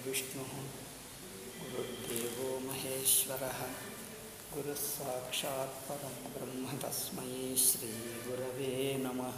गुरुर्विष्णुः गुरुर्देवो महेश्वरः गुरुः साक्षात् परं ब्रह्म तस्मै श्रीगुरवे नमः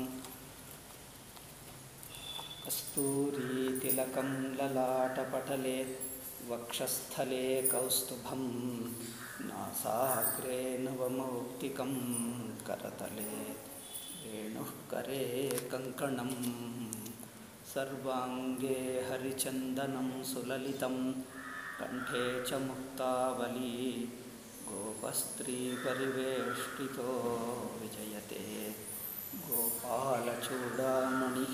कस्तूरीतिलकं ललाटपटले वक्षस्थले कौस्तुभं नासाग्रे नवमौक्तिकं करतले वेणुः करे कङ्कणं सर्वाङ्गे हरिचन्दनं सुललितं कण्ठे च मुक्तावली गोपस्त्रीपरिवेष्टितो विजयते गोपालचूडामणिः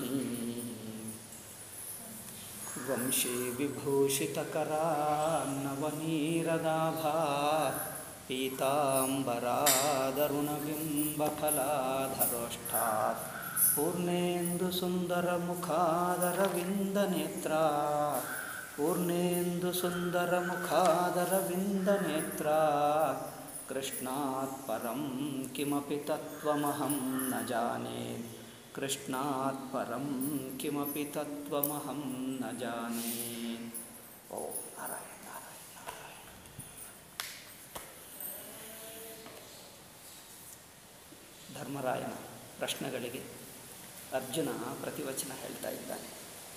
वंशीविभूषितकरान्नवनीरदाभा पीताम्बरादरुणबिम्बफलाधरोष्ठात् पूर्णेन्दुसुन्दरमुखादरविन्दनेत्रा पूर्णेन्दुसुन्दरमुखादरविन्दनेत्रा कृष्णात् परं किमपि तत्त्वमहं न जाने कृष्णात् परं किमपि तत्त्वमहं न जाने ಓ ನಾರಾಯಣ ನಾರಾಯಣ ನಾರಾಯಣ ಧರ್ಮರಾಯನ ಪ್ರಶ್ನೆಗಳಿಗೆ ಅರ್ಜುನ ಪ್ರತಿವಚನ ಹೇಳ್ತಾ ಇದ್ದಾನೆ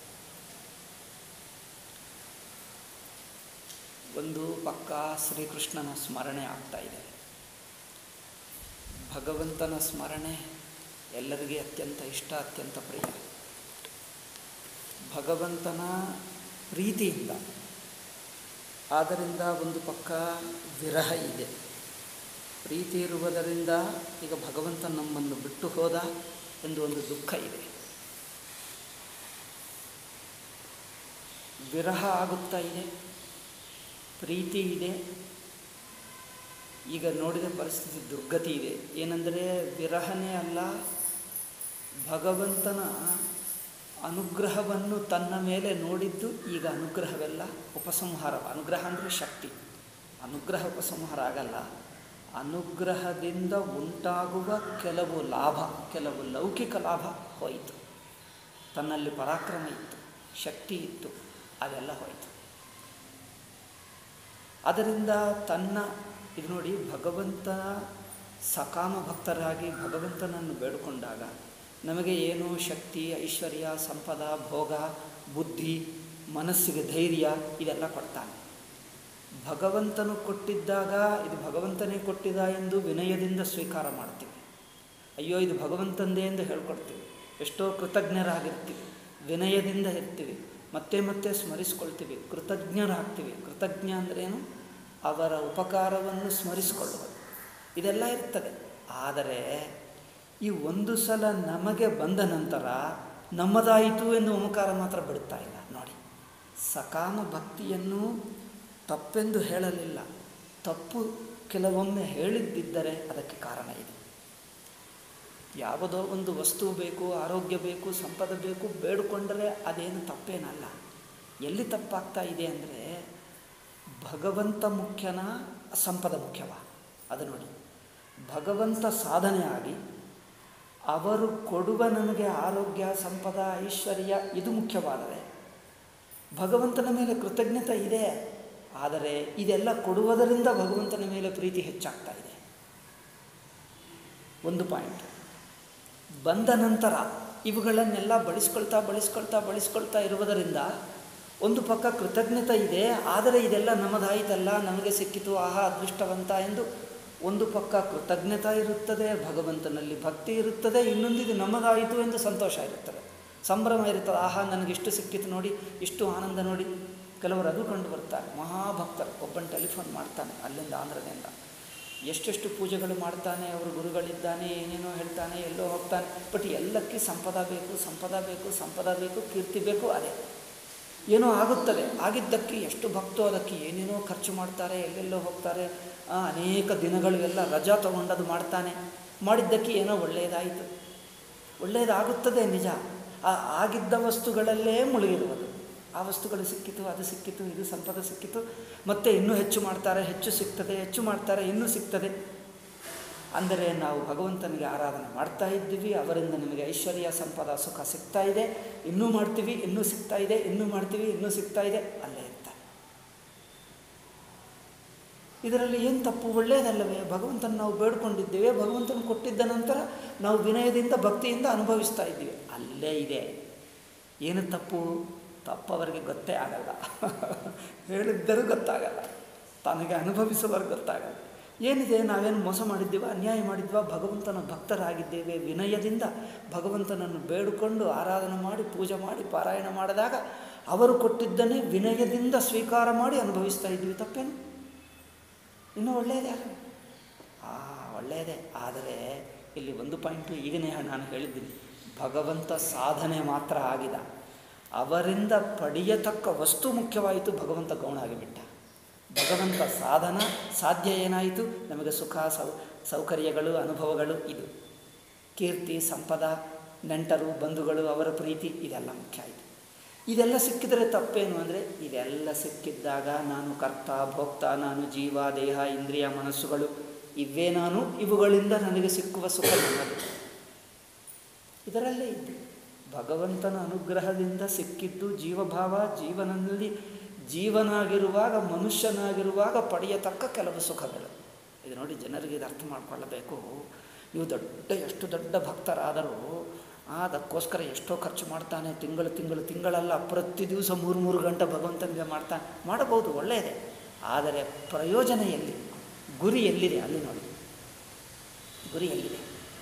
ಒಂದು ಪಕ್ಕ ಶ್ರೀಕೃಷ್ಣನ ಸ್ಮರಣೆ ಆಗ್ತಾ ಇದೆ ಭಗವಂತನ ಸ್ಮರಣೆ ಎಲ್ಲರಿಗೆ ಅತ್ಯಂತ ಇಷ್ಟ ಅತ್ಯಂತ ಪ್ರಿಯ ಭಗವಂತನ ಪ್ರೀತಿಯಿಂದ ಆದ್ದರಿಂದ ಒಂದು ಪಕ್ಕ ವಿರಹ ಇದೆ ಪ್ರೀತಿ ಇರುವುದರಿಂದ ಈಗ ಭಗವಂತ ನಮ್ಮನ್ನು ಬಿಟ್ಟು ಹೋದ ಎಂದು ಒಂದು ದುಃಖ ಇದೆ ವಿರಹ ಆಗುತ್ತಾ ಇದೆ ಪ್ರೀತಿ ಇದೆ ಈಗ ನೋಡಿದ ಪರಿಸ್ಥಿತಿ ದುರ್ಗತಿ ಇದೆ ಏನೆಂದರೆ ವಿರಹನೇ ಅಲ್ಲ ಭಗವಂತನ ಅನುಗ್ರಹವನ್ನು ತನ್ನ ಮೇಲೆ ನೋಡಿದ್ದು ಈಗ ಅನುಗ್ರಹವೆಲ್ಲ ಉಪಸಂಹಾರ ಅನುಗ್ರಹ ಅಂದರೆ ಶಕ್ತಿ ಅನುಗ್ರಹ ಉಪಸಂಹಾರ ಆಗಲ್ಲ ಅನುಗ್ರಹದಿಂದ ಉಂಟಾಗುವ ಕೆಲವು ಲಾಭ ಕೆಲವು ಲೌಕಿಕ ಲಾಭ ಹೋಯಿತು ತನ್ನಲ್ಲಿ ಪರಾಕ್ರಮ ಇತ್ತು ಶಕ್ತಿ ಇತ್ತು ಅದೆಲ್ಲ ಹೋಯಿತು ಅದರಿಂದ ತನ್ನ ಇದು ನೋಡಿ ಭಗವಂತ ಸಕಾಮ ಭಕ್ತರಾಗಿ ಭಗವಂತನನ್ನು ಬೇಡಿಕೊಂಡಾಗ ನಮಗೆ ಏನು ಶಕ್ತಿ ಐಶ್ವರ್ಯ ಸಂಪದ ಭೋಗ ಬುದ್ಧಿ ಮನಸ್ಸಿಗೆ ಧೈರ್ಯ ಇದೆಲ್ಲ ಕೊಡ್ತಾನೆ ಭಗವಂತನು ಕೊಟ್ಟಿದ್ದಾಗ ಇದು ಭಗವಂತನೇ ಕೊಟ್ಟಿದ ಎಂದು ವಿನಯದಿಂದ ಸ್ವೀಕಾರ ಮಾಡ್ತೀವಿ ಅಯ್ಯೋ ಇದು ಭಗವಂತಂದೇ ಎಂದು ಹೇಳ್ಕೊಡ್ತೀವಿ ಎಷ್ಟೋ ಕೃತಜ್ಞರಾಗಿರ್ತೀವಿ ವಿನಯದಿಂದ ಇರ್ತೀವಿ ಮತ್ತೆ ಮತ್ತೆ ಸ್ಮರಿಸ್ಕೊಳ್ತೀವಿ ಕೃತಜ್ಞರಾಗ್ತೀವಿ ಕೃತಜ್ಞ ಅಂದ್ರೇನು ಅವರ ಉಪಕಾರವನ್ನು ಸ್ಮರಿಸಿಕೊಳ್ಳುವುದು ಇದೆಲ್ಲ ಇರ್ತದೆ ಆದರೆ ಈ ಒಂದು ಸಲ ನಮಗೆ ಬಂದ ನಂತರ ನಮ್ಮದಾಯಿತು ಎಂದು ಓಂಕಾರ ಮಾತ್ರ ಬಿಡುತ್ತಾ ಇಲ್ಲ ನೋಡಿ ಸಕಾಮ ಭಕ್ತಿಯನ್ನು ತಪ್ಪೆಂದು ಹೇಳಲಿಲ್ಲ ತಪ್ಪು ಕೆಲವೊಮ್ಮೆ ಹೇಳಿದ್ದಿದ್ದರೆ ಅದಕ್ಕೆ ಕಾರಣ ಇದೆ ಯಾವುದೋ ಒಂದು ವಸ್ತು ಬೇಕು ಆರೋಗ್ಯ ಬೇಕು ಸಂಪದ ಬೇಕು ಬೇಡಿಕೊಂಡರೆ ಅದೇನು ತಪ್ಪೇನಲ್ಲ ಎಲ್ಲಿ ತಪ್ಪಾಗ್ತಾ ಇದೆ ಅಂದರೆ ಭಗವಂತ ಮುಖ್ಯನ ಸಂಪದ ಮುಖ್ಯವಾ ಅದು ನೋಡಿ ಭಗವಂತ ಸಾಧನೆ ಆಗಿ ಅವರು ಕೊಡುವ ನಮಗೆ ಆರೋಗ್ಯ ಸಂಪದ ಐಶ್ವರ್ಯ ಇದು ಮುಖ್ಯವಾದರೆ ಭಗವಂತನ ಮೇಲೆ ಕೃತಜ್ಞತೆ ಇದೆ ಆದರೆ ಇದೆಲ್ಲ ಕೊಡುವುದರಿಂದ ಭಗವಂತನ ಮೇಲೆ ಪ್ರೀತಿ ಹೆಚ್ಚಾಗ್ತಾ ಇದೆ ಒಂದು ಪಾಯಿಂಟ್ ಬಂದ ನಂತರ ಇವುಗಳನ್ನೆಲ್ಲ ಬಳಸ್ಕೊಳ್ತಾ ಬಳಸ್ಕೊಳ್ತಾ ಬಳಸ್ಕೊಳ್ತಾ ಇರುವುದರಿಂದ ಒಂದು ಪಕ್ಕ ಕೃತಜ್ಞತೆ ಇದೆ ಆದರೆ ಇದೆಲ್ಲ ನಮ್ಮದಾಯಿತಲ್ಲ ನಮಗೆ ಸಿಕ್ಕಿತು ಆಹಾ ಅದೃಷ್ಟವಂತ ಎಂದು ಒಂದು ಪಕ್ಕ ಕೃತಜ್ಞತೆ ಇರುತ್ತದೆ ಭಗವಂತನಲ್ಲಿ ಭಕ್ತಿ ಇರುತ್ತದೆ ಇನ್ನೊಂದು ಇದು ನಮ್ಮದಾಯಿತು ಎಂದು ಸಂತೋಷ ಇರುತ್ತದೆ ಸಂಭ್ರಮ ಇರುತ್ತದೆ ಆಹಾ ನನಗಿಷ್ಟು ಸಿಕ್ಕಿತು ನೋಡಿ ಇಷ್ಟು ಆನಂದ ನೋಡಿ ಕೆಲವರು ಅದು ಕಂಡು ಬರ್ತಾರೆ ಮಹಾಭಕ್ತರು ಒಬ್ಬನು ಟೆಲಿಫೋನ್ ಮಾಡ್ತಾನೆ ಅಲ್ಲಿಂದ ಆಂಧ್ರದಿಂದ ಎಷ್ಟೆಷ್ಟು ಪೂಜೆಗಳು ಮಾಡ್ತಾನೆ ಅವರು ಗುರುಗಳಿದ್ದಾನೆ ಏನೇನೋ ಹೇಳ್ತಾನೆ ಎಲ್ಲೋ ಹೋಗ್ತಾನೆ ಬಟ್ ಎಲ್ಲಕ್ಕೆ ಸಂಪದ ಬೇಕು ಸಂಪದ ಬೇಕು ಸಂಪದ ಬೇಕು ಕೀರ್ತಿ ಬೇಕು ಅದೇ ಏನೋ ಆಗುತ್ತದೆ ಆಗಿದ್ದಕ್ಕೆ ಎಷ್ಟು ಭಕ್ತೋ ಅದಕ್ಕೆ ಏನೇನೋ ಖರ್ಚು ಮಾಡ್ತಾರೆ ಎಲ್ಲೆಲ್ಲೋ ಹೋಗ್ತಾರೆ ಅನೇಕ ದಿನಗಳು ಎಲ್ಲ ರಜಾ ತಗೊಂಡದು ಮಾಡ್ತಾನೆ ಮಾಡಿದ್ದಕ್ಕೆ ಏನೋ ಒಳ್ಳೆಯದಾಯಿತು ಒಳ್ಳೆಯದಾಗುತ್ತದೆ ನಿಜ ಆ ಆಗಿದ್ದ ವಸ್ತುಗಳಲ್ಲೇ ಮುಳುಗಿರುವುದು ಆ ವಸ್ತುಗಳು ಸಿಕ್ಕಿತು ಅದು ಸಿಕ್ಕಿತು ಇದು ಸಂಪದ ಸಿಕ್ಕಿತು ಮತ್ತೆ ಇನ್ನೂ ಹೆಚ್ಚು ಮಾಡ್ತಾರೆ ಹೆಚ್ಚು ಸಿಗ್ತದೆ ಹೆಚ್ಚು ಮಾಡ್ತಾರೆ ಇನ್ನೂ ಸಿಗ್ತದೆ ಅಂದರೆ ನಾವು ಭಗವಂತನಿಗೆ ಆರಾಧನೆ ಮಾಡ್ತಾ ಇದ್ದೀವಿ ಅವರಿಂದ ನಮಗೆ ಐಶ್ವರ್ಯ ಸಂಪದ ಸುಖ ಸಿಗ್ತಾ ಇದೆ ಇನ್ನೂ ಮಾಡ್ತೀವಿ ಇನ್ನೂ ಸಿಗ್ತಾ ಇದೆ ಇನ್ನೂ ಮಾಡ್ತೀವಿ ಇನ್ನೂ ಸಿಗ್ತಾ ಇದೆ ಅಲ್ಲೇ ಇರ್ತಾರೆ ಇದರಲ್ಲಿ ಏನು ತಪ್ಪು ಒಳ್ಳೆಯದಲ್ಲವೇ ಭಗವಂತನ ನಾವು ಬೇಡ್ಕೊಂಡಿದ್ದೇವೆ ಭಗವಂತನ ಕೊಟ್ಟಿದ್ದ ನಂತರ ನಾವು ವಿನಯದಿಂದ ಭಕ್ತಿಯಿಂದ ಅನುಭವಿಸ್ತಾ ಇದ್ದೀವಿ ಅಲ್ಲೇ ಇದೆ ಏನು ತಪ್ಪು ತಪ್ಪು ಅವರಿಗೆ ಗೊತ್ತೇ ಆಗಲ್ಲ ಹೇಳಿದ್ದರೂ ಗೊತ್ತಾಗಲ್ಲ ತನಗೆ ಅನುಭವಿಸುವವರಿಗೆ ಗೊತ್ತಾಗಲ್ಲ ಏನಿದೆ ನಾವೇನು ಮೋಸ ಮಾಡಿದ್ದೀವ ಅನ್ಯಾಯ ಮಾಡಿದ್ವಾ ಭಗವಂತನ ಭಕ್ತರಾಗಿದ್ದೇವೆ ವಿನಯದಿಂದ ಭಗವಂತನನ್ನು ಬೇಡಿಕೊಂಡು ಆರಾಧನೆ ಮಾಡಿ ಪೂಜೆ ಮಾಡಿ ಪಾರಾಯಣ ಮಾಡಿದಾಗ ಅವರು ಕೊಟ್ಟಿದ್ದನ್ನೇ ವಿನಯದಿಂದ ಸ್ವೀಕಾರ ಮಾಡಿ ಅನುಭವಿಸ್ತಾ ಇದ್ವಿ ತಪ್ಪೇನು ಇನ್ನೂ ಒಳ್ಳೆಯದೇ ಅಲ್ಲ ಆ ಒಳ್ಳೆಯದೇ ಆದರೆ ಇಲ್ಲಿ ಒಂದು ಪಾಯಿಂಟು ಈಗನೇ ನಾನು ಹೇಳಿದ್ದೀನಿ ಭಗವಂತ ಸಾಧನೆ ಮಾತ್ರ ಆಗಿದ ಅವರಿಂದ ಪಡೆಯತಕ್ಕ ವಸ್ತು ಮುಖ್ಯವಾಯಿತು ಭಗವಂತ ಗೌಣ ಆಗಿಬಿಟ್ಟ ಭಗವಂತ ಸಾಧನ ಸಾಧ್ಯ ಏನಾಯಿತು ನಮಗೆ ಸುಖ ಸೌ ಸೌಕರ್ಯಗಳು ಅನುಭವಗಳು ಇದು ಕೀರ್ತಿ ಸಂಪದ ನೆಂಟರು ಬಂಧುಗಳು ಅವರ ಪ್ರೀತಿ ಇದೆಲ್ಲ ಮುಖ್ಯ ಆಯಿತು ಇದೆಲ್ಲ ಸಿಕ್ಕಿದರೆ ತಪ್ಪೇನು ಅಂದರೆ ಇದೆಲ್ಲ ಸಿಕ್ಕಿದ್ದಾಗ ನಾನು ಕರ್ತ ಭೋಕ್ತ ನಾನು ಜೀವ ದೇಹ ಇಂದ್ರಿಯ ಮನಸ್ಸುಗಳು ಇವೇ ನಾನು ಇವುಗಳಿಂದ ನನಗೆ ಸಿಕ್ಕುವ ಸುಖ ನನ್ನದು ಇದರಲ್ಲೇ ಇದ್ದು ಭಗವಂತನ ಅನುಗ್ರಹದಿಂದ ಸಿಕ್ಕಿದ್ದು ಜೀವಭಾವ ಜೀವನದಲ್ಲಿ ಜೀವನಾಗಿರುವಾಗ ಮನುಷ್ಯನಾಗಿರುವಾಗ ಪಡೆಯತಕ್ಕ ಕೆಲವು ಸುಖಗಳು ಇದು ನೋಡಿ ಜನರಿಗೆ ಇದು ಅರ್ಥ ಮಾಡಿಕೊಳ್ಳಬೇಕು ನೀವು ದೊಡ್ಡ ಎಷ್ಟು ದೊಡ್ಡ ಭಕ್ತರಾದರೂ ಅದಕ್ಕೋಸ್ಕರ ಎಷ್ಟೋ ಖರ್ಚು ಮಾಡ್ತಾನೆ ತಿಂಗಳು ತಿಂಗಳು ತಿಂಗಳಲ್ಲ ಪ್ರತಿ ದಿವಸ ಮೂರು ಮೂರು ಗಂಟೆ ಭಗವಂತನಿಗೆ ಮಾಡ್ತಾನೆ ಮಾಡಬಹುದು ಒಳ್ಳೆಯದೇ ಆದರೆ ಪ್ರಯೋಜನ ಎಲ್ಲಿ ಗುರಿ ಎಲ್ಲಿದೆ ಅಲ್ಲಿ ನೋಡಿ ಗುರಿ ಎಲ್ಲಿದೆ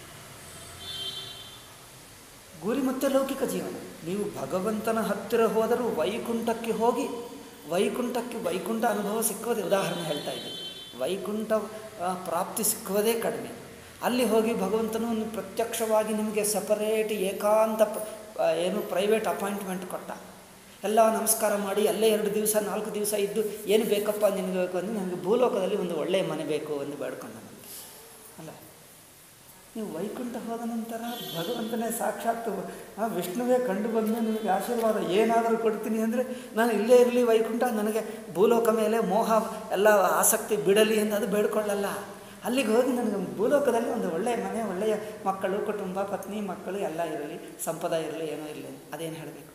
ಗುರಿ ಮತ್ತು ಲೌಕಿಕ ಜೀವನ ನೀವು ಭಗವಂತನ ಹತ್ತಿರ ಹೋದರೂ ವೈಕುಂಠಕ್ಕೆ ಹೋಗಿ ವೈಕುಂಠಕ್ಕೆ ವೈಕುಂಠ ಅನುಭವ ಸಿಕ್ಕುವುದೇ ಉದಾಹರಣೆ ಹೇಳ್ತಾ ಇದ್ದೀನಿ ವೈಕುಂಠ ಆ, ಪ್ರಾಪ್ತಿ ಸಿಕ್ಕುವುದೇ ಕಡಿಮೆ ಅಲ್ಲಿ ಹೋಗಿ ಭಗವಂತನು ಒಂದು ಪ್ರತ್ಯಕ್ಷವಾಗಿ ನಿಮಗೆ ಸಪರೇಟ್ ಏಕಾಂತ ಪ- ಆ, ಏನು ಪ್ರೈವೇಟ್ ಅಪಾಯಿಂಟ್ಮೆಂಟ್ ಕೊಟ್ಟ ಎಲ್ಲ ನಮಸ್ಕಾರ ಮಾಡಿ ಅಲ್ಲೇ ಎರಡು ದಿವಸ ನಾಲ್ಕು ದಿವಸ ಇದ್ದು ಏನು ಬೇಕಪ್ಪ ನಿನಗೆ ಬೇಕು ಅಂದರೆ ನನಗೆ ಭೂಲೋಕದಲ್ಲಿ ಒಂದು ಒಳ್ಳೆಯ ಮನೆ ಬೇಕು ಎಂದು ಬೇಡ್ಕೊಂಡ ನನಗೆ ಅಲ್ಲ ನೀವು ವೈಕುಂಠ ಹೋದ ನಂತರ ಭಗವಂತನೇ ಸಾಕ್ಷಾತ್ ಆ ವಿಷ್ಣುವೇ ಕಂಡು ಬಂದು ನಿಮಗೆ ಆಶೀರ್ವಾದ ಏನಾದರೂ ಕೊಡ್ತೀನಿ ಅಂದರೆ ನಾನು ಇಲ್ಲೇ ಇರಲಿ ವೈಕುಂಠ ನನಗೆ ಭೂಲೋಕ ಮೇಲೆ ಮೋಹ ಎಲ್ಲ ಆಸಕ್ತಿ ಬಿಡಲಿ ಎಂದು ಅದು ಬೇಡ್ಕೊಳ್ಳಲ್ಲ ಅಲ್ಲಿಗೆ ಹೋಗಿ ನನಗೆ ಭೂಲೋಕದಲ್ಲಿ ಒಂದು ಒಳ್ಳೆಯ ಮನೆ ಒಳ್ಳೆಯ ಮಕ್ಕಳು ಕುಟುಂಬ ಪತ್ನಿ ಮಕ್ಕಳು ಎಲ್ಲ ಇರಲಿ ಸಂಪದ ಇರಲಿ ಏನೋ ಇರಲಿ ಅದೇನು ಹೇಳಬೇಕು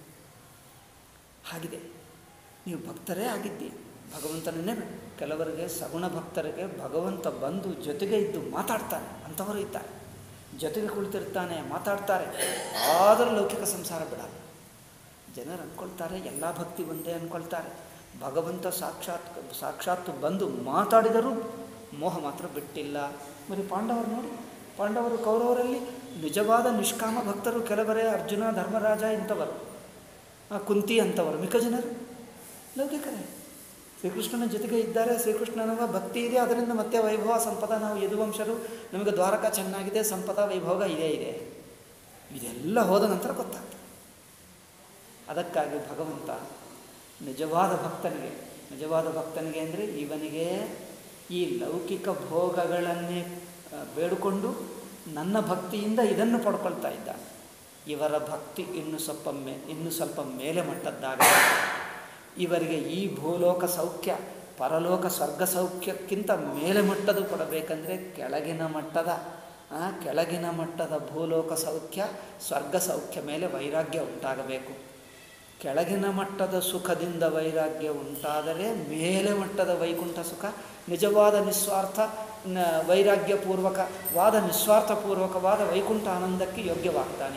ಹಾಗಿದೆ ನೀವು ಭಕ್ತರೇ ಆಗಿದ್ದೀರಿ ಭಗವಂತನನ್ನೇ ಬಿಡು. ಕೆಲವರಿಗೆ ಸಗುಣ ಭಕ್ತರಿಗೆ ಭಗವಂತ ಬಂದು ಜೊತೆಗೆ ಇದ್ದು ಮಾತಾಡ್ತಾನೆ ಅಂಥವರು ಇದ್ದಾರೆ ಜೊತೆಗೆ ಕುಳಿತಿರ್ತಾನೆ ಮಾತಾಡ್ತಾರೆ ಆದರೂ ಲೌಕಿಕ ಸಂಸಾರ ಬಿಡಲ್ಲ ಜನರು ಅಂದ್ಕೊಳ್ತಾರೆ ಎಲ್ಲ ಭಕ್ತಿ ಒಂದೇ ಅಂದ್ಕೊಳ್ತಾರೆ ಭಗವಂತ ಸಾಕ್ಷಾತ್ ಸಾಕ್ಷಾತ್ ಬಂದು ಮಾತಾಡಿದರೂ ಮೋಹ ಮಾತ್ರ ಬಿಟ್ಟಿಲ್ಲ మరి ಪಾಂಡವರು ನೋಡಿ ಪಾಂಡವರು ಕೌರವರಲ್ಲಿ ನಿಜವಾದ ನಿಷ್ಕಾಮ ಭಕ್ತರು ಕೆಲವರೇ ಅರ್ಜುನ ಧರ್ಮರಾಜ ಇಂಥವರು ಆ, ಕುಂತಿ ಅಂಥವರು ಮಿಕ್ಕ ಜನರು ಲೌಕಿಕರೇ ಶ್ರೀಕೃಷ್ಣನ ಜೊತೆಗೆ ಇದ್ದಾರೆ ಶ್ರೀಕೃಷ್ಣನ ಭಕ್ತಿ ಇದೆ ಅದರಿಂದ ಮತ್ತೆ ವೈಭವ ಸಂಪದ ನಾವು ಯದುವಂಶರು ನಮಗೆ ದ್ವಾರಕ ಚೆನ್ನಾಗಿದೆ ಸಂಪದ ವೈಭೋಗ ಇದೇ ಇದೆ ಇದೆಲ್ಲ ಹೋದ ನಂತರ ಗೊತ್ತಾಗ್ತದೆ ಅದಕ್ಕಾಗಿ ಭಗವಂತ ನಿಜವಾದ ಭಕ್ತನಿಗೆ ನಿಜವಾದ ಭಕ್ತನಿಗೆ ಅಂದರೆ ಇವನಿಗೆ ಈ ಲೌಕಿಕ ಭೋಗಗಳನ್ನೇ ಆ, ಬೇಡಿಕೊಂಡು ನನ್ನ ಭಕ್ತಿಯಿಂದ ಇದನ್ನು ಪಡ್ಕೊಳ್ತಾ ಇದ್ದಾನೆ ಇವರ ಭಕ್ತಿ ಇನ್ನು ಸ್ವಲ್ಪ ಮೇ ಇನ್ನು ಸ್ವಲ್ಪ ಮೇಲೆ ಮಟ್ಟದ್ದಾಗ ಇವರಿಗೆ ಈ ಭೂಲೋಕ ಸೌಖ್ಯ ಪರಲೋಕ ಸ್ವರ್ಗ ಸೌಖ್ಯಕ್ಕಿಂತ ಮೇಲೆ ಮಟ್ಟದ ಕೊಡಬೇಕಂದ್ರೆ ಕೆಳಗಿನ ಮಟ್ಟದ ಆ, ಕೆಳಗಿನ ಮಟ್ಟದ ಭೂಲೋಕ ಸೌಖ್ಯ ಸ್ವರ್ಗ ಸೌಖ್ಯ ಮೇಲೆ ವೈರಾಗ್ಯ ಉಂಟಾಗಬೇಕು ಕೆಳಗಿನ ಮಟ್ಟದ ಸುಖದಿಂದ ವೈರಾಗ್ಯ ಉಂಟಾದರೆ ಮೇಲೆ ಮಟ್ಟದ ವೈಕುಂಠ ಸುಖ ನಿಜವಾದ ನಿಸ್ವಾರ್ಥ ನ- ವೈರಾಗ್ಯಪೂರ್ವಕವಾದ ನಿಸ್ವಾರ್ಥಪೂರ್ವಕವಾದ ವೈಕುಂಠ ಆನಂದಕ್ಕೆ ಯೋಗ್ಯವಾಗ್ತಾನೆ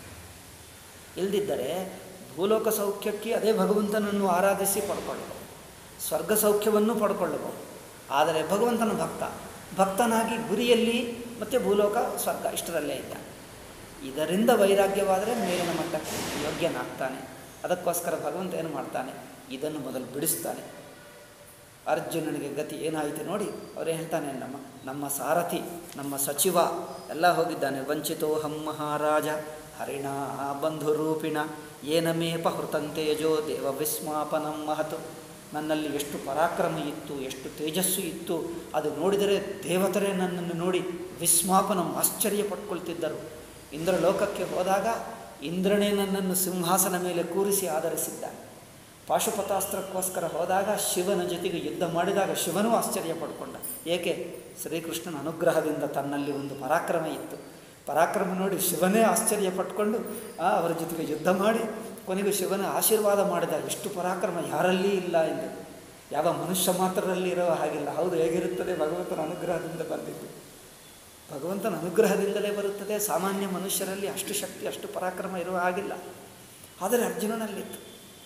ಇಲ್ಲದಿದ್ದರೆ ಭೂಲೋಕ ಸೌಖ್ಯಕ್ಕೆ ಅದೇ ಭಗವಂತನನ್ನು ಆರಾಧಿಸಿ ಪಡ್ಕೊಳ್ಳಬಹುದು ಸ್ವರ್ಗ ಸೌಖ್ಯವನ್ನು ಪಡ್ಕೊಳ್ಳಬಹುದು ಆದರೆ ಭಗವಂತನ ಭಕ್ತ ಭಕ್ತನಾಗಿ ಗುರಿಯಲ್ಲಿ ಮತ್ತು ಭೂಲೋಕ ಸ್ವರ್ಗ ಇಷ್ಟರಲ್ಲೇ ಇದ್ದ ಇದರಿಂದ ವೈರಾಗ್ಯವಾದರೆ ಮೇಲಿನ ಮಟ್ಟಕ್ಕೆ ಯೋಗ್ಯನಾಗ್ತಾನೆ ಅದಕ್ಕೋಸ್ಕರ ಭಗವಂತ ಏನು ಮಾಡ್ತಾನೆ ಇದನ್ನು ಮೊದಲು ಬಿಡಿಸ್ತಾನೆ ಅರ್ಜುನನಿಗೆ ಗತಿ ಏನಾಯಿತು ನೋಡಿ ಅವರೇ ಹೇಳ್ತಾನೆ ನಮ್ಮ ನಮ್ಮ ಸಾರಥಿ ನಮ್ಮ ಸಚಿವ ಎಲ್ಲ ಹೋಗಿದ್ದಾನೆ ವಂಚಿತೋಹಂ ಮಹಾರಾಜ ಹರಿಣ ಬಂಧುರೂಪಿಣ ಏನಮೇಪ ಹೃತಂತೇಜೋ ದೇವ ವಿಸ್ಮಾಪನಂ ಮಹತು ನನ್ನಲ್ಲಿ ಎಷ್ಟು ಪರಾಕ್ರಮ ಇತ್ತು ಎಷ್ಟು ತೇಜಸ್ಸು ಇತ್ತು ಅದು ನೋಡಿದರೆ ದೇವತರೇ ನನ್ನನ್ನು ನೋಡಿ ವಿಸ್ಮಾಪನಂ ಆಶ್ಚರ್ಯ ಪಟ್ಕೊಳ್ತಿದ್ದರು ಇಂದ್ರಲೋಕಕ್ಕೆ ಹೋದಾಗ ಇಂದ್ರನೇ ನನ್ನನ್ನು ಸಿಂಹಾಸನ ಮೇಲೆ ಕೂರಿಸಿ ಆಧರಿಸಿದ್ದಾನೆ ಪಾಶುಪತಾಸ್ತ್ರಕ್ಕೋಸ್ಕರ ಹೋದಾಗ ಶಿವನ ಜೊತೆಗೆ ಯುದ್ಧ ಮಾಡಿದಾಗ ಶಿವನೂ ಆಶ್ಚರ್ಯ ಪಡ್ಕೊಂಡ ಏಕೆ ಶ್ರೀಕೃಷ್ಣನ ಅನುಗ್ರಹದಿಂದ ತನ್ನಲ್ಲಿ ಒಂದು ಪರಾಕ್ರಮ ಇತ್ತು ಪರಾಕ್ರಮ ನೋಡಿ ಶಿವನೇ ಆಶ್ಚರ್ಯ ಪಟ್ಕೊಂಡು ಆ, ಅವರ ಜೊತೆಗೆ ಯುದ್ಧ ಮಾಡಿ ಕೊನೆಗೂ ಶಿವನ ಆಶೀರ್ವಾದ ಮಾಡಿದ ಎಷ್ಟು ಪರಾಕ್ರಮ ಯಾರಲ್ಲಿ ಇಲ್ಲ ಎಂದು ಯಾವ ಮನುಷ್ಯ ಮಾತ್ರರಲ್ಲಿ ಇರೋ ಹಾಗಿಲ್ಲ ಹೌದು ಹೇಗಿರುತ್ತದೆ ಭಗವಂತನ ಅನುಗ್ರಹದಿಂದ ಬಂದಿದ್ದು ಭಗವಂತನ ಅನುಗ್ರಹದಿಂದಲೇ ಬರುತ್ತದೆ ಸಾಮಾನ್ಯ ಮನುಷ್ಯರಲ್ಲಿ ಅಷ್ಟು ಶಕ್ತಿ ಅಷ್ಟು ಪರಾಕ್ರಮ ಇರುವ ಹಾಗಿಲ್ಲ ಆದರೆ ಅರ್ಜುನನಲ್ಲಿತ್ತು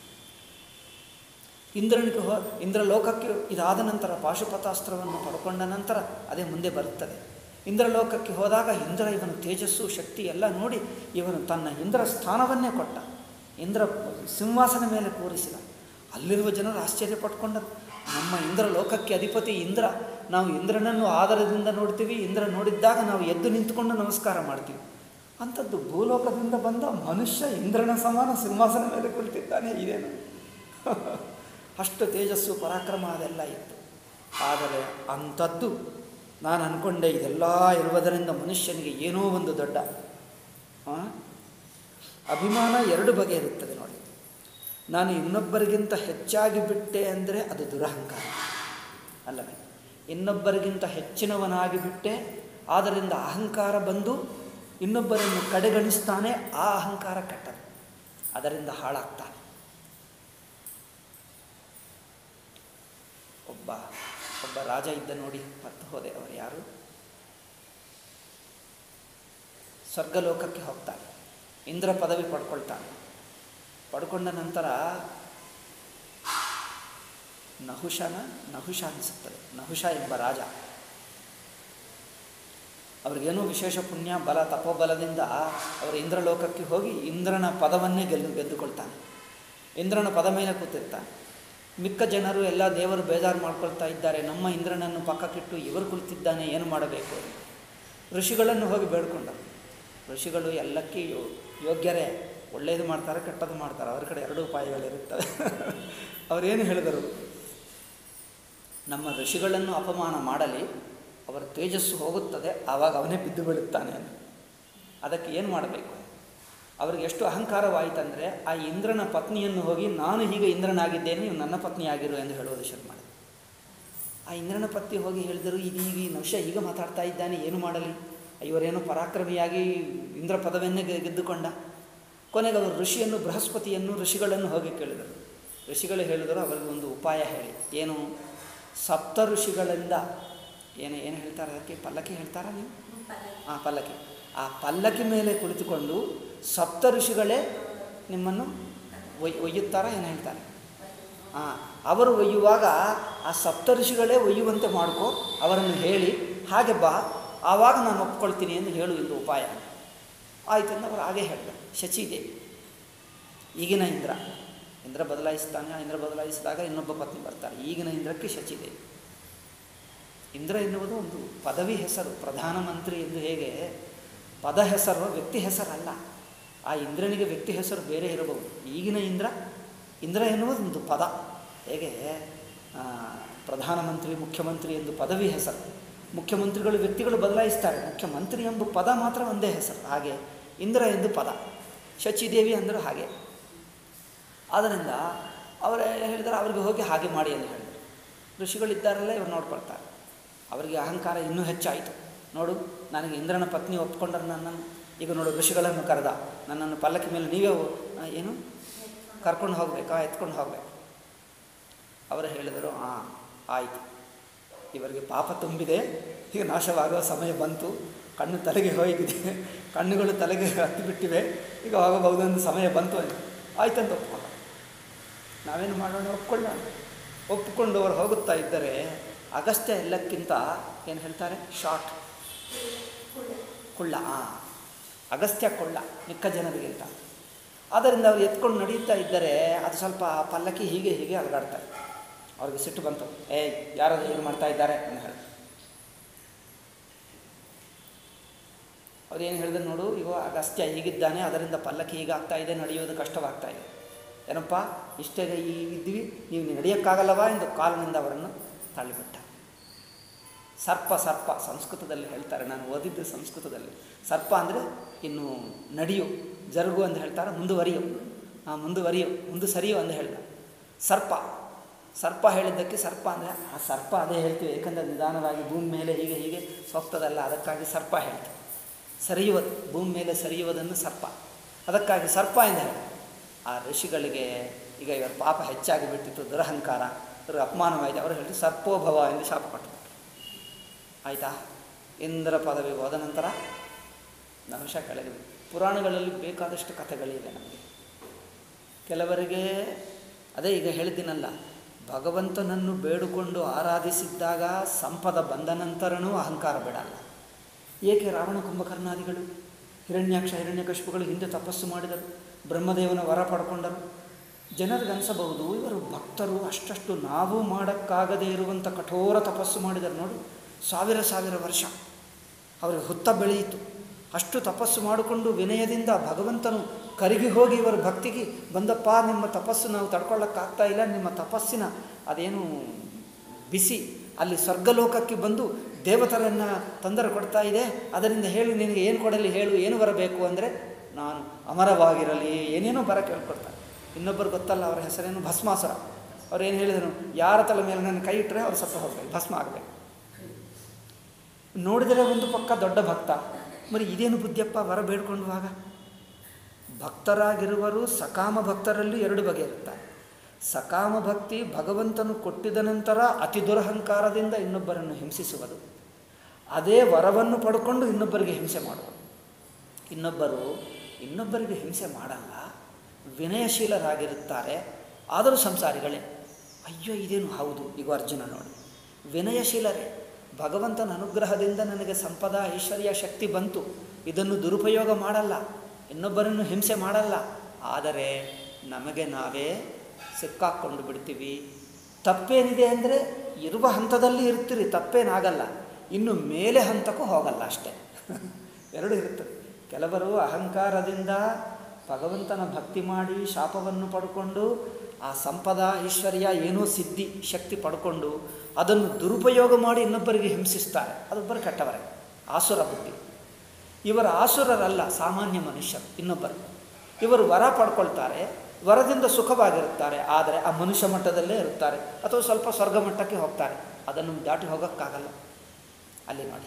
ಇಂದ್ರನಿಗೆ ಹೋ ಇಂದ್ರಲೋಕಕ್ಕೆ ಇದಾದ ನಂತರ ಪಾಶುಪತಾಸ್ತ್ರವನ್ನು ಪಡ್ಕೊಂಡ ನಂತರ ಅದೇ ಮುಂದೆ ಬರುತ್ತದೆ ಇಂದ್ರಲೋಕಕ್ಕೆ ಹೋದಾಗ ಇಂದ್ರ ಇವನ ತೇಜಸ್ಸು ಶಕ್ತಿ ಎಲ್ಲ ನೋಡಿ ಇವನು ತನ್ನ ಇಂದ್ರ ಸ್ಥಾನವನ್ನೇ ಕೊಟ್ಟ ಇಂದ್ರ ಸಿಂಹಾಸನ ಮೇಲೆ ಕೂರಿಸಿದ ಅಲ್ಲಿರುವ ಜನರು ಆಶ್ಚರ್ಯ ಪಟ್ಕೊಂಡರು ನಮ್ಮ ಇಂದ್ರ ಲೋಕಕ್ಕೆ ಅಧಿಪತಿ ಇಂದ್ರ ನಾವು ಇಂದ್ರನನ್ನು ಆದರದಿಂದ ನೋಡ್ತೀವಿ ಇಂದ್ರ ನೋಡಿದ್ದಾಗ ನಾವು ಎದ್ದು ನಿಂತುಕೊಂಡು ನಮಸ್ಕಾರ ಮಾಡ್ತೀವಿ ಅಂಥದ್ದು ಭೂಲೋಕದಿಂದ ಬಂದ ಮನುಷ್ಯ ಇಂದ್ರನ ಸಮಾನ ಸಿಂಹಾಸನ ಮೇಲೆ ಕುಳಿತಿದ್ದಾನೆ ಇದೇನು ಅಷ್ಟು ತೇಜಸ್ಸು ಪರಾಕ್ರಮ ಅದೆಲ್ಲ ಇತ್ತು ಆದರೆ ಅಂಥದ್ದು ನಾನು ಅಂದ್ಕೊಂಡೆ ಇದೆಲ್ಲ ಇರುವುದರಿಂದ ಮನುಷ್ಯನಿಗೆ ಏನೋ ಒಂದು ದೊಡ್ಡ ಆ? ಅಭಿಮಾನ ಎರಡು ಬಗೆ ಇರುತ್ತದೆ ನೋಡಿ ನಾನು ಇನ್ನೊಬ್ಬರಿಗಿಂತ ಹೆಚ್ಚಾಗಿ ಬಿಟ್ಟೆ ಅಂದರೆ ಅದು ದುರಹಂಕಾರ ಅಲ್ಲವೇ ಇನ್ನೊಬ್ಬರಿಗಿಂತ ಹೆಚ್ಚಿನವನಾಗಿ ಬಿಟ್ಟೆ ಆದ್ದರಿಂದ ಅಹಂಕಾರ ಬಂದು ಇನ್ನೊಬ್ಬರನ್ನು ಕಡೆಗಣಿಸ್ತಾನೆ ಆ ಅಹಂಕಾರ ಕೆಟ್ಟದು ಅದರಿಂದ ಹಾಳಾಗ್ತಾನೆ ಒಬ್ಬ ಒಬ್ಬ ರಾಜ ಇದ್ದ ನೋಡಿ ಮತ್ತೆ ಹೋದೆ ಅವರು ಯಾರು ಸ್ವರ್ಗಲೋಕಕ್ಕೆ ಹೋಗ್ತಾನೆ ಇಂದ್ರ ಪದವಿ ಪಡ್ಕೊಳ್ತಾನೆ ಪಡ್ಕೊಂಡ ನಂತರ ನಹುಶನ ನಹುಶ ಅನಿಸುತ್ತದೆ ನಹುಶ ಎಂಬ ರಾಜ ಅವ್ರಿಗೇನೋ ವಿಶೇಷ ಪುಣ್ಯ ಬಲ ತಪೋಬಲದಿಂದ ಅವರು ಇಂದ್ರಲೋಕಕ್ಕೆ ಹೋಗಿ ಇಂದ್ರನ ಪದವನ್ನೇ ಗೆದ್ದು ಗೆದ್ದುಕೊಳ್ತಾನೆ ಇಂದ್ರನ ಪದ ಮೇಲೆ ಕೂತಿರ್ತಾನೆ ಮಿಕ್ಕ ಜನರು ಎಲ್ಲ ದೇವರು ಬೇಜಾರು ಮಾಡ್ಕೊಳ್ತಾ ಇದ್ದಾರೆ ನಮ್ಮ ಇಂದ್ರನನ್ನು ಪಕ್ಕಕ್ಕಿಟ್ಟು ಇವರು ಕುಳಿತಿದ್ದಾನೆ ಏನು ಮಾಡಬೇಕು ಋಷಿಗಳನ್ನು ಹೋಗಿ ಬೇಡ್ಕೊಂಡ ಋಷಿಗಳು ಎಲ್ಲಕ್ಕೆ ಯೋ ಯೋಗ್ಯರೇ ಒಳ್ಳೆಯದು ಮಾಡ್ತಾರೆ ಕೆಟ್ಟದ್ದು ಮಾಡ್ತಾರೆ ಅವ್ರ ಕಡೆ ಎರಡು ಉಪಾಯಗಳಿರುತ್ತವೆ ಅವರೇನು ಹೇಳಿದರು ನಮ್ಮ ಋಷಿಗಳನ್ನು ಅಪಮಾನ ಮಾಡಲಿ ಅವರ ತೇಜಸ್ಸು ಹೋಗುತ್ತದೆ ಆವಾಗ ಅವನೇ ಬಿದ್ದು ಬೀಳುತ್ತಾನೆ ಅಂತ ಅದಕ್ಕೆ ಏನು ಮಾಡಬೇಕು ಅವ್ರಿಗೆ ಎಷ್ಟು ಅಹಂಕಾರವಾಯಿತಂದರೆ ಆ ಇಂದ್ರನ ಪತ್ನಿಯನ್ನು ಹೋಗಿ ನಾನು ಹೀಗೆ ಇಂದ್ರನಾಗಿದ್ದೇನೆ ನೀವು ನನ್ನ ಪತ್ನಿ ಆಗಿರು ಎಂದು ಹೇಳುವುದು ಶುರು ಮಾಡಿದೆ ಆ ಇಂದ್ರನ ಪತ್ನಿ ಹೋಗಿ ಹೇಳಿದರು ಇದೀಗ ಈ ನಶ ಈಗ ಮಾತಾಡ್ತಾ ಇದ್ದಾನೆ ಏನು ಮಾಡಲಿ ಇವರೇನೋ ಪರಾಕ್ರಮಿಯಾಗಿ ಇಂದ್ರ ಪದವನ್ನೇ ಗೆ- ಗೆದ್ದುಕೊಂಡ ಕೊನೆಗೆ ಅವರು ಋಷಿಯನ್ನು ಬೃಹಸ್ಪತಿಯನ್ನು ಋಷಿಗಳನ್ನು ಹೋಗಿ ಕೇಳಿದರು ಋಷಿಗಳು ಹೇಳಿದರು ಅವರಿಗೆ ಒಂದು ಉಪಾಯ ಹೇಳಿ ಏನು ಸಪ್ತ ಋಷಿಗಳಿಂದ ಏನು ಏನು ಹೇಳ್ತಾರೆ ಅದಕ್ಕೆ ಪಲ್ಲಕ್ಕಿ ಹೇಳ್ತಾರಾ ನೀವು ಆ ಪಲ್ಲಕ್ಕಿ ಆ ಪಲ್ಲಕ್ಕಿ ಮೇಲೆ ಕುಳಿತುಕೊಂಡು ಸಪ್ತ ಋಷಿಗಳೇ ನಿಮ್ಮನ್ನು ಒಯ್ ಒಯ್ಯುತ್ತಾರಾ ಏನು ಹೇಳ್ತಾರೆ ಹಾಂ ಅವರು ಒಯ್ಯುವಾಗ ಆ ಸಪ್ತ ಋಷಿಗಳೇ ಒಯ್ಯುವಂತೆ ಮಾಡ್ಕೊ ಅವರನ್ನು ಹೇಳಿ ಹಾಗೆ ಬಾ ಆವಾಗ ನಾನು ಒಪ್ಕೊಳ್ತೀನಿ ಎಂದು ಹೇಳು ಇದು ಉಪಾಯ ಆಯಿತು ಎಂದು ಅವರು ಹಾಗೆ ಹೇಳಿದರು ಶಚಿದೇವಿ ಈಗಿನ ಇಂದ್ರ ಇಂದ್ರ ಬದಲಾಯಿಸ್ತಾನೆ ಆ ಇಂದ್ರ ಬದಲಾಯಿಸಿದಾಗ ಇನ್ನೊಬ್ಬ ಪತ್ನಿ ಬರ್ತಾರೆ ಈಗಿನ ಇಂದ್ರಕ್ಕೆ ಶಚಿದೇವಿ ಇಂದ್ರ ಎನ್ನುವುದು ಒಂದು ಪದವಿ ಹೆಸರು ಪ್ರಧಾನಮಂತ್ರಿ ಎಂದು ಹೇಗೆ ಪದ ಹೆಸರು ವ್ಯಕ್ತಿ ಹೆಸರಲ್ಲ ಆ ಇಂದ್ರನಿಗೆ ವ್ಯಕ್ತಿ ಹೆಸರು ಬೇರೆ ಇರಬಹುದು ಈಗಿನ ಇಂದ್ರ ಇಂದ್ರ ಎನ್ನುವುದು ಒಂದು ಪದ ಹೇಗೆ ಆ, ಪ್ರಧಾನಮಂತ್ರಿ ಮುಖ್ಯಮಂತ್ರಿ ಎಂದು ಪದವಿ ಹೆಸರು ಮುಖ್ಯಮಂತ್ರಿಗಳು ವ್ಯಕ್ತಿಗಳು ಬದಲಾಯಿಸ್ತಾರೆ ಮುಖ್ಯಮಂತ್ರಿ ಎಂಬ ಪದ ಮಾತ್ರ ಒಂದೇ ಹೆಸರು ಹಾಗೆ ಇಂದ್ರ ಎಂದು ಪದ ಶಚಿದೇವಿ ಅಂದರು ಹಾಗೆ ಆದ್ದರಿಂದ ಅವರು ಹೇಳಿದರೆ ಅವ್ರಿಗೆ ಹೋಗಿ ಹಾಗೆ ಮಾಡಿ ಎಂದು ಹೇಳಿದರು ಋಷಿಗಳಿದ್ದಾರಲ್ಲ ಇವ್ರು ನೋಡ್ಕೊಳ್ತಾರೆ ಅವರಿಗೆ ಅಹಂಕಾರ ಇನ್ನೂ ಹೆಚ್ಚಾಯಿತು ನೋಡು ನನಗೆ ಇಂದ್ರನ ಪತ್ನಿ ಒಪ್ಕೊಂಡ್ರೆ ನನ್ನನ್ನು ಈಗ ನೋಡು ಋಷಿಗಳನ್ನು ಕರೆದ ನನ್ನನ್ನು ಪಲ್ಲಕ್ಕಿ ಮೇಲೆ ನೀವೇ ಹೋ- ಆ, ಏನು ಕರ್ಕೊಂಡು ಹೋಗಬೇಕಾ ಎತ್ಕೊಂಡು ಹೋಗಬೇಕು ಅವರು ಹೇಳಿದರು ಹಾಂ ಆಯಿತು ಇವರಿಗೆ ಪಾಪ ತುಂಬಿದೆ ಈಗ ನಾಶವಾಗುವ ಸಮಯ ಬಂತು ಕಣ್ಣು ತಲೆಗೆ ಹೋಗಿದೆ ಕಣ್ಣುಗಳು ತಲೆಗೆ ಹತ್ತಿ ಬಿಟ್ಟಿವೆ ಈಗ ಹೋಗಬಹುದು ಒಂದು ಸಮಯ ಬಂತು ಅಂತ ಆಯ್ತಂತ ಒಪ್ಕೊಂಡ ನಾವೇನು ಮಾಡೋಣ ಒಪ್ಕೊಳ್ಳೋಣ ಒಪ್ಪಿಕೊಂಡು ಅವರು ಹೋಗುತ್ತಾ ಇದ್ದರೆ ಅಗಸ್ತ್ಯ ಎಲ್ಲಕ್ಕಿಂತ ಏನು ಹೇಳ್ತಾರೆ ಶಾರ್ಟ್ ಕುಳ್ಳ ಹಾಂ ಅಗಸ್ತ್ಯ ಕೊಳ್ಳ ಮಿಕ್ಕ ಜನರಿಗಿಂತ ಆದ್ದರಿಂದ ಅವ್ರು ಎತ್ಕೊಂಡು ನಡೀತಾ ಇದ್ದರೆ ಅದು ಸ್ವಲ್ಪ ಆ ಪಲ್ಲಕ್ಕಿ ಹೀಗೆ ಹೀಗೆ ಅಲಗಾಡ್ತಾ ಇತ್ತು ಅವ್ರಿಗೆ ಸಿಟ್ಟು ಬಂತು ಏಯ್ ಯಾರು ಹೀಗೆ ಮಾಡ್ತಾ ಇದ್ದಾರೆ ಅಂತ ಹೇಳಿ ಅವ್ರು ಏನು ಹೇಳಿದ್ರು ನೋಡು ಈಗ ಅಗಸ್ತ್ಯ ಹೀಗಿದ್ದಾನೆ ಅದರಿಂದ ಪಲ್ಲಕ್ಕಿ ಹೀಗಾಗ್ತಾ ಇದೆ ನಡೆಯೋದು ಕಷ್ಟವಾಗ್ತಾ ಇದೆ ಏನಪ್ಪ ಇಷ್ಟೇ ಈ ಇದ್ವಿ ನೀವು ನಡೆಯೋಕ್ಕಾಗಲ್ಲವಾ ಎಂದು ಕಾಲಿನಿಂದ ಅವರನ್ನು ತಳ್ಳಿಬಿಟ್ಟ ಸರ್ಪ ಸರ್ಪ ಸಂಸ್ಕೃತದಲ್ಲಿ ಹೇಳ್ತಾರೆ ನಾನು ಓದಿದ್ದು ಸಂಸ್ಕೃತದಲ್ಲಿ ಸರ್ಪ ಅಂದರೆ ಇನ್ನು ನಡೆಯು ಜರುಗು ಅಂತ ಹೇಳ್ತಾರೆ ಮುಂದುವರಿಯು ಆ ಮುಂದುವರಿಯು ಮುಂದೆ ಸರಿಯು ಅಂತ ಹೇಳ್ದ ಸರ್ಪ ಸರ್ಪ ಹೇಳಿದ್ದಕ್ಕೆ ಸರ್ಪ ಅಂದರೆ ಆ ಸರ್ಪ ಅದೇ ಹೇಳ್ತೀವಿ ಏಕೆಂದರೆ ನಿಧಾನವಾಗಿ ಭೂಮಿ ಮೇಲೆ ಹೀಗೆ ಹೀಗೆ ಹೋಗ್ತದಲ್ಲ ಅದಕ್ಕಾಗಿ ಸರ್ಪ ಹೇಳ್ತೀವಿ ಸರಿಯುವುದು ಭೂಮಿ ಮೇಲೆ ಸರಿಯುವುದನ್ನು ಸರ್ಪ ಅದಕ್ಕಾಗಿ ಸರ್ಪ ಎಂದರೆ ಆ ಋಷಿಗಳಿಗೆ ಈಗ ಇವರ ಪಾಪ ಹೆಚ್ಚಾಗಿ ಬಿಟ್ಟಿತ್ತು ದುರಹಂಕಾರ ಇವ್ರಿಗೆ ಅಪಮಾನವಾಯಿತು ಅವರು ಹೇಳಿ ಸರ್ಪೋಭವ ಎಂದು ಶಾಪ ಕೊಟ್ಟರು ಆಯಿತಾ ಇಂದ್ರ ಪದವಿ ಹೋದ ನಂತರ ನಹುಷ ಕೆಳಗೆ ಪುರಾಣಗಳಲ್ಲಿ ಬೇಕಾದಷ್ಟು ಕಥೆಗಳಿವೆ ನಮಗೆ ಕೆಲವರಿಗೆ ಅದೇ ಈಗ ಹೇಳಿದ್ದೀನಲ್ಲ ಭಗವಂತನನ್ನು ಬೇಡಿಕೊಂಡು ಆರಾಧಿಸಿದ್ದಾಗ ಸಂಪದ ಬಂದ ನಂತರನೂ ಅಹಂಕಾರ ಬಿಡಲ್ಲ ಏಕೆ ರಾವಣ ಕುಂಭಕರ್ಣಾದಿಗಳು ಹಿರಣ್ಯಾಕ್ಷ ಹಿರಣ್ಯಕಶಿಪುಗಳು ಹಿಂದೆ ತಪಸ್ಸು ಮಾಡಿದರು ಬ್ರಹ್ಮದೇವನ ವರ ಪಡ್ಕೊಂಡರು ಜನರಿಗೆ ಅನಿಸಬಹುದು ಇವರು ಭಕ್ತರು ಅಷ್ಟಷ್ಟು ನಾವು ಮಾಡೋಕ್ಕಾಗದೇ ಇರುವಂಥ ಕಠೋರ ತಪಸ್ಸು ಮಾಡಿದರು ನೋಡಿ ಸಾವಿರ ಸಾವಿರ ವರ್ಷ ಅವರಿಗೆ ಹುತ್ತ ಬೆಳೆಯಿತು ಅಷ್ಟು ತಪಸ್ಸು ಮಾಡಿಕೊಂಡು ವಿನಯದಿಂದ ಭಗವಂತನು ಕರಗಿ ಹೋಗಿ ಇವರ ಭಕ್ತಿಗೆ ಬಂದಪ್ಪ ನಿಮ್ಮ ತಪಸ್ಸು ನಾವು ತಡ್ಕೊಳ್ಳೋಕ್ಕಾಗ್ತಾ ಇಲ್ಲ ನಿಮ್ಮ ತಪಸ್ಸಿನ ಅದೇನು ಬಿಸಿ ಅಲ್ಲಿ ಸ್ವರ್ಗಲೋಕಕ್ಕೆ ಬಂದು ದೇವತರನ್ನು ತೊಂದರೆ ಕೊಡ್ತಾ ಇದೆ ಅದರಿಂದ ಹೇಳು ನಿನಗೆ ಏನು ಕೊಡಲಿ ಹೇಳು ಏನು ಬರಬೇಕು ಅಂದರೆ ನಾನು ಅಮರವಾಗಿರಲಿ ಏನೇನೋ ಬರ ಕೇಳ್ಕೊಡ್ತಾರೆ ಇನ್ನೊಬ್ಬರು ಗೊತ್ತಲ್ಲ ಅವರ ಹೆಸರೇನು ಭಸ್ಮಾಸುರ ಅವ್ರು ಏನು ಹೇಳಿದರು ಯಾರ ತಲೆ ಮೇಲೆ ನನ್ನ ಕೈ ಇಟ್ಟರೆ ಅವ್ರು ಸತ್ತು ಹೋಗ್ಬೇಕು ಭಸ್ಮ ಆಗಬೇಕು ನೋಡಿದರೆ ಒಂದು ಪಕ್ಕ ದೊಡ್ಡ ಭಕ್ತ మరి ಇದೇನು ಬುದ್ಧಿಯಪ್ಪ ವರ ಬೇಡ್ಕೊಂಡುವಾಗ ಭಕ್ತರಾಗಿರುವರು ಸಕಾಮ ಭಕ್ತರಲ್ಲೂ ಎರಡು ಬಗೆ ಇರುತ್ತಾರೆ ಸಕಾಮ ಭಕ್ತಿ ಭಗವಂತನು ಕೊಟ್ಟಿದ ನಂತರ ಅತಿ ದುರಹಂಕಾರದಿಂದ ಇನ್ನೊಬ್ಬರನ್ನು ಹಿಂಸಿಸುವುದು ಅದೇ ವರವನ್ನು ಪಡ್ಕೊಂಡು ಇನ್ನೊಬ್ಬರಿಗೆ ಹಿಂಸೆ ಮಾಡುವುದು ಇನ್ನೊಬ್ಬರು ಇನ್ನೊಬ್ಬರಿಗೆ ಹಿಂಸೆ ಮಾಡಲ್ಲ ವಿನಯಶೀಲರಾಗಿರುತ್ತಾರೆ ಆದರೂ ಸಂಸಾರಿಗಳೇ ಅಯ್ಯೋ ಇದೇನು ಹೌದು ಈಗ ಅರ್ಜುನ ನೋಡಿ ವಿನಯಶೀಲರೇ ಭಗವಂತನ ಅನುಗ್ರಹದಿಂದ ನನಗೆ ಸಂಪದ ಐಶ್ವರ್ಯ ಶಕ್ತಿ ಬಂತು ಇದನ್ನು ದುರುಪಯೋಗ ಮಾಡಲ್ಲ ಇನ್ನೊಬ್ಬರನ್ನು ಹಿಂಸೆ ಮಾಡಲ್ಲ ಆದರೆ ನಮಗೆ ನಾವೇ ಸಿಕ್ಕಾಕ್ಕೊಂಡು ಬಿಡ್ತೀವಿ ತಪ್ಪೇನಿದೆ ಅಂದರೆ ಇರುವ ಹಂತದಲ್ಲಿ ಇರ್ತೀರಿ ತಪ್ಪೇನಾಗಲ್ಲ ಇನ್ನು ಮೇಲೆ ಹಂತಕ್ಕೂ ಹೋಗಲ್ಲ ಅಷ್ಟೇ ಎರಡು ಇರುತ್ತದೆ ಕೆಲವರು ಅಹಂಕಾರದಿಂದ ಭಗವಂತನ ಭಕ್ತಿ ಮಾಡಿ ಶಾಪವನ್ನು ಪಡ್ಕೊಂಡು ಆ ಸಂಪದ ಐಶ್ವರ್ಯ ಏನೋ ಸಿದ್ಧಿ ಶಕ್ತಿ ಪಡ್ಕೊಂಡು ಅದನ್ನು ದುರುಪಯೋಗ ಮಾಡಿ ಇನ್ನೊಬ್ಬರಿಗೆ ಹಿಂಸಿಸ್ತಾರೆ ಅದೊಬ್ಬರು ಕೆಟ್ಟವರೇ ಆಸುರ ಬುದ್ಧಿ ಇವರ ಆಸುರರಲ್ಲ ಸಾಮಾನ್ಯ ಮನುಷ್ಯರು ಇನ್ನೊಬ್ಬರು ಇವರು ವರ ಪಡ್ಕೊಳ್ತಾರೆ ವರದಿಂದ ಸುಖವಾಗಿರುತ್ತಾರೆ ಆದರೆ ಆ ಮನುಷ್ಯ ಮಟ್ಟದಲ್ಲೇ ಇರುತ್ತಾರೆ ಅಥವಾ ಸ್ವಲ್ಪ ಸ್ವರ್ಗ ಮಟ್ಟಕ್ಕೆ ಹೋಗ್ತಾರೆ ಅದನ್ನು ದಾಟಿ ಹೋಗೋಕ್ಕಾಗಲ್ಲ ಅಲ್ಲಿ ನೋಡಿ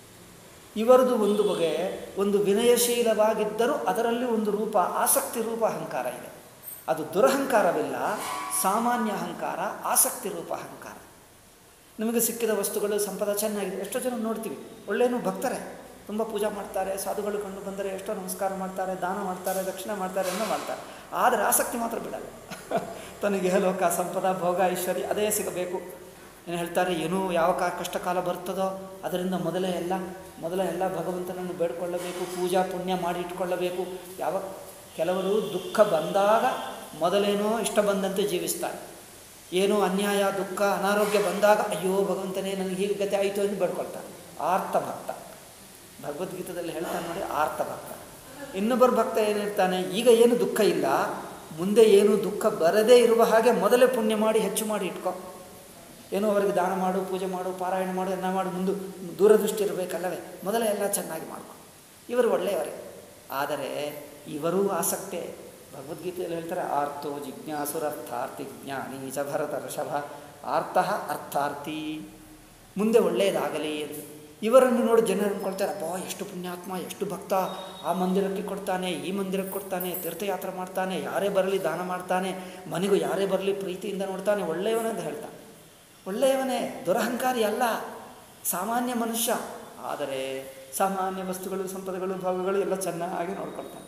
ಇವರದು ಒಂದು ಬಗೆ ಒಂದು ವಿನಯಶೀಲವಾಗಿದ್ದರೂ ಅದರಲ್ಲಿ ಒಂದು ರೂಪ ಆಸಕ್ತಿ ರೂಪ ಅಹಂಕಾರ ಇದೆ ಅದು ದುರಹಂಕಾರವಿಲ್ಲ ಸಾಮಾನ್ಯ ಅಹಂಕಾರ ಆಸಕ್ತಿ ರೂಪ ಅಹಂಕಾರ ನಿಮಗೆ ಸಿಕ್ಕಿದ ವಸ್ತುಗಳು ಸಂಪದ ಚೆನ್ನಾಗಿದೆ ಎಷ್ಟೋ ಜನ ನೋಡ್ತೀವಿ ಒಳ್ಳೆಯನು ಭಕ್ತರೇ ತುಂಬ ಪೂಜೆ ಮಾಡ್ತಾರೆ ಸಾಧುಗಳು ಕಂಡು ಬಂದರೆ ಎಷ್ಟೋ ನಮಸ್ಕಾರ ಮಾಡ್ತಾರೆ ದಾನ ಮಾಡ್ತಾರೆ ದಕ್ಷಿಣ ಮಾಡ್ತಾರೆ ಅನ್ನೋ ಮಾಡ್ತಾರೆ ಆದರೆ ಆಸಕ್ತಿ ಮಾತ್ರ ಬಿಡಲ್ಲ ತನಗೆ ಲೋಕ ಸಂಪದ ಭೋಗ ಐಶ್ವರ್ಯ ಅದೇ ಸಿಗಬೇಕು ಏನು ಹೇಳ್ತಾರೆ ಏನೋ ಯಾವ ಕಾ ಕಷ್ಟ ಕಾಲ ಬರ್ತದೋ ಅದರಿಂದ ಮೊದಲೇ ಎಲ್ಲ ಮೊದಲೇ ಎಲ್ಲ ಭಗವಂತನನ್ನು ಬೇಡ್ಕೊಳ್ಳಬೇಕು ಪೂಜಾ ಪುಣ್ಯ ಮಾಡಿ ಇಟ್ಕೊಳ್ಳಬೇಕು ಯಾವ ಕೆಲವರು ದುಃಖ ಬಂದಾಗ ಮೊದಲೇನೋ ಇಷ್ಟ ಬಂದಂತೆ ಜೀವಿಸ್ತಾರೆ ಏನೋ ಅನ್ಯಾಯ ದುಃಖ ಅನಾರೋಗ್ಯ ಬಂದಾಗ ಅಯ್ಯೋ ಭಗವಂತನೇ ನನಗೆ ಹೀಗೆ ಗತಿ ಆಯಿತು ಎಂದು ಬೇಡ್ಕೊಳ್ತಾರೆ ಆರ್ತ ಭಕ್ತ ಭಗವದ್ಗೀತದಲ್ಲಿ ಹೇಳ್ತಾನೆ ನೋಡಿ ಆರ್ತ ಭಕ್ತ ಇನ್ನೊಬ್ಬರು ಭಕ್ತ ಏನಿರ್ತಾನೆ ಈಗ ಏನು ದುಃಖ ಇಲ್ಲ ಮುಂದೆ ಏನು ದುಃಖ ಬರದೇ ಇರುವ ಹಾಗೆ ಮೊದಲೇ ಪುಣ್ಯ ಮಾಡಿ ಹೆಚ್ಚು ಮಾಡಿ ಇಟ್ಕೊ ಏನೋ ಅವರಿಗೆ ದಾನ ಮಾಡು ಪೂಜೆ ಮಾಡು ಪಾರಾಯಣ ಮಾಡು ಎಲ್ಲ ಮಾಡು ಮುಂದೆ ದೂರದೃಷ್ಟಿ ಇರಬೇಕಲ್ಲವೇ ಮೊದಲೇ ಎಲ್ಲ ಚೆನ್ನಾಗಿ ಮಾಡ್ಕೊ ಇವರು ಒಳ್ಳೆಯವರೇ ಆದರೆ ಇವರೂ ಆಸಕ್ತೆ ಭಗವದ್ಗೀತೆಯಲ್ಲಿ ಹೇಳ್ತಾರೆ ಆರ್ತೋ ಜಿಜ್ಞಾಸುರರ್ಥಾರ್ಥಿ ಜ್ಞಾನಿ ಚ ಭರತ ಋಷಭ ಆರ್ತಃ ಅರ್ಥಾರ್ಥಿ ಮುಂದೆ ಒಳ್ಳೆಯದಾಗಲಿ ಎಂದು ಇವರನ್ನು ನೋಡಿ ಜನರು ಅಂದ್ಕೊಳ್ತಾರೆ ಅಪ್ಪ ಎಷ್ಟು ಪುಣ್ಯಾತ್ಮ ಎಷ್ಟು ಭಕ್ತ ಆ ಮಂದಿರಕ್ಕೆ ಕೊಡ್ತಾನೆ ಈ ಮಂದಿರಕ್ಕೆ ಕೊಡ್ತಾನೆ ತೀರ್ಥಯಾತ್ರೆ ಮಾಡ್ತಾನೆ ಯಾರೇ ಬರಲಿ ದಾನ ಮಾಡ್ತಾನೆ ಮನೆಗೂ ಯಾರೇ ಬರಲಿ ಪ್ರೀತಿಯಿಂದ ನೋಡ್ತಾನೆ ಒಳ್ಳೆಯವನೆಂದು ಹೇಳ್ತಾನೆ ಒಳ್ಳೆಯವನೇ ದುರಹಂಕಾರಿ ಅಲ್ಲ ಸಾಮಾನ್ಯ ಮನುಷ್ಯ ಆದರೆ ಸಾಮಾನ್ಯ ವಸ್ತುಗಳು ಸಂಪದಗಳು ಭಾಗಗಳು ಎಲ್ಲ ಚೆನ್ನಾಗಿ ನೋಡ್ಕೊಳ್ತಾನೆ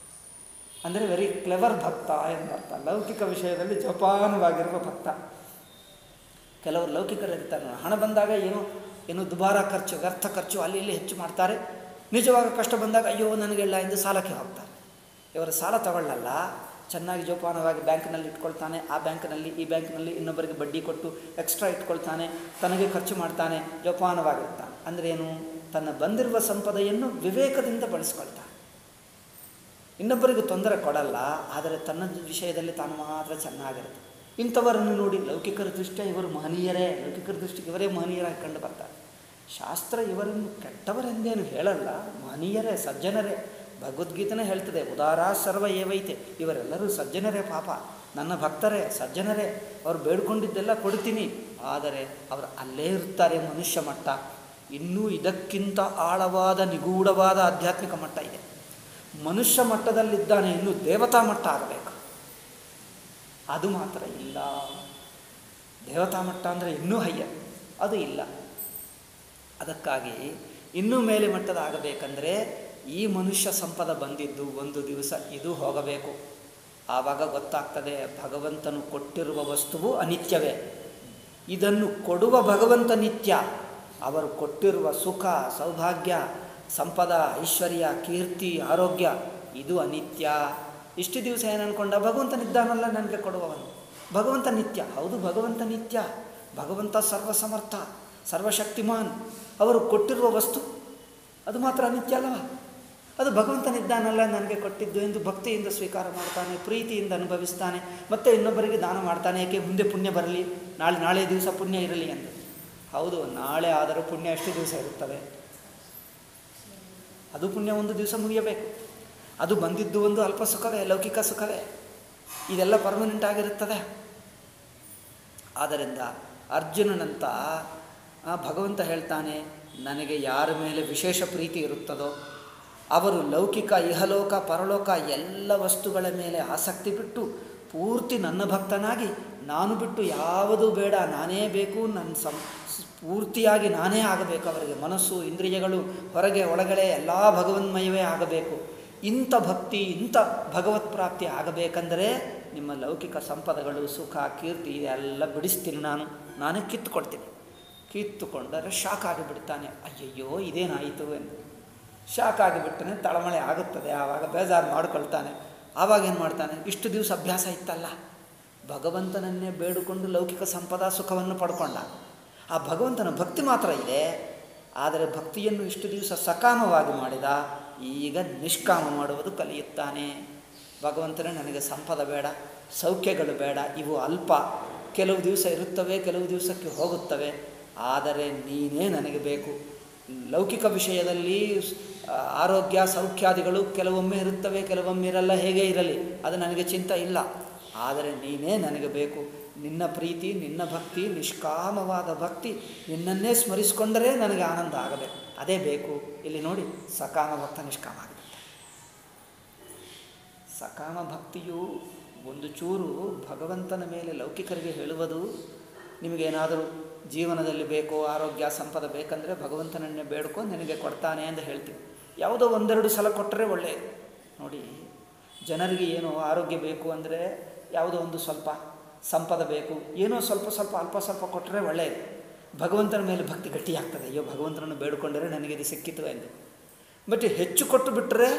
ಅಂದರೆ ವೆರಿ ಕ್ಲೆವರ್ ಭಕ್ತ ಎಂದರ್ಥ ಲೌಕಿಕ ವಿಷಯದಲ್ಲಿ ಜೋಪಾನವಾಗಿರುವ ಭಕ್ತ ಕೆಲವರು ಲೌಕಿಕರಿರ್ತಾರೆ ಹಣ ಬಂದಾಗ ಏನೋ ಏನೋ ದುಬಾರ ಖರ್ಚು ವ್ಯರ್ಥ ಖರ್ಚು ಅಲ್ಲಿ ಇಲ್ಲಿ ಹೆಚ್ಚು ಮಾಡ್ತಾರೆ ನಿಜವಾಗ ಕಷ್ಟ ಬಂದಾಗ ಅಯ್ಯೋ ನನಗೆಲ್ಲ ಎಂದು ಸಾಲಕ್ಕೆ ಹೋಗ್ತಾರೆ ಇವರು ಸಾಲ ತಗೊಳ್ಳಲ್ಲ ಚೆನ್ನಾಗಿ ಜೋಪಾನವಾಗಿ ಬ್ಯಾಂಕ್ನಲ್ಲಿ ಇಟ್ಕೊಳ್ತಾನೆ ಆ ಬ್ಯಾಂಕ್ನಲ್ಲಿ ಈ ಬ್ಯಾಂಕ್ನಲ್ಲಿ ಇನ್ನೊಬ್ಬರಿಗೆ ಬಡ್ಡಿ ಕೊಟ್ಟು ಎಕ್ಸ್ಟ್ರಾ ಇಟ್ಕೊಳ್ತಾನೆ ತನಗೆ ಖರ್ಚು ಮಾಡ್ತಾನೆ ಜೋಪಾನವಾಗಿರ್ತಾನೆ ಅಂದ್ರೇನು ತನ್ನ ಬಂದಿರುವ ಸಂಪದೆಯನ್ನು ವಿವೇಕದಿಂದ ಬಳಸ್ಕೊಳ್ತಾನೆ ಇನ್ನೊಬ್ಬರಿಗೆ ತೊಂದರೆ ಕೊಡಲ್ಲ ಆದರೆ ತನ್ನ ವಿಷಯದಲ್ಲಿ ತಾನು ಮಾತ್ರ ಚೆನ್ನಾಗಿರುತ್ತೆ ಇಂಥವರನ್ನು ನೋಡಿ ಲೌಕಿಕರ ದೃಷ್ಟಿಯ ಇವರು ಮಹನೀಯರೇ ಲೌಕಿಕರ ದೃಷ್ಟಿಗೆ ಇವರೇ ಮಹನೀಯರಾಗಿ ಕಂಡು ಬರ್ತಾರೆ ಶಾಸ್ತ್ರ ಇವರನ್ನು ಕೆಟ್ಟವರೆಂದೇನು ಹೇಳಲ್ಲ ಮಹನೀಯರೇ ಸಜ್ಜನರೇ ಭಗವದ್ಗೀತೆನೇ ಹೇಳ್ತದೆ ಉದಾರ ಸರ್ವ ಏವೈತೆ ಇವರೆಲ್ಲರೂ ಸಜ್ಜನರೇ ಪಾಪ ನನ್ನ ಭಕ್ತರೇ ಸಜ್ಜನರೇ ಅವ್ರು ಬೇಡ್ಕೊಂಡಿದ್ದೆಲ್ಲ ಕೊಡ್ತೀನಿ ಆದರೆ ಅವರು ಅಲ್ಲೇ ಇರ್ತಾರೆ ಮನುಷ್ಯ ಮಟ್ಟ ಇನ್ನೂ ಇದಕ್ಕಿಂತ ಆಳವಾದ ನಿಗೂಢವಾದ ಆಧ್ಯಾತ್ಮಿಕ ಮಟ್ಟ ಇದೆ ಮನುಷ್ಯ ಮಟ್ಟದಲ್ಲಿದ್ದಾನೆ ಇನ್ನು ದೇವತಾ ಮಟ್ಟ ಆಗಬೇಕು ಅದು ಮಾತ್ರ ಇಲ್ಲ ದೇವತಾ ಮಟ್ಟ ಅಂದರೆ ಇನ್ನೂ ಹಯ್ಯರ್ ಅದು ಇಲ್ಲ ಅದಕ್ಕಾಗಿ ಇನ್ನೂ ಮೇಲೆ ಮಟ್ಟದ ಆಗಬೇಕಂದ್ರೆ ಈ ಮನುಷ್ಯ ಸಂಪದ ಬಂದಿದ್ದು ಒಂದು ದಿವಸ ಇದು ಹೋಗಬೇಕು ಆವಾಗ ಗೊತ್ತಾಗ್ತದೆ ಭಗವಂತನು ಕೊಟ್ಟಿರುವ ವಸ್ತುವು ಅನಿತ್ಯವೇ ಇದನ್ನು ಕೊಡುವ ಭಗವಂತ ನಿತ್ಯ ಅವರು ಕೊಟ್ಟಿರುವ ಸುಖ ಸೌಭಾಗ್ಯ ಸಂಪದ ಐಶ್ವರ್ಯ ಕೀರ್ತಿ ಆರೋಗ್ಯ ಇದು ಅನಿತ್ಯ ಇಷ್ಟು ದಿವಸ ಏನು ಅನ್ಕೊಂಡ ಭಗವಂತನಿದ್ದಾನಲ್ಲ ನನಗೆ ಕೊಡುವವನು ಭಗವಂತ ನಿತ್ಯ ಹೌದು ಭಗವಂತ ನಿತ್ಯ ಭಗವಂತ ಸರ್ವಸಮರ್ಥ ಸರ್ವಶಕ್ತಿಮಾನ್ ಅವರು ಕೊಟ್ಟಿರುವ ವಸ್ತು ಅದು ಮಾತ್ರ ಅನಿತ್ಯ ಅಲ್ಲವಾ ಅದು ಭಗವಂತನಿದ್ದಾನಲ್ಲ ನನಗೆ ಕೊಟ್ಟಿದ್ದು ಎಂದು ಭಕ್ತಿಯಿಂದ ಸ್ವೀಕಾರ ಮಾಡ್ತಾನೆ ಪ್ರೀತಿಯಿಂದ ಅನುಭವಿಸ್ತಾನೆ ಮತ್ತೆ ಇನ್ನೊಬ್ಬರಿಗೆ ದಾನ ಮಾಡ್ತಾನೆ ಏಕೆ ಮುಂದೆ ಪುಣ್ಯ ಬರಲಿ ನಾಳೆ ನಾಳೆ ದಿವಸ ಪುಣ್ಯ ಇರಲಿ ಎಂದು ಹೌದು ನಾಳೆ ಆದರೂ ಪುಣ್ಯ ಎಷ್ಟು ದಿವಸ ಇರುತ್ತದೆ ಅದು ಪುಣ್ಯ ಒಂದು ದಿವಸ ಮುಗಿಯಬೇಕು ಅದು ಬಂದಿದ್ದು ಒಂದು ಅಲ್ಪ ಸುಖವೇ ಲೌಕಿಕ ಸುಖವೇ ಇದೆಲ್ಲ ಪರ್ಮನೆಂಟ್ ಆಗಿರುತ್ತದೆ ಆದ್ದರಿಂದ ಅರ್ಜುನನಂತ ಆ, ಭಗವಂತ ಹೇಳ್ತಾನೆ ನನಗೆ ಯಾರ ಮೇಲೆ ವಿಶೇಷ ಪ್ರೀತಿ ಇರುತ್ತದೋ ಅವರು ಲೌಕಿಕ ಇಹಲೋಕ ಪರಲೋಕ ಎಲ್ಲ ವಸ್ತುಗಳ ಮೇಲೆ ಆಸಕ್ತಿ ಬಿಟ್ಟು ಪೂರ್ತಿ ನನ್ನ ಭಕ್ತನಾಗಿ ನಾನು ಬಿಟ್ಟು ಯಾವುದೂ ಬೇಡ ನಾನೇ ಬೇಕು ನನ್ನ ಸಂ ಪೂರ್ತಿಯಾಗಿ ನಾನೇ ಆಗಬೇಕು ಅವರಿಗೆ ಮನಸ್ಸು ಇಂದ್ರಿಯಗಳು ಹೊರಗೆ ಒಳಗಡೆ ಎಲ್ಲ ಭಗವನ್ಮಯವೇ ಆಗಬೇಕು ಇಂಥ ಭಕ್ತಿ ಇಂಥ ಭಗವತ್ ಪ್ರಾಪ್ತಿ ಆಗಬೇಕಂದರೆ ನಿಮ್ಮ ಲೌಕಿಕ ಸಂಪದಗಳು ಸುಖ ಕೀರ್ತಿ ಇದೆಲ್ಲ ಬಿಡಿಸ್ತೀನಿ ನಾನು ನಾನೇ ಕಿತ್ತುಕೊಡ್ತೀನಿ ಕಿತ್ತುಕೊಂಡರೆ ಶಾಕ್ ಆಗಿಬಿಡ್ತಾನೆ ಅಯ್ಯಯ್ಯೋ ಇದೇನಾಯಿತು ಎಂದು ಶಾಕ್ ಆಗಿಬಿಟ್ಟನೆ ತಳಮಳೆ ಆಗುತ್ತದೆ ಆವಾಗ ಬೇಜಾರು ಮಾಡ್ಕೊಳ್ತಾನೆ ಆವಾಗ ಏನು ಮಾಡ್ತಾನೆ ಇಷ್ಟು ದಿವಸ ಅಭ್ಯಾಸ ಇತ್ತಲ್ಲ ಭಗವಂತನನ್ನೇ ಬೇಡಿಕೊಂಡು ಲೌಕಿಕ ಸಂಪದ ಸುಖವನ್ನು ಪಡ್ಕೊಂಡ ಆ ಭಗವಂತನ ಭಕ್ತಿ ಮಾತ್ರ ಇದೆ ಆದರೆ ಭಕ್ತಿಯನ್ನು ಇಷ್ಟು ದಿವಸ ಸಕಾಮವಾಗಿ ಮಾಡಿದ ಈಗ ನಿಷ್ಕಾಮ ಮಾಡುವುದು ಕಲಿಯುತ್ತಾನೆ ಭಗವಂತನೇ ನನಗೆ ಸಂಪದ ಬೇಡ ಸೌಖ್ಯಗಳು ಬೇಡ ಇವು ಅಲ್ಪ ಕೆಲವು ದಿವಸ ಇರುತ್ತವೆ ಕೆಲವು ದಿವಸಕ್ಕೆ ಹೋಗುತ್ತವೆ ಆದರೆ ನೀನೇ ನನಗೆ ಬೇಕು ಲೌಕಿಕ ವಿಷಯದಲ್ಲಿ ಆ, ಆರೋಗ್ಯ ಸೌಖ್ಯಾದಿಗಳು ಕೆಲವೊಮ್ಮೆ ಇರುತ್ತವೆ ಕೆಲವೊಮ್ಮೆ ಇರಲ್ಲ ಹೇಗೆ ಇರಲಿ ಅದು ನನಗೆ ಚಿಂತ ಇಲ್ಲ ಆದರೆ ನೀನೇ ನನಗೆ ಬೇಕು ನಿನ್ನ ಪ್ರೀತಿ ನಿನ್ನ ಭಕ್ತಿ ನಿಷ್ಕಾಮವಾದ ಭಕ್ತಿ ನಿನ್ನನ್ನೇ ಸ್ಮರಿಸಿಕೊಂಡರೆ ನನಗೆ ಆನಂದ ಆಗಬೇಕು ಅದೇ ಬೇಕು ಇಲ್ಲಿ ನೋಡಿ ಸಕಾಮ ಭಕ್ತ ನಿಷ್ಕಾಮ ಆಗುತ್ತೆ ಸಕಾಮ ಭಕ್ತಿಯು ಒಂದು ಚೂರು ಭಗವಂತನ ಮೇಲೆ ಲೌಕಿಕರಿಗೆ ಹೇಳುವುದು ನಿಮಗೇನಾದರೂ ಜೀವನದಲ್ಲಿ ಬೇಕೋ ಆರೋಗ್ಯ ಸಂಪದ ಬೇಕಂದರೆ ಭಗವಂತನನ್ನೇ ಬೇಡ್ಕೊ ನಿನಗೆ ಕೊಡ್ತಾನೆ ಅಂತ ಹೇಳ್ತೀವಿ ಯಾವುದೋ ಒಂದೆರಡು ಸಲ ಕೊಟ್ಟರೆ ಒಳ್ಳೆಯದು ನೋಡಿ ಜನರಿಗೆ ಏನೋ ಆರೋಗ್ಯ ಬೇಕು ಅಂದರೆ ಯಾವುದೋ ಒಂದು ಸ್ವಲ್ಪ ಸಂಪದ ಬೇಕು ಏನೋ ಸ್ವಲ್ಪ ಸ್ವಲ್ಪ ಅಲ್ಪ ಸ್ವಲ್ಪ ಕೊಟ್ಟರೆ ಒಳ್ಳೆಯದು ಭಗವಂತನ ಮೇಲೆ ಭಕ್ತಿ ಗಟ್ಟಿಯಾಗ್ತದೆ ಅಯ್ಯೋ ಭಗವಂತನನ್ನು ಬೇಡಿಕೊಂಡರೆ ನನಗೆ ಇದು ಸಿಕ್ಕಿತು ಎಂದು ಬಟ್ ಹೆಚ್ಚು ಕೊಟ್ಟು ಬಿಟ್ಟರೆ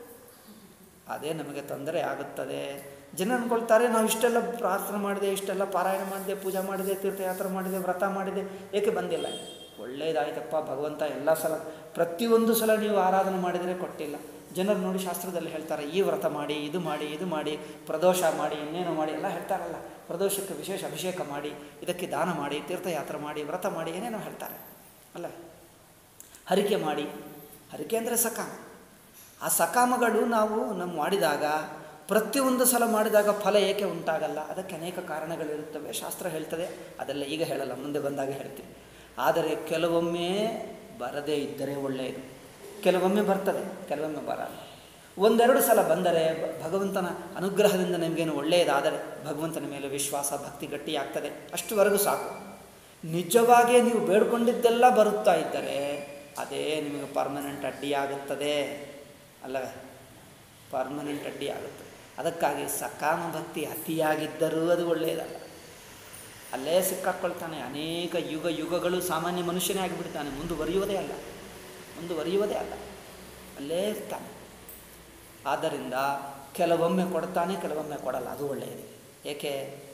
ಅದೇ ನಮಗೆ ತೊಂದರೆ ಆಗುತ್ತದೆ ಜನ ಅಂದ್ಕೊಳ್ತಾರೆ ನಾವು ಇಷ್ಟೆಲ್ಲ ಪ್ರಾರ್ಥನೆ ಮಾಡಿದೆ ಇಷ್ಟೆಲ್ಲ ಪಾರಾಯಣ ಮಾಡಿದೆ ಪೂಜೆ ಮಾಡಿದೆ ತೀರ್ಥಯಾತ್ರೆ ಮಾಡಿದೆ ವ್ರತ ಮಾಡಿದೆ ಏಕೆ ಬಂದಿಲ್ಲ ಒಳ್ಳೇದಾಯ್ತಪ್ಪ ಭಗವಂತ ಎಲ್ಲ ಸಲ ಪ್ರತಿಯೊಂದು ಸಲ ನೀವು ಆರಾಧನೆ ಮಾಡಿದರೆ ಕೊಟ್ಟಿಲ್ಲ ಜನರು ನೋಡಿ ಶಾಸ್ತ್ರದಲ್ಲಿ ಹೇಳ್ತಾರೆ ಈ ವ್ರತ ಮಾಡಿ ಇದು ಮಾಡಿ ಇದು ಮಾಡಿ ಪ್ರದೋಷ ಮಾಡಿ ಇನ್ನೇನು ಮಾಡಿ ಎಲ್ಲ ಹೇಳ್ತಾರಲ್ಲ ಪ್ರದೋಷಕ್ಕೆ ವಿಶೇಷ ಅಭಿಷೇಕ ಮಾಡಿ ಇದಕ್ಕೆ ದಾನ ಮಾಡಿ ತೀರ್ಥಯಾತ್ರೆ ಮಾಡಿ ವ್ರತ ಮಾಡಿ ಏನೇನೋ ಹೇಳ್ತಾರೆ ಅಲ್ಲ ಹರಿಕೆ ಮಾಡಿ ಹರಿಕೆ ಅಂದರೆ ಸಕಾಮ ಆ ಸಕಾಮಗಳು ನಾವು ನಮ್ಮ ಮಾಡಿದಾಗ ಪ್ರತಿಯೊಂದು ಸಲ ಮಾಡಿದಾಗ ಫಲ ಏಕೆ ಉಂಟಾಗಲ್ಲ ಅದಕ್ಕೆ ಅನೇಕ ಕಾರಣಗಳಿರುತ್ತವೆ ಶಾಸ್ತ್ರ ಹೇಳ್ತದೆ ಅದೆಲ್ಲ ಈಗ ಹೇಳಲ್ಲ ಮುಂದೆ ಬಂದಾಗ ಹೇಳ್ತೀವಿ ಆದರೆ ಕೆಲವೊಮ್ಮೆ ಬರದೇ ಇದ್ದರೆ ಒಳ್ಳೆಯದು ಕೆಲವೊಮ್ಮೆ ಬರ್ತದೆ ಕೆಲವೊಮ್ಮೆ ಬರಲ್ಲ ಒಂದೆರಡು ಸಲ ಬಂದರೆ ಭ- ಭಗವಂತನ ಅನುಗ್ರಹದಿಂದ ನಮಗೇನು ಒಳ್ಳೆಯದಾದರೆ ಭಗವಂತನ ಮೇಲೆ ವಿಶ್ವಾಸ ಭಕ್ತಿ ಗಟ್ಟಿಯಾಗ್ತದೆ ಅಷ್ಟುವರೆಗೂ ಸಾಕು ನಿಜವಾಗಿಯೇ ನೀವು ಬೇಡ್ಕೊಂಡಿದ್ದೆಲ್ಲ ಬರುತ್ತಾ ಇದ್ದರೆ ಅದೇ ನಿಮಗೆ ಪರ್ಮನೆಂಟ್ ಅಡ್ಡಿಯಾಗುತ್ತದೆ ಅಲ್ಲವೇ ಪರ್ಮನೆಂಟ್ ಅಡ್ಡಿ ಆಗುತ್ತೆ ಅದಕ್ಕಾಗಿ ಸಕಾಮ ಭಕ್ತಿ ಅತಿಯಾಗಿದ್ದರೂ ಅದು ಒಳ್ಳೆಯದಲ್ಲ ಅಲ್ಲೇ ಸಿಕ್ಕಾಕ್ಕೊಳ್ತಾನೆ ಅನೇಕ ಯುಗ ಯುಗಗಳು ಸಾಮಾನ್ಯ ಮನುಷ್ಯನೇ ಆಗಿಬಿಡ್ತಾನೆ ಮುಂದುವರಿಯುವುದೇ ಅಲ್ಲ ಮುಂದುವರಿಯುವುದೇ ಅಲ್ಲ ಅಲ್ಲೇ ಇರ್ತಾನೆ ಆದ್ದರಿಂದ ಕೆಲವೊಮ್ಮೆ ಕೊಡ್ತಾನೆ ಕೆಲವೊಮ್ಮೆ ಕೊಡಲ್ಲ ಅದು ಒಳ್ಳೆಯದು ಏಕೆ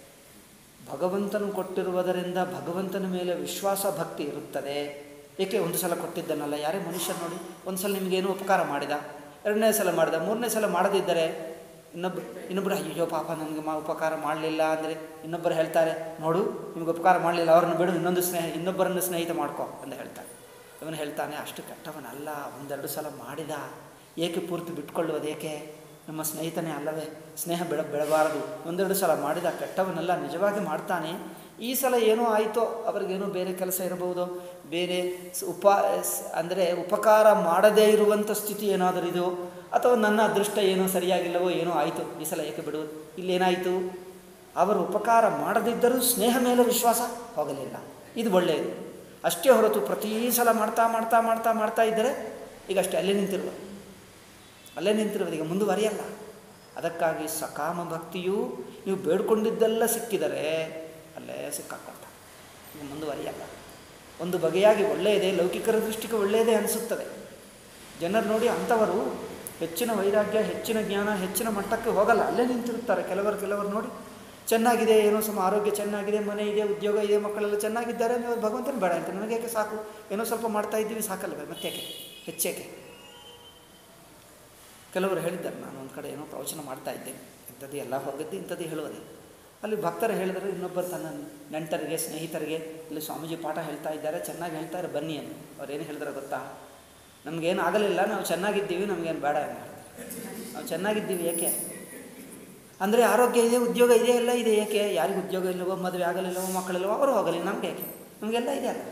ಭಗವಂತನು ಕೊಟ್ಟಿರುವುದರಿಂದ ಭಗವಂತನ ಮೇಲೆ ವಿಶ್ವಾಸ ಭಕ್ತಿ ಇರುತ್ತದೆ ಏಕೆ ಒಂದು ಸಲ ಕೊಟ್ಟಿದ್ದನಲ್ಲ ಯಾರೇ ಮನುಷ್ಯ ನೋಡಿ ಒಂದು ಸಲ ನಿಮಗೇನು ಉಪಕಾರ ಮಾಡಿದ ಎರಡನೇ ಸಲ ಮಾಡಿದ ಮೂರನೇ ಸಲ ಮಾಡದಿದ್ದರೆ ಇನ್ನೊಬ್ಬ ಇನ್ನೊಬ್ಬರು ಅಯ್ಯೋ ಪಾಪ ನನಗೆ ಮಾ ಉಪಕಾರ ಮಾಡಲಿಲ್ಲ ಅಂದರೆ ಇನ್ನೊಬ್ಬರು ಹೇಳ್ತಾರೆ ನೋಡು ನಿಮ್ಗೆ ಉಪಕಾರ ಮಾಡಲಿಲ್ಲ ಅವ್ರನ್ನ ಬಿಡು ಇನ್ನೊಂದು ಸ್ನೇಹ ಇನ್ನೊಬ್ಬರನ್ನು ಸ್ನೇಹಿತ ಮಾಡ್ಕೋ ಅಂತ ಹೇಳ್ತಾರೆ ಇವನು ಹೇಳ್ತಾನೆ ಅಷ್ಟು ಕೆಟ್ಟವನಲ್ಲ ಒಂದೆರಡು ಸಲ ಮಾಡಿದ ಏಕೆ ಪೂರ್ತಿ ಬಿಟ್ಕೊಳ್ಳುವುದು ಏಕೆ ನಮ್ಮ ಸ್ನೇಹಿತನೇ ಅಲ್ಲವೇ ಸ್ನೇಹ ಬೆಳ ಬೆಳಬಾರದು ಒಂದೆರಡು ಸಲ ಮಾಡಿದ ಕೆಟ್ಟವನ್ನೆಲ್ಲ ನಿಜವಾಗಿ ಮಾಡ್ತಾನೆ ಈ ಸಲ ಏನೋ ಆಯಿತೋ ಅವ್ರಿಗೇನೋ ಬೇರೆ ಕೆಲಸ ಇರಬಹುದು ಬೇರೆ ಸ್- ಉಪ ಸ್- ಅಂದರೆ ಉಪಕಾರ ಮಾಡದೇ ಇರುವಂಥ ಸ್ಥಿತಿ ಏನಾದರೂ ಇದೆಯೋ ಅಥವಾ ನನ್ನ ಅದೃಷ್ಟ ಏನೋ ಸರಿಯಾಗಿಲ್ಲವೋ ಏನೋ ಆಯಿತು ಈ ಸಲ ಏಕೆ ಬಿಡುವುದು ಇಲ್ಲೇನಾಯಿತು ಅವರು ಉಪಕಾರ ಮಾಡದಿದ್ದರೂ ಸ್ನೇಹ ಮೇಲೆ ವಿಶ್ವಾಸ ಹೋಗಲಿಲ್ಲ ಇದು ಒಳ್ಳೆಯದು ಅಷ್ಟೇ ಹೊರತು ಪ್ರತಿ ಸಲ ಮಾಡ್ತಾ ಮಾಡ್ತಾ ಮಾಡ್ತಾ ಮಾಡ್ತಾ ಇದ್ದರೆ ಈಗ ಅಷ್ಟೇ ಅಲ್ಲೇ ನಿಂತಿರುವ ಅಲ್ಲೇ ನಿಂತಿರುವುದು ಈಗ ಮುಂದುವರಿಯಲ್ಲ ಅದಕ್ಕಾಗಿ ಸಕಾಮ ಭಕ್ತಿಯು ನೀವು ಬೇಡ್ಕೊಂಡಿದ್ದೆಲ್ಲ ಸಿಕ್ಕಿದರೆ ಅಲ್ಲೇ ಸಿಕ್ಕಾಕೊಳ್ತ ಈಗ ಮುಂದುವರಿಯಲ್ಲ ಒಂದು ಬಗೆಯಾಗಿ ಒಳ್ಳೆಯದೇ ಲೌಕಿಕರ ದೃಷ್ಟಿಗೆ ಒಳ್ಳೆಯದೇ ಅನಿಸುತ್ತದೆ ಜನರು ನೋಡಿ ಅಂಥವರು ಹೆಚ್ಚಿನ ವೈರಾಗ್ಯ ಹೆಚ್ಚಿನ ಜ್ಞಾನ ಹೆಚ್ಚಿನ ಮಟ್ಟಕ್ಕೆ ಹೋಗಲ್ಲ ಅಲ್ಲೇ ನಿಂತಿರುತ್ತಾರೆ ಕೆಲವರು ಕೆಲವರು ನೋಡಿ ಚೆನ್ನಾಗಿದೆ ಏನೋ ಸಮ ಆರೋಗ್ಯ ಚೆನ್ನಾಗಿದೆ ಮನೆ ಇದೆ ಉದ್ಯೋಗ ಇದೆ ಮಕ್ಕಳೆಲ್ಲ ಚೆನ್ನಾಗಿದ್ದಾರೆ ನೀವು ಭಗವಂತನ ಬೇಡ ಅಂತ ನನಗೆ ಯಾಕೆ ಸಾಕು ಏನೋ ಸ್ವಲ್ಪ ಮಾಡ್ತಾ ಇದ್ದೀವಿ ಸಾಕಲ್ವೇ ಮತ್ತೆ ಯಾಕೆ ಹೆಚ್ಚೇಕೆ ಕೆಲವರು ಹೇಳಿದ್ದಾರೆ ನಾನು ಒಂದು ಕಡೆ ಏನೋ ಪ್ರವಚನ ಮಾಡ್ತಾ ಇದ್ದೇನೆ ಇಂಥದ್ದು ಎಲ್ಲ ಹೋಗದ್ದು ಇಂಥದ್ದು ಹೇಳುವುದೇ ಅಲ್ಲಿ ಭಕ್ತರು ಹೇಳಿದರೆ ಇನ್ನೊಬ್ಬರು ತನ್ನ ನೆಂಟರಿಗೆ ಸ್ನೇಹಿತರಿಗೆ ಇಲ್ಲಿ ಸ್ವಾಮೀಜಿ ಪಾಠ ಹೇಳ್ತಾ ಇದ್ದಾರೆ ಚೆನ್ನಾಗಿ ಹೇಳ್ತಾರೆ ಬನ್ನಿ ಅಂತ ಅವ್ರೇನು ಹೇಳಿದ್ರೆ ಗೊತ್ತಾ ನಮಗೇನು ಆಗಲಿಲ್ಲ ನಾವು ಚೆನ್ನಾಗಿದ್ದೀವಿ ನಮಗೇನು ಬೇಡ ಅಂತ ಹೇಳ್ತಾರೆ. ನಾವು ಚೆನ್ನಾಗಿದ್ದೀವಿ ಏಕೆ ಅಂದರೆ ಆರೋಗ್ಯ ಇದೆ ಉದ್ಯೋಗ ಇದೆ ಎಲ್ಲ ಇದೆ ಏಕೆ ಯಾರಿಗೂ ಉದ್ಯೋಗ ಇಲ್ಲವೋ ಮದುವೆ ಆಗಲಿಲ್ಲವೋ ಮಕ್ಕಳಿಲ್ಲವೋ ಅವರು ಹೋಗಲಿ ನಮ್ಗೆ ಏಕೆ ನಮಗೆಲ್ಲ ಇದೆ ಅಲ್ಲ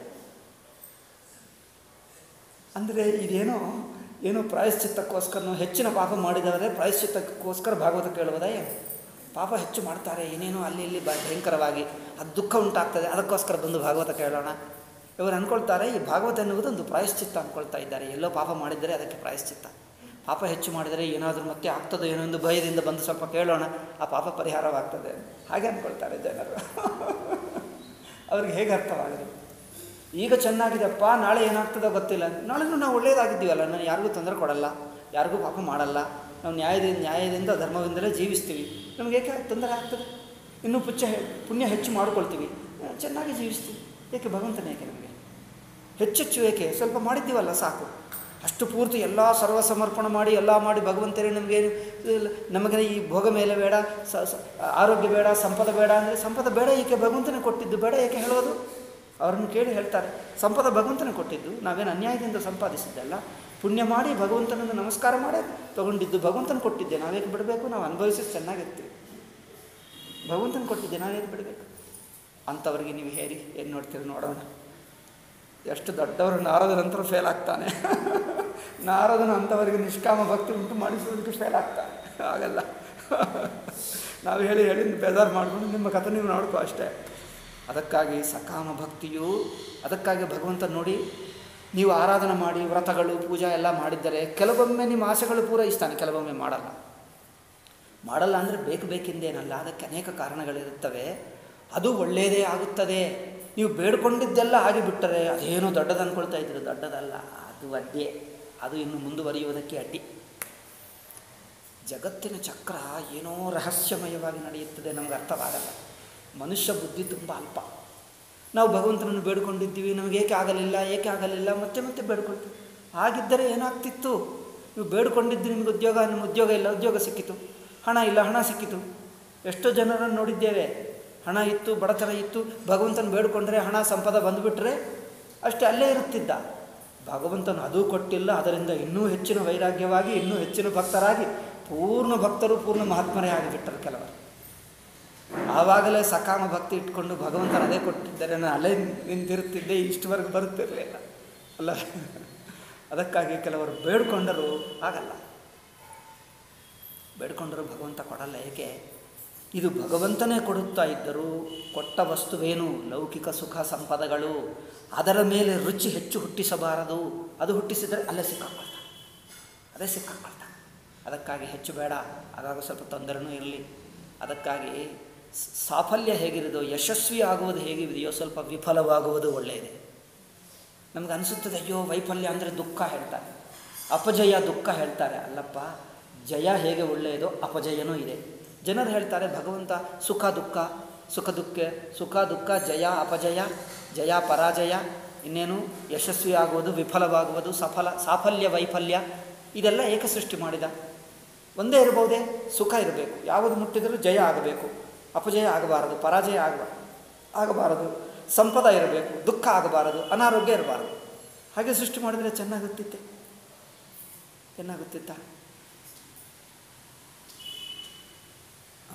ಅಂದರೆ ಇದೇನೋ ಏನೋ ಪ್ರಾಯಶ್ಚಿತ್ತಕ್ಕೋಸ್ಕರನೋ ಹೆಚ್ಚಿನ ಪಾಪ ಮಾಡಿದವರೇ ಪ್ರಾಯಶ್ಚಿತ್ತಕ್ಕೋಸ್ಕರ ಭಾಗವತ ಕೇಳುವುದಾ ಏನು ಪಾಪ ಹೆಚ್ಚು ಮಾಡ್ತಾರೆ ಏನೇನೋ ಅಲ್ಲಿ ಇಲ್ಲಿ ಬ ಭಯಂಕರವಾಗಿ ಅದು ದುಃಖ ಉಂಟಾಗ್ತದೆ ಅದಕ್ಕೋಸ್ಕರ ಬಂದು ಭಾಗವತ ಕೇಳೋಣ ಇವರು ಅಂದ್ಕೊಳ್ತಾರೆ ಈ ಭಾಗವತ ಎನ್ನುವುದು ಒಂದು ಪ್ರಾಯಶ್ಚಿತ್ತ ಅಂದ್ಕೊಳ್ತಾ ಇದ್ದಾರೆ ಎಲ್ಲೋ ಪಾಪ ಮಾಡಿದರೆ ಅದಕ್ಕೆ ಪ್ರಾಯಶ್ಚಿತ್ತ ಪಾಪ ಹೆಚ್ಚು ಮಾಡಿದರೆ ಏನಾದರೂ ಮತ್ತೆ ಆಗ್ತದೋ ಏನೋ ಒಂದು ಭಯದಿಂದ ಬಂದು ಸ್ವಲ್ಪ ಕೇಳೋಣ ಆ ಪಾಪ ಪರಿಹಾರವಾಗ್ತದೆ ಹಾಗೆ ಅಂದ್ಕೊಳ್ತಾರೆ ಜನರು ಅವ್ರಿಗೆ ಹೇಗೆ ಅರ್ಥವಾಗದು ಈಗ ಚೆನ್ನಾಗಿದೆಪ್ಪ ನಾಳೆ ಏನಾಗ್ತದೋ ಗೊತ್ತಿಲ್ಲ ನಾಳೆನೂ ನಾವು ಒಳ್ಳೆಯದಾಗಿದ್ದೀವಲ್ಲ ನಾನು ಯಾರಿಗೂ ತೊಂದರೆ ಕೊಡಲ್ಲ ಯಾರಿಗೂ ಪಾಪ ಮಾಡಲ್ಲ ನಾವು ನ್ಯಾಯದಿಂದ ನ್ಯಾಯದಿಂದ ಧರ್ಮದಿಂದಲೇ ಜೀವಿಸ್ತೀವಿ ನಮಗೆ ಏಕೆ ತೊಂದರೆ ಆಗ್ತದೆ ಇನ್ನೂ ಪುಚ್ಚ ಹೆ- ಪುಣ್ಯ ಹೆಚ್ಚು ಮಾಡ್ಕೊಳ್ತೀವಿ ಆ, ಚೆನ್ನಾಗಿ ಜೀವಿಸ್ತೀವಿ ಏಕೆ ಭಗವಂತನೇ ಏಕೆ ನಮಗೆ ಹೆಚ್ಚೆಚ್ಚು ಏಕೆ ಸ್ವಲ್ಪ ಮಾಡಿದ್ದೀವಲ್ಲ ಸಾಕು ಅಷ್ಟು ಪೂರ್ತಿ ಎಲ್ಲ ಸರ್ವ ಸಮರ್ಪಣೆ ಮಾಡಿ ಎಲ್ಲ ಮಾಡಿ ಭಗವಂತರೇ ನಮಗೆ ನಮಗೆ ಈ ಭೋಗ ಮೇಲೆ ಬೇಡ ಸ ಸ- ಆರೋಗ್ಯ ಬೇಡ ಸಂಪದ ಬೇಡ ಅಂದರೆ ಸಂಪದ ಬೇಡ ಏಕೆ ಭಗವಂತನೇ ಕೊಟ್ಟಿದ್ದು ಬೇಡ ಏಕೆ ಹೇಳೋದು ಅವ್ರನ್ನ ಕೇಳಿ ಹೇಳ್ತಾರೆ ಸಂಪದ ಭಗವಂತನೇ ಕೊಟ್ಟಿದ್ದು ನಾವೇನು ಅನ್ಯಾಯದಿಂದ ಸಂಪಾದಿಸಿದ್ದಲ್ಲ ಪುಣ್ಯ ಮಾಡಿ ಭಗವಂತನನ್ನು ನಮಸ್ಕಾರ ಮಾಡೇ ತಗೊಂಡಿದ್ದು ಭಗವಂತನ ಕೊಟ್ಟಿದ್ದೆ ನಾವೇಕೆ ಬಿಡಬೇಕು ನಾವು ಅನುಭವಿಸಿ ಚೆನ್ನಾಗಿರ್ತೀವಿ ಭಗವಂತನ ಕೊಟ್ಟಿದ್ದೆ ನಾವೇಕೆ ಬಿಡಬೇಕು ಅಂಥವ್ರಿಗೆ ನೀವು ಹೇರಿ ಏನು ನೋಡ್ತೀರಿ ನೋಡೋಣ ಎಷ್ಟು ದೊಡ್ಡವರು ನಾರದ ನಂತರ ಫೇಲ್ ಆಗ್ತಾನೆ ನಾರದನು ಅಂಥವರಿಗೆ ನಿಷ್ಕಾಮ ಭಕ್ತಿ ಉಂಟು ಮಾಡಿಸುವುದಕ್ಕೆ ಫೇಲ್ ಆಗ್ತಾನೆ ಆಗಲ್ಲ ನಾವು ಹೇಳಿ ಹೇಳಿ ಬೇಜಾರು ಮಾಡಿಕೊಂಡು ನಿಮ್ಮ ಕಥೆ ನೀವು ನೋಡ್ಕೋ ಅಷ್ಟೇ ಅದಕ್ಕಾಗಿ ಸಕಾಮ ಭಕ್ತಿಯು ಅದಕ್ಕಾಗಿ ಭಗವಂತ ನೋಡಿ ನೀವು ಆರಾಧನೆ ಮಾಡಿ ವ್ರತಗಳು ಪೂಜಾ ಎಲ್ಲ ಮಾಡಿದ್ದರೆ ಕೆಲವೊಮ್ಮೆ ನಿಮ್ಮ ಆಸೆಗಳು ಪೂರೈಸ್ತಾನೆ ಕೆಲವೊಮ್ಮೆ ಮಾಡಲ್ಲ ಮಾಡಲ್ಲ ಅಂದರೆ ಬೇಕು ಬೇಕೆಂದೇನಲ್ಲ ಅದಕ್ಕೆ ಅನೇಕ ಕಾರಣಗಳಿರುತ್ತವೆ ಅದು ಒಳ್ಳೆಯದೇ ಆಗುತ್ತದೆ ನೀವು ಬೇಡ್ಕೊಂಡಿದ್ದೆಲ್ಲ ಆಗಿಬಿಟ್ಟರೆ ಅದೇನೋ ದೊಡ್ಡದು ಅಂದ್ಕೊಳ್ತಾ ಇದ್ದೀರಿ ದೊಡ್ಡದಲ್ಲ ಅದು ಅಡ್ಡಿ ಅದು ಇನ್ನು ಮುಂದುವರಿಯುವುದಕ್ಕೆ ಅಡ್ಡಿ ಜಗತ್ತಿನ ಚಕ್ರ ಏನೋ ರಹಸ್ಯಮಯವಾಗಿ ನಡೆಯುತ್ತದೆ ನಮ್ಗೆ ಅರ್ಥವಾಗಲ್ಲ ಮನುಷ್ಯ ಬುದ್ಧಿ ತುಂಬ ಅಲ್ಪ ನಾವು ಭಗವಂತನನ್ನು ಬೇಡ್ಕೊಂಡಿದ್ದೀವಿ ನಮಗೆ ಏಕೆ ಆಗಲಿಲ್ಲ ಏಕೆ ಆಗಲಿಲ್ಲ ಮತ್ತೆ ಮತ್ತೆ ಬೇಡ್ಕೊಳ್ತೀವಿ ಹಾಗಿದ್ದರೆ ಏನಾಗ್ತಿತ್ತು ನೀವು ಬೇಡ್ಕೊಂಡಿದ್ದು ನಿಮ್ಗೆ ಉದ್ಯೋಗ ನಿಮ್ಮ ಉದ್ಯೋಗ ಇಲ್ಲ ಉದ್ಯೋಗ ಸಿಕ್ಕಿತು ಹಣ ಇಲ್ಲ ಹಣ ಸಿಕ್ಕಿತು ಎಷ್ಟೋ ಜನರನ್ನು ನೋಡಿದ್ದೇವೆ ಹಣ ಇತ್ತು ಬಡತನ ಇತ್ತು ಭಗವಂತನ ಬೇಡ್ಕೊಂಡ್ರೆ ಹಣ ಸಂಪದ ಬಂದುಬಿಟ್ರೆ ಅಷ್ಟೇ ಅಲ್ಲೇ ಇರುತ್ತಿದ್ದ ಭಗವಂತನು ಅದೂ ಕೊಟ್ಟಿಲ್ಲ ಅದರಿಂದ ಇನ್ನೂ ಹೆಚ್ಚಿನ ವೈರಾಗ್ಯವಾಗಿ ಇನ್ನೂ ಹೆಚ್ಚಿನ ಭಕ್ತರಾಗಿ ಪೂರ್ಣ ಭಕ್ತರು ಪೂರ್ಣ ಮಹಾತ್ಮರೇ ಆಗಿಬಿಟ್ಟರು ಕೆಲವರು ಆವಾಗಲೇ ಸಕಾಮ ಭಕ್ತಿ ಇಟ್ಕೊಂಡು ಭಗವಂತನ ಅದೇ ಕೊಟ್ಟಿದ್ದರೆ ನಾನು ಅಲ್ಲೇ ನಿಂತಿರುತ್ತಿದ್ದೆ ಇಷ್ಟವರೆಗೆ ಬರುತ್ತಿರಲಿಲ್ಲ ಅಲ್ಲ ಅದಕ್ಕಾಗಿ ಕೆಲವರು ಬೇಡ್ಕೊಂಡರೂ ಆಗಲ್ಲ ಬೇಡ್ಕೊಂಡರೂ ಭಗವಂತ ಕೊಡಲ್ಲ ಏಕೆ ಇದು ಭಗವಂತನೇ ಕೊಡುತ್ತಾ ಇದ್ದರೂ ಕೊಟ್ಟ ವಸ್ತುವೇನು ಲೌಕಿಕ ಸುಖ ಸಂಪದಗಳು ಅದರ ಮೇಲೆ ರುಚಿ ಹೆಚ್ಚು ಹುಟ್ಟಿಸಬಾರದು ಅದು ಹುಟ್ಟಿಸಿದರೆ ಅಲ್ಲೇ ಸಿಕ್ಕಾಕೊಳ್ತ ಅದೇ ಸಿಕ್ಕಾಕೊಳ್ತ ಅದಕ್ಕಾಗಿ ಹೆಚ್ಚು ಬೇಡ ಆಗಾಗ ಸ್ವಲ್ಪ ತೊಂದರೆನೂ ಇರಲಿ ಅದಕ್ಕಾಗಿ ಸ- ಸಾಫಲ್ಯ ಹೇಗಿರೋದೋ ಯಶಸ್ವಿ ಆಗುವುದು ಹೇಗಿದೆಯೋ ಸ್ವಲ್ಪ ವಿಫಲವಾಗುವುದು ಒಳ್ಳೆಯದೇ ನಮ್ಗೆ ಅನಿಸುತ್ತದೆ ಅಯ್ಯೋ ವೈಫಲ್ಯ ಅಂದರೆ ದುಃಖ ಹೇಳ್ತಾರೆ ಅಪಜಯ ದುಃಖ ಹೇಳ್ತಾರೆ ಅಲ್ಲಪ್ಪ ಜಯ ಹೇಗೆ ಒಳ್ಳೆಯದೋ ಅಪಜಯನೂ ಇದೆ ಜನರು ಹೇಳ್ತಾರೆ ಭಗವಂತ ಸುಖ ದುಃಖ ಸುಖ ದುಃಖ ಸುಖ ದುಃಖ ಜಯ ಅಪಜಯ ಜಯ ಪರಾಜಯ ಇನ್ನೇನು ಯಶಸ್ವಿ ಆಗುವುದು ವಿಫಲವಾಗುವುದು ಸಫಲ ಸಾಫಲ್ಯ ವೈಫಲ್ಯ ಇದೆಲ್ಲ ಏಕ ಸೃಷ್ಟಿ ಮಾಡಿದ ಒಂದೇ ಇರಬಹುದೇ ಸುಖ ಇರಬೇಕು ಯಾವುದು ಮುಟ್ಟಿದರೂ ಜಯ ಆಗಬೇಕು ಅಪಜಯ ಆಗಬಾರದು ಪರಾಜಯ ಆಗಬಾರದು ಆಗಬಾರದು ಸಂಪದ ಇರಬೇಕು ದುಃಖ ಆಗಬಾರದು ಅನಾರೋಗ್ಯ ಇರಬಾರದು ಹಾಗೆ ಸೃಷ್ಟಿ ಮಾಡಿದರೆ ಚೆನ್ನಾಗುತ್ತಿತ್ತೆ ಏನಾಗುತ್ತಿತ್ತ ಆ?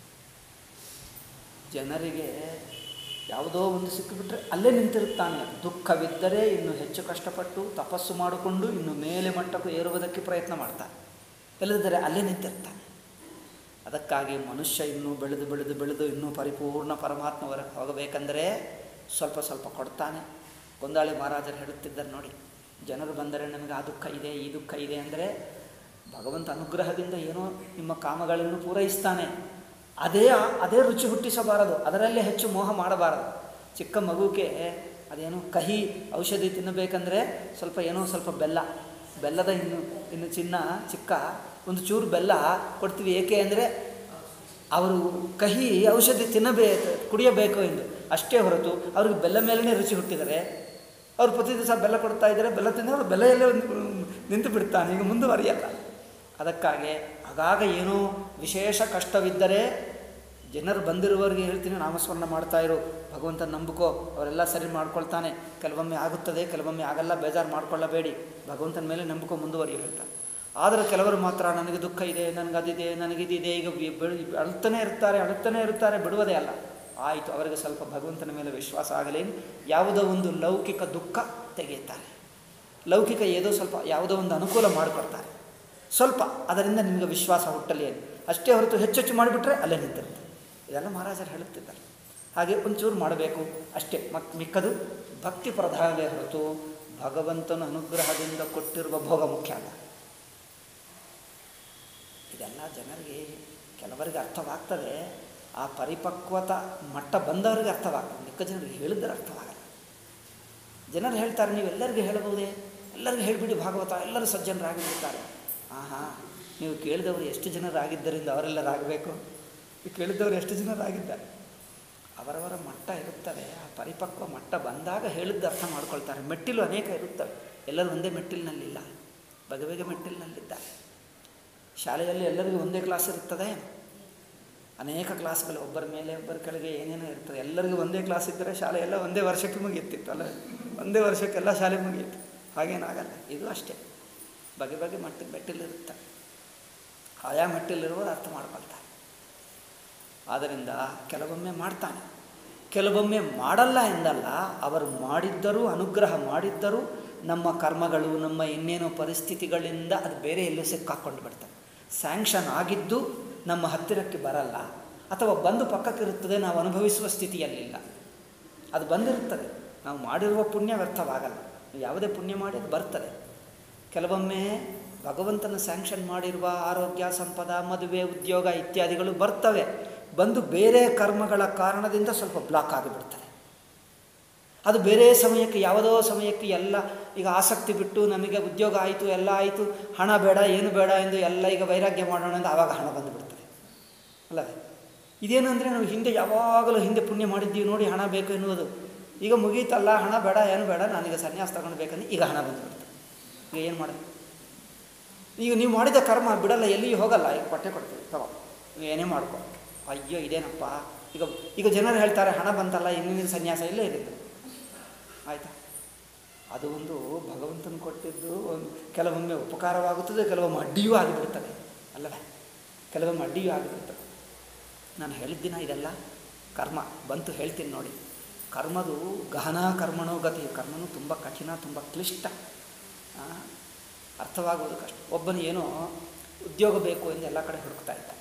ಜನರಿಗೆ ಯಾವುದೋ ಒಂದು ಸಿಕ್ಕಿಬಿಟ್ರೆ ಅಲ್ಲೇ ನಿಂತಿರುತ್ತಾನೆ ದುಃಖವಿದ್ದರೆ ಇನ್ನು ಹೆಚ್ಚು ಕಷ್ಟಪಟ್ಟು ತಪಸ್ಸು ಮಾಡಿಕೊಂಡು ಇನ್ನು ಮೇಲೆ ಮಟ್ಟಕ್ಕೂ ಏರುವುದಕ್ಕೆ ಪ್ರಯತ್ನ ಮಾಡ್ತಾನೆ ಇಲ್ಲದಿದ್ದರೆ ಅಲ್ಲೇ ನಿಂತಿರ್ತಾನೆ ಅದಕ್ಕಾಗಿ ಮನುಷ್ಯ ಇನ್ನೂ ಬೆಳೆದು ಬೆಳೆದು ಬೆಳೆದು ಇನ್ನೂ ಪರಿಪೂರ್ಣ ಪರಮಾತ್ಮವರ ಹೋಗಬೇಕೆಂದರೆ ಸ್ವಲ್ಪ ಸ್ವಲ್ಪ ಕೊಡ್ತಾನೆ ಗೊಂದಾಳಿ ಮಹಾರಾಜರು ಹೇಳುತ್ತಿದ್ದರು ನೋಡಿ ಜನರು ಬಂದರೆ ನಮಗೆ ಆ ದುಃಖ ಇದೆ ಈ ದುಃಖ ಇದೆ ಅಂದರೆ ಭಗವಂತ ಅನುಗ್ರಹದಿಂದ ಏನೋ ನಿಮ್ಮ ಕಾಮಗಳನ್ನು ಪೂರೈಸ್ತಾನೆ ಅದೇ ಅದೇ ರುಚಿ ಹುಟ್ಟಿಸಬಾರದು ಅದರಲ್ಲೇ ಹೆಚ್ಚು ಮೋಹ ಮಾಡಬಾರದು ಚಿಕ್ಕ ಮಗುಗೆ ಅದೇನು ಕಹಿ ಔಷಧಿ ತಿನ್ನಬೇಕಂದ್ರೆ ಸ್ವಲ್ಪ ಏನೋ ಸ್ವಲ್ಪ ಬೆಲ್ಲ ಬೆಲ್ಲದ ಇನ್ನು ಇನ್ನು ಚಿನ್ನ ಚಿಕ್ಕ ಒಂದು ಚೂರು ಬೆಲ್ಲ ಕೊಡ್ತೀವಿ ಏಕೆ ಅಂದರೆ ಅವರು ಕಹಿ ಔಷಧಿ ತಿನ್ನಬೇಕು ಕುಡಿಯಬೇಕು ಎಂದು ಅಷ್ಟೇ ಹೊರತು ಅವ್ರಿಗೆ ಬೆಲ್ಲ ಮೇಲೇ ರುಚಿ ಹುಟ್ಟಿದರೆ ಅವ್ರು ಪ್ರತಿ ದಿವಸ ಬೆಲ್ಲ ಕೊಡ್ತಾ ಇದ್ದಾರೆ ಬೆಲ್ಲ ತಿಂದು ಅವರು ಬೆಲೆಯಲ್ಲೇ ಒಂದು ನಿಂತು ಬಿಡ್ತಾನೆ ಈಗ ಮುಂದುವರಿಯಲ್ಲ ಅದಕ್ಕಾಗಿ ಆಗಾಗ ಏನೋ ವಿಶೇಷ ಕಷ್ಟವಿದ್ದರೆ ಜನರು ಬಂದಿರುವವರಿಗೆ ಹೇಳ್ತೀನಿ ನಾಮಸ್ಮರಣ ಮಾಡ್ತಾ ಇರು ಭಗವಂತ ನಂಬಿಕೋ ಅವರೆಲ್ಲ ಸರಿ ಮಾಡ್ಕೊಳ್ತಾನೆ ಕೆಲವೊಮ್ಮೆ ಆಗುತ್ತದೆ ಕೆಲವೊಮ್ಮೆ ಆಗಲ್ಲ ಬೇಜಾರು ಮಾಡ್ಕೊಳ್ಳಬೇಡಿ ಭಗವಂತನ ಮೇಲೆ ನಂಬಿಕೋ ಮುಂದುವರಿಯು ಹೇಳ್ತಾನೆ ಆದರೆ ಕೆಲವರು ಮಾತ್ರ ನನಗೆ ದುಃಖ ಇದೆ ನನಗೆ ಅದಿದೆ ನನಗಿದಿದೆ ಈಗ ಬಿ- ಬೆಳು ಅಳುತ್ತಾನೆ ಇರ್ತಾರೆ ಅಳುತ್ತಾನೆ ಇರ್ತಾರೆ ಬಿಡುವುದೇ ಅಲ್ಲ ಆಯಿತು ಅವರಿಗೆ ಸ್ವಲ್ಪ ಭಗವಂತನ ಮೇಲೆ ವಿಶ್ವಾಸ ಆಗಲಿ ಯಾವುದೋ ಒಂದು ಲೌಕಿಕ ದುಃಖ ತೆಗೆಯುತ್ತಾರೆ ಲೌಕಿಕ ಏನೋ ಸ್ವಲ್ಪ ಯಾವುದೋ ಒಂದು ಅನುಕೂಲ ಮಾಡಿಕೊಡ್ತಾರೆ ಸ್ವಲ್ಪ ಅದರಿಂದ ನಿಮಗೆ ವಿಶ್ವಾಸ ಹುಟ್ಟಲಿ ಅಂತ ಅಷ್ಟೇ ಹೊರತು ಹೆಚ್ಚೆಚ್ಚು ಮಾಡಿಬಿಟ್ರೆ ಅಲ್ಲೇ ನಿಂತಿರುತ್ತೆ ಇದೆಲ್ಲ ಮಹಾರಾಜರು ಹೇಳುತ್ತಿದ್ದಾರೆ ಹಾಗೆ ಒಂಚೂರು ಮಾಡಬೇಕು ಅಷ್ಟೇ ಮತ್ತು ಮಿಕ್ಕದು ಭಕ್ತಿ ಪ್ರಧಾನವೇ ಹೊರತು ಭಗವಂತನ ಅನುಗ್ರಹದಿಂದ ಕೊಟ್ಟಿರುವ ಭೋಗ ಮುಖ್ಯ ಅಲ್ಲ ಇದೆಲ್ಲ ಜನರಿಗೆ ಕೆಲವರಿಗೆ ಅರ್ಥವಾಗ್ತದೆ ಆ ಪರಿಪಕ್ವತ ಮಟ್ಟ ಬಂದವರಿಗೆ ಅರ್ಥವಾಗ್ತದೆ ಮಿಕ್ಕ ಜನರಿಗೆ ಹೇಳಿದ್ರೆ ಅರ್ಥವಾಗಲ್ಲ ಜನರು ಹೇಳ್ತಾರೆ ನೀವು ಎಲ್ಲರಿಗೂ ಹೇಳಬಹುದೇ ಎಲ್ಲರಿಗೂ ಹೇಳಿಬಿಡಿ ಭಾಗವತ ಎಲ್ಲರೂ ಸಜ್ಜನರಾಗಿಬಿಡ್ತಾರೆ ಆಹಾ ನೀವು ಕೇಳಿದವರು ಎಷ್ಟು ಜನರಾಗಿದ್ದರಿಂದ ಅವರೆಲ್ಲರಾಗಬೇಕು ನೀವು ಕೇಳಿದವರು ಎಷ್ಟು ಜನರಾಗಿದ್ದಾರೆ ಅವರವರ ಮಟ್ಟ ಇರುತ್ತದೆ ಆ ಪರಿಪಕ್ವ ಮಟ್ಟ ಬಂದಾಗ ಹೇಳಿದ್ದು ಅರ್ಥ ಮಾಡ್ಕೊಳ್ತಾರೆ ಮೆಟ್ಟಿಲು ಅನೇಕ ಇರುತ್ತವೆ ಎಲ್ಲರೂ ಒಂದೇ ಮೆಟ್ಟಿಲಿನಲ್ಲಿಲ್ಲ ಬಗೆ ಬಗೆ ಮೆಟ್ಟಿಲಿನಲ್ಲಿದ್ದಾರೆ ಶಾಲೆಯಲ್ಲಿ ಎಲ್ಲರಿಗೂ ಒಂದೇ ಕ್ಲಾಸ್ ಇರುತ್ತದೆ ಅನೇಕ ಕ್ಲಾಸ್ಗಳು ಒಬ್ಬರ ಮೇಲೆ ಒಬ್ಬರ ಕೆಳಗೆ ಏನೇನೋ ಇರ್ತದೆ ಎಲ್ಲರಿಗೂ ಒಂದೇ ಕ್ಲಾಸ್ ಇದ್ದರೆ ಶಾಲೆ ಎಲ್ಲ ಒಂದೇ ವರ್ಷಕ್ಕೆ ಮುಗಿಯುತ್ತಿತ್ತು ಅಲ್ಲ ಒಂದೇ ವರ್ಷಕ್ಕೆಲ್ಲ ಶಾಲೆ ಮುಗಿಯಿತು ಹಾಗೇನಾಗಲ್ಲ ಇದು ಅಷ್ಟೇ ಬಗೆ ಬಗೆ ಮಟ್ಟ ಮೆಟ್ಟಿಲಿರುತ್ತೆ ಆಯಾ ಮೆಟ್ಟಿಲಿರುವರು ಅರ್ಥ ಮಾಡ್ಕೊಳ್ತಾರೆ ಆದ್ದರಿಂದ ಕೆಲವೊಮ್ಮೆ ಮಾಡ್ತಾನೆ ಕೆಲವೊಮ್ಮೆ ಮಾಡಲ್ಲ ಎಂದಲ್ಲ ಅವರು ಮಾಡಿದ್ದರೂ ಅನುಗ್ರಹ ಮಾಡಿದ್ದರೂ ನಮ್ಮ ಕರ್ಮಗಳು ನಮ್ಮ ಇನ್ನೇನೋ ಪರಿಸ್ಥಿತಿಗಳಿಂದ ಅದು ಬೇರೆ ಎಲ್ಲೂ ಸಿಕ್ಕಾಕೊಂಡು ಬಿಡ್ತದೆ ಸ್ಯಾಂಕ್ಷನ್ ಆಗಿದ್ದು ನಮ್ಮ ಹತ್ತಿರಕ್ಕೆ ಬರಲ್ಲ ಅಥವಾ ಬಂದು ಪಕ್ಕಕ್ಕಿರುತ್ತದೆ ನಾವು ಅನುಭವಿಸುವ ಸ್ಥಿತಿಯಲ್ಲಿಲ್ಲ ಅದು ಬಂದಿರುತ್ತದೆ ನಾವು ಮಾಡಿರುವ ಪುಣ್ಯ ವ್ಯರ್ಥವಾಗಲ್ಲ ನೀವು ಯಾವುದೇ ಪುಣ್ಯ ಮಾಡಿ ಅದು ಬರ್ತದೆ ಕೆಲವೊಮ್ಮೆ ಭಗವಂತನ ಸ್ಯಾಂಕ್ಷನ್ ಮಾಡಿರುವ ಆರೋಗ್ಯ ಸಂಪದ ಮದುವೆ ಉದ್ಯೋಗ ಇತ್ಯಾದಿಗಳು ಬರ್ತವೆ ಬಂದು ಬೇರೆ ಕರ್ಮಗಳ ಕಾರಣದಿಂದ ಸ್ವಲ್ಪ ಬ್ಲಾಕ್ ಆಗಿಬಿಡ್ತದೆ ಅದು ಬೇರೆ ಸಮಯಕ್ಕೆ ಯಾವುದೋ ಸಮಯಕ್ಕೆ ಎಲ್ಲ ಈಗ ಆಸಕ್ತಿ ಬಿಟ್ಟು ನಮಗೆ ಉದ್ಯೋಗ ಆಯಿತು ಎಲ್ಲ ಆಯಿತು ಹಣ ಬೇಡ ಏನು ಬೇಡ ಎಂದು ಎಲ್ಲ ಈಗ ವೈರಾಗ್ಯ ಮಾಡೋಣ ಎಂದು ಆವಾಗ ಹಣ ಬಂದುಬಿಡ್ತದೆ ಅಲ್ಲವೇ ಇದೇನಂದರೆ ನಾವು ಹಿಂದೆ ಯಾವಾಗಲೂ ಹಿಂದೆ ಪುಣ್ಯ ಮಾಡಿದ್ದೀವಿ ನೋಡಿ ಹಣ ಬೇಕು ಎನ್ನುವುದು ಈಗ ಮುಗೀತಲ್ಲ ಹಣ ಬೇಡ ಏನು ಬೇಡ ನಾನೀಗ ಸನ್ಯಾಸ ತಗೊಳ್ಬೇಕಂದ್ರೆ ಈಗ ಹಣ ಬಂದುಬಿಡ್ತದೆ ಈಗ ಏನು ಮಾಡೋದು ಈಗ ನೀವು ಮಾಡಿದ ಕರ್ಮ ಬಿಡಲ್ಲ ಎಲ್ಲಿಯೂ ಹೋಗಲ್ಲ ಈಗ ಕೊಟ್ಟೆ ಕೊಡ್ತೀವಿ ತಗೋ ನೀವು ಏನೇ ಮಾಡ್ಕೊ ಅಯ್ಯೋ ಇದೇನಪ್ಪ ಈಗ ಈಗ ಜನರು ಹೇಳ್ತಾರೆ ಹಣ ಬಂತಲ್ಲ ಇನ್ನಿನ ಸನ್ಯಾಸ ಇಲ್ಲೇ ಇದೆ ಆಯಿತಾ ಅದು ಒಂದು ಭಗವಂತನ ಕೊಟ್ಟಿದ್ದು ಒಂದು ಕೆಲವೊಮ್ಮೆ ಉಪಕಾರವಾಗುತ್ತದೆ ಕೆಲವೊಮ್ಮೆ ಅಡ್ಡಿಯೂ ಆಗಿಬಿಡ್ತದೆ ಅಲ್ಲವೇ ಕೆಲವೊಮ್ಮೆ ಅಡ್ಡಿಯೂ ಆಗಿಬಿಡ್ತದೆ ನಾನು ಹೇಳಿದ್ದಿನ ಇದೆಲ್ಲ ಕರ್ಮ ಬಂತು ಹೇಳ್ತೀನಿ ನೋಡಿ ಕರ್ಮದು ಗಹನ ಕರ್ಮಣೋ ಗತಿ ಕರ್ಮನು ತುಂಬ ಕಠಿಣ ತುಂಬ ಕ್ಲಿಷ್ಟ ಆ, ಅರ್ಥವಾಗುವುದು ಕಷ್ಟ ಒಬ್ಬನು ಏನೋ ಉದ್ಯೋಗ ಬೇಕು ಎಂದು ಎಲ್ಲ ಕಡೆ ಹುಡುಕ್ತಾ ಇದ್ದ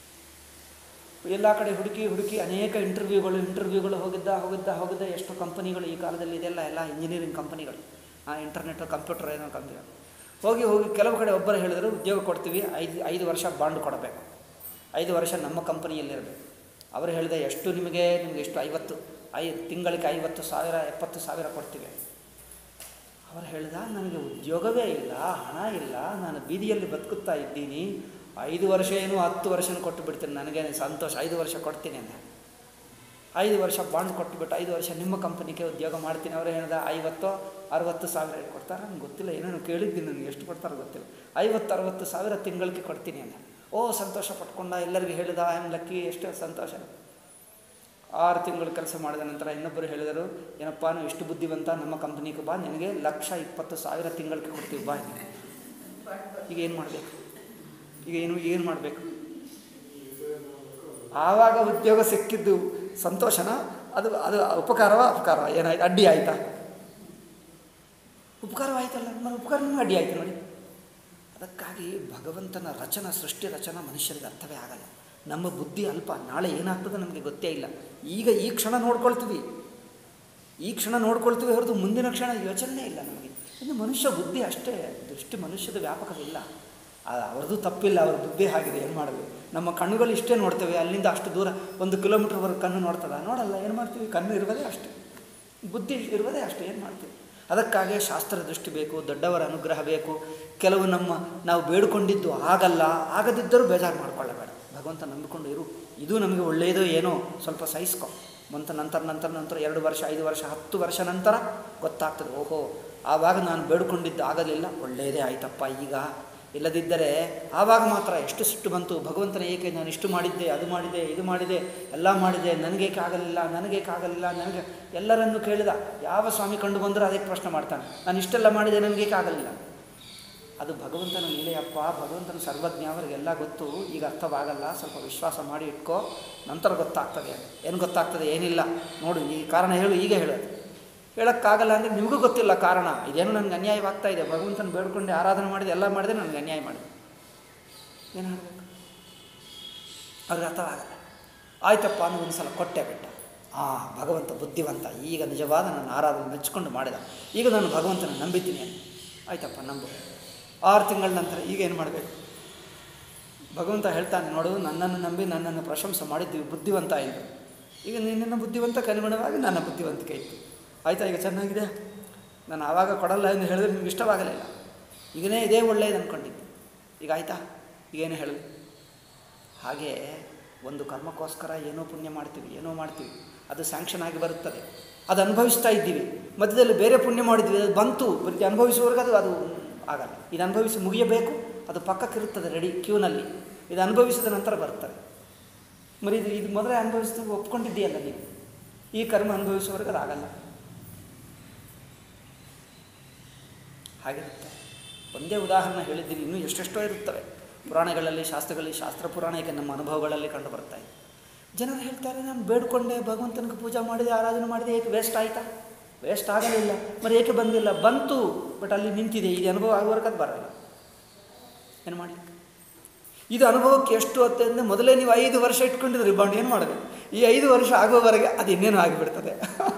ಎಲ್ಲ ಕಡೆ ಹುಡುಕಿ ಹುಡುಕಿ ಅನೇಕ ಇಂಟರ್ವ್ಯೂಗಳು ಇಂಟರ್ವ್ಯೂಗಳು ಹೋಗಿದ್ದ ಹೋಗಿದ್ದ ಹೋಗಿದ್ದ ಎಷ್ಟು ಕಂಪನಿಗಳು ಈ ಕಾಲದಲ್ಲಿ ಇದೆಲ್ಲ ಎಲ್ಲ ಇಂಜಿನಿಯರಿಂಗ್ ಕಂಪನಿಗಳು ಆ ಇಂಟರ್ನೆಟ್ ಕಂಪ್ಯೂಟರ್ ಏನೋ ಕಂಪ್ನಿಗಳು ಹೋಗಿ ಹೋಗಿ ಕೆಲವು ಕಡೆ ಒಬ್ಬರು ಹೇಳಿದರು ಉದ್ಯೋಗ ಕೊಡ್ತೀವಿ ಐದು ಐದು ವರ್ಷ ಬಾಂಡ್ ಕೊಡಬೇಕು ಐದು ವರ್ಷ ನಮ್ಮ ಕಂಪನಿಯಲ್ಲಿರಬೇಕು ಅವರು ಹೇಳಿದೆ ಎಷ್ಟು ನಿಮಗೆ ನಿಮಗೆ ಎಷ್ಟು ಐವತ್ತು ಐ ತಿಂಗಳಿಗೆ ಐವತ್ತು ಸಾವಿರ ಎಪ್ಪತ್ತು ಸಾವಿರ ಕೊಡ್ತೀವಿ ಅವರು ಹೇಳಿದ ನನಗೆ ಉದ್ಯೋಗವೇ ಇಲ್ಲ ಹಣ ಇಲ್ಲ ನಾನು ಬೀದಿಯಲ್ಲಿ ಬದುಕುತ್ತಾ ಇದ್ದೀನಿ ಐದು ವರ್ಷ ಏನು ಹತ್ತು ವರ್ಷನೂ ಕೊಟ್ಟು ಬಿಡ್ತೀನಿ ನನಗೆ ಸಂತೋಷ ಐದು ವರ್ಷ ಕೊಡ್ತೀನಿ ಅಂದೆ ಐದು ವರ್ಷ ಬಾಂಡ್ ಕೊಟ್ಟುಬಿಟ್ಟು ಐದು ವರ್ಷ ನಿಮ್ಮ ಕಂಪನಿಗೆ ಉದ್ಯೋಗ ಮಾಡ್ತೀನಿ ಅವರು ಹೇಳಿದ ಐವತ್ತು ಅರವತ್ತು ಸಾವಿರ ಕೊಡ್ತಾರೆ ನನಗೆ ಗೊತ್ತಿಲ್ಲ ಏನೇನು ಕೇಳಿದ್ದೀನಿ ನನಗೆ ಎಷ್ಟು ಕೊಡ್ತಾರೋ ಗೊತ್ತಿಲ್ಲ ಐವತ್ತು ಅರವತ್ತು ಸಾವಿರ ತಿಂಗಳಿಗೆ ಕೊಡ್ತೀನಿ ಅಂದೆ ಓ ಸಂತೋಷ ಪಟ್ಕೊಂಡ ಎಲ್ಲರಿಗೂ ಹೇಳಿದ ಐ ಆಮ್ ಲಕ್ಕಿ ಎಷ್ಟು ಸಂತೋಷ ಆರು ತಿಂಗಳು ಕೆಲಸ ಮಾಡಿದ ನಂತರ ಇನ್ನೊಬ್ಬರು ಹೇಳಿದರು ಏನಪ್ಪ ನೀವು ಇಷ್ಟು ಬುದ್ಧಿವಂತ ನಮ್ಮ ಕಂಪ್ನಿಗೆ ಬಾ ನಿನಗೆ ಲಕ್ಷ ಇಪ್ಪತ್ತು ಸಾವಿರ ತಿಂಗಳಿಗೆ ಕೊಡ್ತೀವಿ ಬಾ ಈಗ ಏನು ಮಾಡಬೇಕು ಈಗ ಏನು ಏನು ಮಾಡಬೇಕು ಆವಾಗ ಉದ್ಯೋಗ ಸಿಕ್ಕಿದ್ದು ಸಂತೋಷನ ಅದು ಅದು ಉಪಕಾರವ ಅಪಕಾರವ ಏನಾಯ್ತು ಅಡ್ಡಿ ಆಯ್ತಾ ಉಪಕಾರವಾಯ್ತಲ್ಲ మన ಉಪಕಾರ ನಿಮ್ಗೆ ಅಡ್ಡಿ ಆಯ್ತು ನೋಡಿ ಅದಕ್ಕಾಗಿ ಭಗವಂತನ ರಚನ ಸೃಷ್ಟಿ ರಚನ ಮನುಷ್ಯರಿಗೆ ಅರ್ಥವೇ ಆಗಲ್ಲ ನಮ್ಮ ಬುದ್ಧಿ ಅಲ್ಪ ನಾಳೆ ಏನಾಗ್ತದೆ ನಮಗೆ ಗೊತ್ತೇ ಇಲ್ಲ ಈಗ ಈ ಕ್ಷಣ ನೋಡ್ಕೊಳ್ತೀವಿ ಈ ಕ್ಷಣ ನೋಡ್ಕೊಳ್ತೀವಿ ಹೊರತು ಮುಂದಿನ ಕ್ಷಣ ಯೋಚನೆ ಇಲ್ಲ ನಮಗೆ ಇನ್ನು ಮನುಷ್ಯ ಬುದ್ಧಿ ಅಷ್ಟೇ ದೃಷ್ಟಿ ಮನುಷ್ಯದ ವ್ಯಾಪಕವಿಲ್ಲ ಆ- ಅವ್ರದ್ದು ತಪ್ಪಿಲ್ಲ ಅವ್ರ ಬುದ್ಧಿ ಆಗಿದೆ ಏನು ಮಾಡಬೇಕು ನಮ್ಮ ಕಣ್ಣುಗಳು ಇಷ್ಟೇ ನೋಡ್ತೇವೆ ಅಲ್ಲಿಂದ ಅಷ್ಟು ದೂರ ಒಂದು ಕಿಲೋಮೀಟ್ರ್ವರೆಗೆ ಕಣ್ಣು ನೋಡ್ತದ ನೋಡಲ್ಲ ಏನು ಮಾಡ್ತೀವಿ ಕಣ್ಣು ಇರುವುದೇ ಅಷ್ಟೇ ಬುದ್ಧಿ ಇರುವುದೇ ಅಷ್ಟೇ ಏನು ಮಾಡ್ತೀವಿ ಅದಕ್ಕಾಗಿ ಶಾಸ್ತ್ರ ದೃಷ್ಟಿ ಬೇಕು ದೊಡ್ಡವರ ಅನುಗ್ರಹ ಬೇಕು ಕೆಲವು ನಮ್ಮ ನಾವು ಬೇಡಿಕೊಂಡಿದ್ದು ಆಗಲ್ಲ ಆಗದಿದ್ದರೂ ಬೇಜಾರು ಮಾಡ್ಕೊಳ್ಳಬೇಡ ಭಗವಂತ ನಂಬಿಕೊಂಡು ಇರು ಇದು ನಮಗೆ ಒಳ್ಳೆಯದೋ ಏನೋ ಸ್ವಲ್ಪ ಸಹಿಸ್ಕೊ ಮಂತ ನಂತರ ನಂತರ ನಂತರ ಎರಡು ವರ್ಷ ಐದು ವರ್ಷ ಹತ್ತು ವರ್ಷ ನಂತರ ಗೊತ್ತಾಗ್ತದೆ ಓಹೋ ಆವಾಗ ನಾನು ಬೇಡ್ಕೊಂಡಿದ್ದು ಆಗಲಿಲ್ಲ ಒಳ್ಳೆಯದೇ ಆಯ್ತಪ್ಪ ಈಗ ಇಲ್ಲದಿದ್ದರೆ ಆವಾಗ ಮಾತ್ರ ಎಷ್ಟು ಸಿಟ್ಟು ಬಂತು ಭಗವಂತನ ಏಕೆ ನಾನು ಇಷ್ಟು ಮಾಡಿದ್ದೆ ಅದು ಮಾಡಿದೆ ಇದು ಮಾಡಿದೆ ಎಲ್ಲ ಮಾಡಿದೆ ನನಗೇಕೆ ಆಗಲಿಲ್ಲ ನನಗೇಕೆ ಆಗಲಿಲ್ಲ ನನಗೆ ಎಲ್ಲರನ್ನು ಕೇಳಿದ ಯಾವ ಸ್ವಾಮಿ ಕಂಡು ಬಂದರೂ ಅದಕ್ಕೆ ಪ್ರಶ್ನೆ ಮಾಡ್ತಾನೆ ನಾನು ಇಷ್ಟೆಲ್ಲ ಮಾಡಿದೆ ನನಗೇಕೆ ಆಗಲಿಲ್ಲ ಅದು ಭಗವಂತನ ಲೀಲೆಯಪ್ಪ ಭಗವಂತನ ಸರ್ವಜ್ಞ ಅವರಿಗೆಲ್ಲ ಗೊತ್ತು ಈಗ ಅರ್ಥವಾಗಲ್ಲ ಸ್ವಲ್ಪ ವಿಶ್ವಾಸ ಮಾಡಿ ಇಟ್ಕೋ ನಂತರ ಗೊತ್ತಾಗ್ತದೆ ಏನು ಗೊತ್ತಾಗ್ತದೆ ಏನಿಲ್ಲ ನೋಡು ಈ ಕಾರಣ ಹೇಳು ಈಗ ಹೇಳೋದು ಹೇಳೋಕ್ಕಾಗಲ್ಲ ಅಂದರೆ ನಿಮಗೂ ಗೊತ್ತಿಲ್ಲ ಕಾರಣ ಇದೇನು ನನಗೆ ಅನ್ಯಾಯವಾಗ್ತಾ ಇದೆ ಭಗವಂತನ ಬೇಡ್ಕೊಂಡು ಆರಾಧನೆ ಮಾಡಿದೆ ಎಲ್ಲ ಮಾಡಿದೆ ನನಗೆ ಅನ್ಯಾಯ ಮಾಡಿದೆ ಏನು ಮಾಡಬೇಕು ಅವ್ರಿಗೆ ಅರ್ಥವಾಗಲ್ಲ ಆಯ್ತಪ್ಪ ಅನ್ನೋ ಒಂದು ಸಲ ಕೊಟ್ಟೆ ಬಿಟ್ಟ ಆ ಭಗವಂತ ಬುದ್ಧಿವಂತ ಈಗ ನಿಜವಾದ ನನ್ನ ಆರಾಧನೆ ಮೆಚ್ಕೊಂಡು ಮಾಡಿದ ಈಗ ನಾನು ಭಗವಂತನ ನಂಬಿದ್ದೀನಿ ಅಂತ ಆಯ್ತಪ್ಪ ನಂಬು ಆರು ತಿಂಗಳ ನಂತರ ಈಗ ಏನು ಮಾಡಬೇಕು ಭಗವಂತ ಹೇಳ್ತಾನೆ ನೋಡು ನನ್ನನ್ನು ನಂಬಿ ನನ್ನನ್ನು ಪ್ರಶಂಸೆ ಮಾಡಿದ್ದೀವಿ ಬುದ್ಧಿವಂತ ಎಂದು ಈಗ ನಿನ್ನ ಬುದ್ಧಿವಂತಕ್ಕೆ ಅನುಗುಣವಾಗಿ ನನ್ನ ಬುದ್ಧಿವಂತಿಕೆ ಇತ್ತು ಆಯಿತಾ ಈಗ ಚೆನ್ನಾಗಿದೆ ನಾನು ಆವಾಗ ಕೊಡಲ್ಲ ಎಂದು ಹೇಳಿದ್ರೆ ನಿಮ್ಗೆ ಇಷ್ಟವಾಗಲಿಲ್ಲ ಈಗನೇ ಇದೇ ಒಳ್ಳೆಯದು ಅಂದ್ಕೊಂಡಿದ್ದು ಈಗ ಆಯಿತಾ ಈಗೇನು ಹೇಳಲಿ ಹಾಗೆ ಒಂದು ಕರ್ಮಕ್ಕೋಸ್ಕರ ಏನೋ ಪುಣ್ಯ ಮಾಡ್ತೀವಿ ಏನೋ ಮಾಡ್ತೀವಿ ಅದು ಸ್ಯಾಂಕ್ಷನ್ ಆಗಿ ಬರುತ್ತದೆ ಅದು ಅನುಭವಿಸ್ತಾ ಇದ್ದೀವಿ ಮಧ್ಯದಲ್ಲಿ ಬೇರೆ ಪುಣ್ಯ ಮಾಡಿದ್ವಿ ಅದು ಬಂತು ಬರೀ ಅನುಭವಿಸುವವರೆಗೆ ಅದು ಅದು ಆಗಲ್ಲ ಇದು ಅನುಭವಿಸಿ ಮುಗಿಯಬೇಕು ಅದು ಪಕ್ಕಕ್ಕಿರುತ್ತದೆ ರೆಡಿ ಕ್ಯೂನಲ್ಲಿ ಇದು ಅನುಭವಿಸಿದ ನಂತರ ಬರ್ತದೆ మరి ಇದು ಇದು ಮೊದಲೇ ಅನುಭವಿಸ್ತು ಒಪ್ಕೊಂಡಿದ್ದೀಯಲ್ಲ ನೀವು ಈ ಕರ್ಮ ಅನುಭವಿಸುವವರೆಗೆ ಅದು ಆಗಲ್ಲ ಹಾಗಿರುತ್ತೆ ಒಂದೇ ಉದಾಹರಣೆ ಹೇಳಿದ್ದೀನಿ ಇನ್ನೂ ಎಷ್ಟೆಷ್ಟೋ ಇರುತ್ತವೆ ಪುರಾಣಗಳಲ್ಲಿ ಶಾಸ್ತ್ರಗಳಲ್ಲಿ ಶಾಸ್ತ್ರ ಪುರಾಣಕ್ಕೆ ನಮ್ಮ ಅನುಭವಗಳಲ್ಲಿ ಕಂಡು ಬರ್ತಾ ಇದೆ ಜನರು ಹೇಳ್ತಾರೆ ನಾನು ಬೇಡ್ಕೊಂಡೆ ಭಗವಂತನಿಗೆ ಪೂಜೆ ಮಾಡಿದೆ ಆರಾಧನೆ ಮಾಡಿದೆ ಏಕೆ ವೇಸ್ಟ್ ಆಯಿತಾ ವೇಸ್ಟ್ ಆಗಲಿಲ್ಲ మరి ಏಕೆ ಬಂದಿಲ್ಲ ಬಂತು ಬಟ್ ಅಲ್ಲಿ ನಿಂತಿದೆ ಇದು ಅನುಭವ ಆಗುವವರೆಗೆ ಅದು ಬರಲ್ಲ ಏನು ಮಾಡಿ ಇದು ಅನುಭವಕ್ಕೆ ಎಷ್ಟು ಹೊತ್ತೆ ಅಂದರೆ ಮೊದಲೇ ನೀವು ಐದು ವರ್ಷ ಇಟ್ಕೊಂಡಿದ್ರಿ ಬಾಂಡ್ ಏನು ಮಾಡಬೇಕು ಈ ಐದು ವರ್ಷ ಆಗುವವರೆಗೆ ಅದು ಇನ್ನೇನು ಆಗಿಬಿಡ್ತದೆ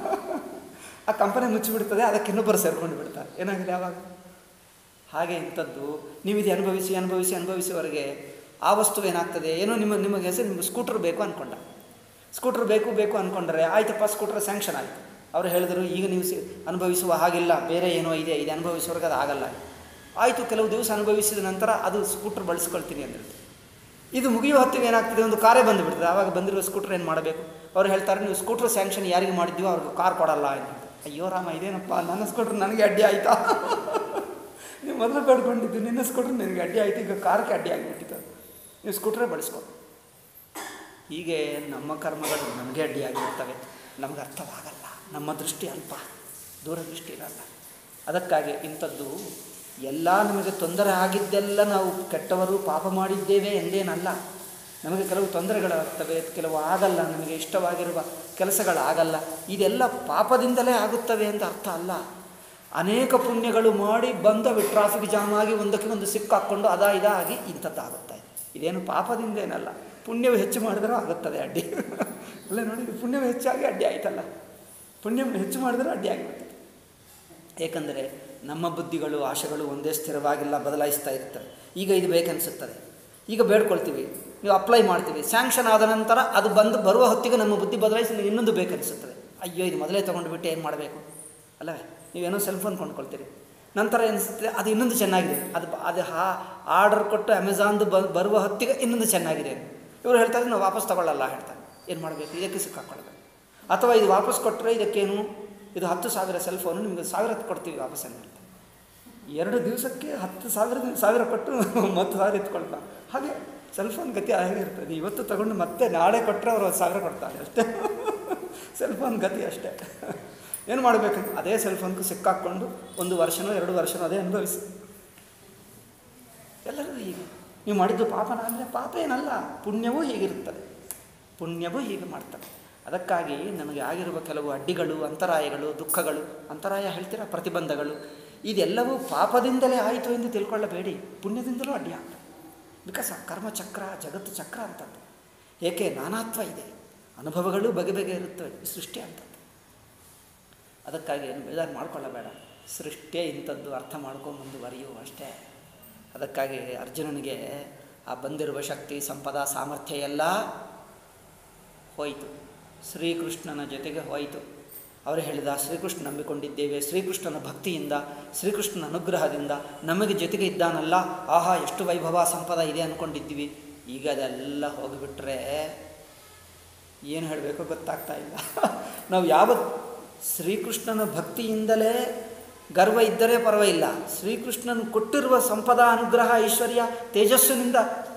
ಆ ಕಂಪನಿ ಮುಚ್ಚಿಬಿಡ್ತದೆ ಅದಕ್ಕೆ ಇನ್ನೊಬ್ಬರು ಸೇರ್ಕೊಂಡು ಬಿಡ್ತಾರೆ ಏನಾಗಿದೆ ಆವಾಗ ಹಾಗೆ ಇಂಥದ್ದು ನೀವು ಇದು ಅನುಭವಿಸಿ ಅನುಭವಿಸಿ ಅನುಭವಿಸುವವರೆಗೆ ಆ ವಸ್ತು ಏನಾಗ್ತದೆ ಏನೋ ನಿಮ್ಮ ನಿಮಗೆ ಹೆಸರು ನಿಮಗೆ ಸ್ಕೂಟ್ರ್ ಬೇಕು ಅಂದ್ಕೊಂಡ ಸ್ಕೂಟ್ರ್ ಬೇಕು ಬೇಕು ಅಂದ್ಕೊಂಡ್ರೆ ಆಯ್ತಪ್ಪ ಸ್ಕೂಟ್ರ್ ಸ್ಯಾಂಕ್ಷನ್ ಆಯಿತು ಅವರು ಹೇಳಿದರು ಈಗ ನೀವು ಸಿ ಅನುಭವಿಸುವ ಹಾಗಿಲ್ಲ ಬೇರೆ ಏನೋ ಇದೆ ಇದು ಅನುಭವಿಸುವವರೆಗೆ ಅದು ಆಗಲ್ಲ ಆಯಿತು ಕೆಲವು ದಿವಸ ಅನುಭವಿಸಿದ ನಂತರ ಅದು ಸ್ಕೂಟ್ರ್ ಬಳಸ್ಕೊಳ್ತೀನಿ ಅಂದರೆ ಇದು ಮುಗಿಯುವ ಹೊತ್ತಿಗೆ ಏನಾಗ್ತದೆ ಒಂದು ಕಾರೇ ಬಂದುಬಿಡ್ತದೆ ಆವಾಗ ಬಂದಿರುವ ಸ್ಕೂಟ್ರ್ ಏನು ಮಾಡಬೇಕು ಅವ್ರು ಹೇಳ್ತಾರೆ ನೀವು ಸ್ಕೂಟ್ರ್ ಸ್ಯಾಂಕ್ಷನ್ ಯಾರಿಗೆ ಮಾಡಿದ್ದೀವೋ ಅವ್ರಿಗೆ ಕಾರ್ ಕೊಡಲ್ಲ ಅಂತ ಅಯ್ಯೋ ರಾಮ ಇದೇನಪ್ಪ ನನ್ನ ಸ್ಕೂಟ್ರ್ ನನಗೆ ಅಡ್ಡಿ ಆಯಿತಾ ನೀವು ಮೊದಲು ಬೇಡ್ಕೊಂಡಿದ್ದು ನಿನ್ನ ಸ್ಕೂಟ್ರ್ ನಿನಗೆ ಅಡ್ಡಿ ಆಯಿತು ಈಗ ಕಾರ್ಗೆ ಅಡ್ಡಿ ಆಗಿಬಿಟ್ಟಿತ್ತು ನೀವು ಸ್ಕೂಟ್ರೇ ಬಳಸ್ಕೊ ಹೀಗೆ ನಮ್ಮ ಕರ್ಮಗಳು ನಮಗೆ ಅಡ್ಡಿಯಾಗಿರ್ತವೆ ನಮಗೆ ಅರ್ಥವಾಗಲ್ಲ ನಮ್ಮ ದೃಷ್ಟಿ ಅಲ್ಪ ದೂರದೃಷ್ಟಿ ಇರಲ್ಲ ಅದಕ್ಕಾಗಿ ಇಂಥದ್ದು ಎಲ್ಲ ನಮಗೆ ತೊಂದರೆ ಆಗಿದ್ದೆಲ್ಲ ನಾವು ಕೆಟ್ಟವರು ಪಾಪ ಮಾಡಿದ್ದೇವೆ ಎಂದೇನಲ್ಲ ನಮಗೆ ಕೆಲವು ತೊಂದರೆಗಳಾಗ್ತವೆ ಕೆಲವು ಆಗಲ್ಲ ನಮಗೆ ಇಷ್ಟವಾಗಿರುವ ಕೆಲಸಗಳಾಗಲ್ಲ ಇದೆಲ್ಲ ಪಾಪದಿಂದಲೇ ಆಗುತ್ತವೆ ಅಂತ ಅರ್ಥ ಅಲ್ಲ ಅನೇಕ ಪುಣ್ಯಗಳು ಮಾಡಿ ಬಂದವೆ ಟ್ರಾಫಿಕ್ ಜಾಮ್ ಆಗಿ ಒಂದಕ್ಕೆ ಒಂದು ಸಿಕ್ಕಾಕ್ಕೊಂಡು ಅದಾ ಇದಾಗಿ ಇಂಥದ್ದಾಗುತ್ತೆ ಇದೇನು ಪಾಪದಿಂದ ಏನಲ್ಲ ಪುಣ್ಯವು ಹೆಚ್ಚು ಮಾಡಿದರೂ ಆಗುತ್ತದೆ ಅಡ್ಡಿ ಅಲ್ಲ ನೋಡಿ ಇದು ಪುಣ್ಯವು ಹೆಚ್ಚಾಗಿ ಅಡ್ಡಿ ಆಯ್ತಲ್ಲ ಪುಣ್ಯ ಹೆಚ್ಚು ಮಾಡಿದ್ರೆ ಅಡ್ಡಿ ಆಗಿಬಿಡ್ತದೆ ಏಕೆಂದರೆ ನಮ್ಮ ಬುದ್ಧಿಗಳು ಆಶೆಗಳು ಒಂದೇ ಸ್ಥಿರವಾಗಿಲ್ಲ ಬದಲಾಯಿಸ್ತಾ ಇರ್ತವೆ ಈಗ ಇದು ಬೇಕನ್ನಿಸುತ್ತದೆ ಈಗ ಬೇಡ್ಕೊಳ್ತೀವಿ ನೀವು ಅಪ್ಲೈ ಮಾಡ್ತೀವಿ ಸ್ಯಾಂಕ್ಷನ್ ಆದ ನಂತರ ಅದು ಬಂದು ಬರುವ ಹೊತ್ತಿಗೆ ನಮ್ಮ ಬುದ್ಧಿ ಬದಲಾಯಿಸಿ ಇನ್ನೊಂದು ಬೇಕನ್ನಿಸುತ್ತದೆ ಅಯ್ಯೋ ಇದು ಮೊದಲೇ ತೊಗೊಂಡು ಬಿಟ್ಟು ಏನು ಮಾಡಬೇಕು ಅಲ್ಲವೇ ನೀವೇನೋ ಸೆಲ್ ಫೋನ್ ಕೊಂಡ್ಕೊಳ್ತೀರಿ ನಂತರ ಅನಿಸುತ್ತೆ ಅದು ಇನ್ನೊಂದು ಚೆನ್ನಾಗಿದೆ ಅದು ಅದು ಹಾ ಆರ್ಡರ್ ಕೊಟ್ಟು ಅಮೆಝಾನ್ದು ಬ ಬರುವ ಹೊತ್ತಿಗೆ ಇನ್ನೊಂದು ಚೆನ್ನಾಗಿದೆ ಇವರು ಹೇಳ್ತಾರೆ ನಾವು ವಾಪಸ್ ತಗೊಳ್ಳಲ್ಲ ಹೇಳ್ತಾರೆ ಏನು ಮಾಡಬೇಕು ಇದಕ್ಕೆ ಸಿಕ್ಕಾಕೊಳ್ಳಬೇಕು ಅಥವಾ ಇದು ವಾಪಸ್ ಕೊಟ್ಟರೆ ಇದಕ್ಕೇನು ಇದು ಹತ್ತು ಸಾವಿರ ಸೆಲ್ ಫೋನು ನಿಮಗೆ ಸಾವಿರ ಕೊಡ್ತೀವಿ ವಾಪಸ್ ಅಂತ ಹೇಳ್ತಾರೆ ಎರಡು ದಿವಸಕ್ಕೆ ಹತ್ತು ಸಾವಿರ ಸಾವಿರ ಕೊಟ್ಟು ಹತ್ತು ಸಾವಿರ ಎತ್ಕೊಳ್ತಾ ಹಾಗೆ ಸೆಲ್ ಫೋನ್ ಗತಿ ಹಾಗೆ ಇರ್ತದೆ ಇವತ್ತು ತಗೊಂಡು ಮತ್ತೆ ನಾಳೆ ಕೊಟ್ಟರೆ ಅವರು ಹತ್ತು ಸಾವಿರ ಕೊಡ್ತಾರೆ ಅಷ್ಟೇ ಸೆಲ್ ಫೋನ್ ಗತಿ ಅಷ್ಟೇ ಏನು ಮಾಡಬೇಕು ಅದೇ ಸೆಲ್ ಫೋನ್ಗೂ ಸಿಕ್ಕಾಕ್ಕೊಂಡು ಒಂದು ವರ್ಷನೋ ಎರಡು ವರ್ಷನೋ ಅದೇ ಅನುಭವಿಸಿ ಎಲ್ಲರಿಗೂ ಹೀಗೆ ನೀವು ಮಾಡಿದ್ದು ಪಾಪನ ಅಂದರೆ ಪಾಪ ಏನಲ್ಲ ಪುಣ್ಯವೂ ಹೀಗಿರುತ್ತದೆ ಪುಣ್ಯವೂ ಹೀಗೆ ಮಾಡ್ತಾರೆ ಅದಕ್ಕಾಗಿ ನಮಗೆ ಆಗಿರುವ ಕೆಲವು ಅಡ್ಡಿಗಳು ಅಂತರಾಯಗಳು ದುಃಖಗಳು ಅಂತರಾಯ ಹೇಳ್ತೀರಾ ಪ್ರತಿಬಂಧಗಳು ಇದೆಲ್ಲವೂ ಪಾಪದಿಂದಲೇ ಆಯಿತು ಎಂದು ತಿಳ್ಕೊಳ್ಳಬೇಡಿ ಪುಣ್ಯದಿಂದಲೂ ಅಡ್ಡಿ ಆಗ್ತದೆ ಬಿಕಾಸ್ ಆ ಕರ್ಮಚಕ್ರ ಜಗತ್ತು ಚಕ್ರ ಅಂತದ್ದು ಏಕೆ ನಾನಾತ್ವ ಇದೆ ಅನುಭವಗಳು ಬಗೆ ಬಗೆ ಇರುತ್ತವೆ ಈ ಸೃಷ್ಟಿ ಅಂತದ್ದು ಅದಕ್ಕಾಗಿ ಏನು ಬೇಜಾರು ಮಾಡ್ಕೊಳ್ಳಬೇಡ ಸೃಷ್ಟಿಯೇ ಇಂಥದ್ದು ಅರ್ಥ ಮಾಡ್ಕೊಂಡು ಮುಂದುವರಿಯು ಅಷ್ಟೇ ಅದಕ್ಕಾಗಿ ಅರ್ಜುನನಿಗೆ ಆ ಬಂದಿರುವ ಶಕ್ತಿ ಸಂಪದ ಸಾಮರ್ಥ್ಯ ಎಲ್ಲ ಹೋಯಿತು ಶ್ರೀಕೃಷ್ಣನ ಜೊತೆಗೆ ಹೋಯಿತು ಅವರು ಹೇಳಿದ ಶ್ರೀಕೃಷ್ಣ ನಂಬಿಕೊಂಡಿದ್ದೇವೆ ಶ್ರೀಕೃಷ್ಣನ ಭಕ್ತಿಯಿಂದ ಶ್ರೀಕೃಷ್ಣನ ಅನುಗ್ರಹದಿಂದ ನಮಗೆ ಜೊತೆಗೆ ಇದ್ದಾನಲ್ಲ ಆಹಾ ಎಷ್ಟು ವೈಭವ ಸಂಪದ ಇದೆ ಅಂದ್ಕೊಂಡಿದ್ದೀವಿ ಈಗ ಅದೆಲ್ಲ ಹೋಗಿಬಿಟ್ರೆ ಏನು ಹೇಳಬೇಕೋ ಗೊತ್ತಾಗ್ತಾ ಇಲ್ಲ ನಾವು ಯಾವ ಶ್ರೀಕೃಷ್ಣನ ಭಕ್ತಿಯಿಂದಲೇ ಗರ್ವ ಇದ್ದರೆ ಪರವಾಗಿಲ್ಲ ಶ್ರೀಕೃಷ್ಣನು ಕೊಟ್ಟಿರುವ ಸಂಪದ ಅನುಗ್ರಹ ಐಶ್ವರ್ಯ ತೇಜಸ್ಸಿನಿಂದ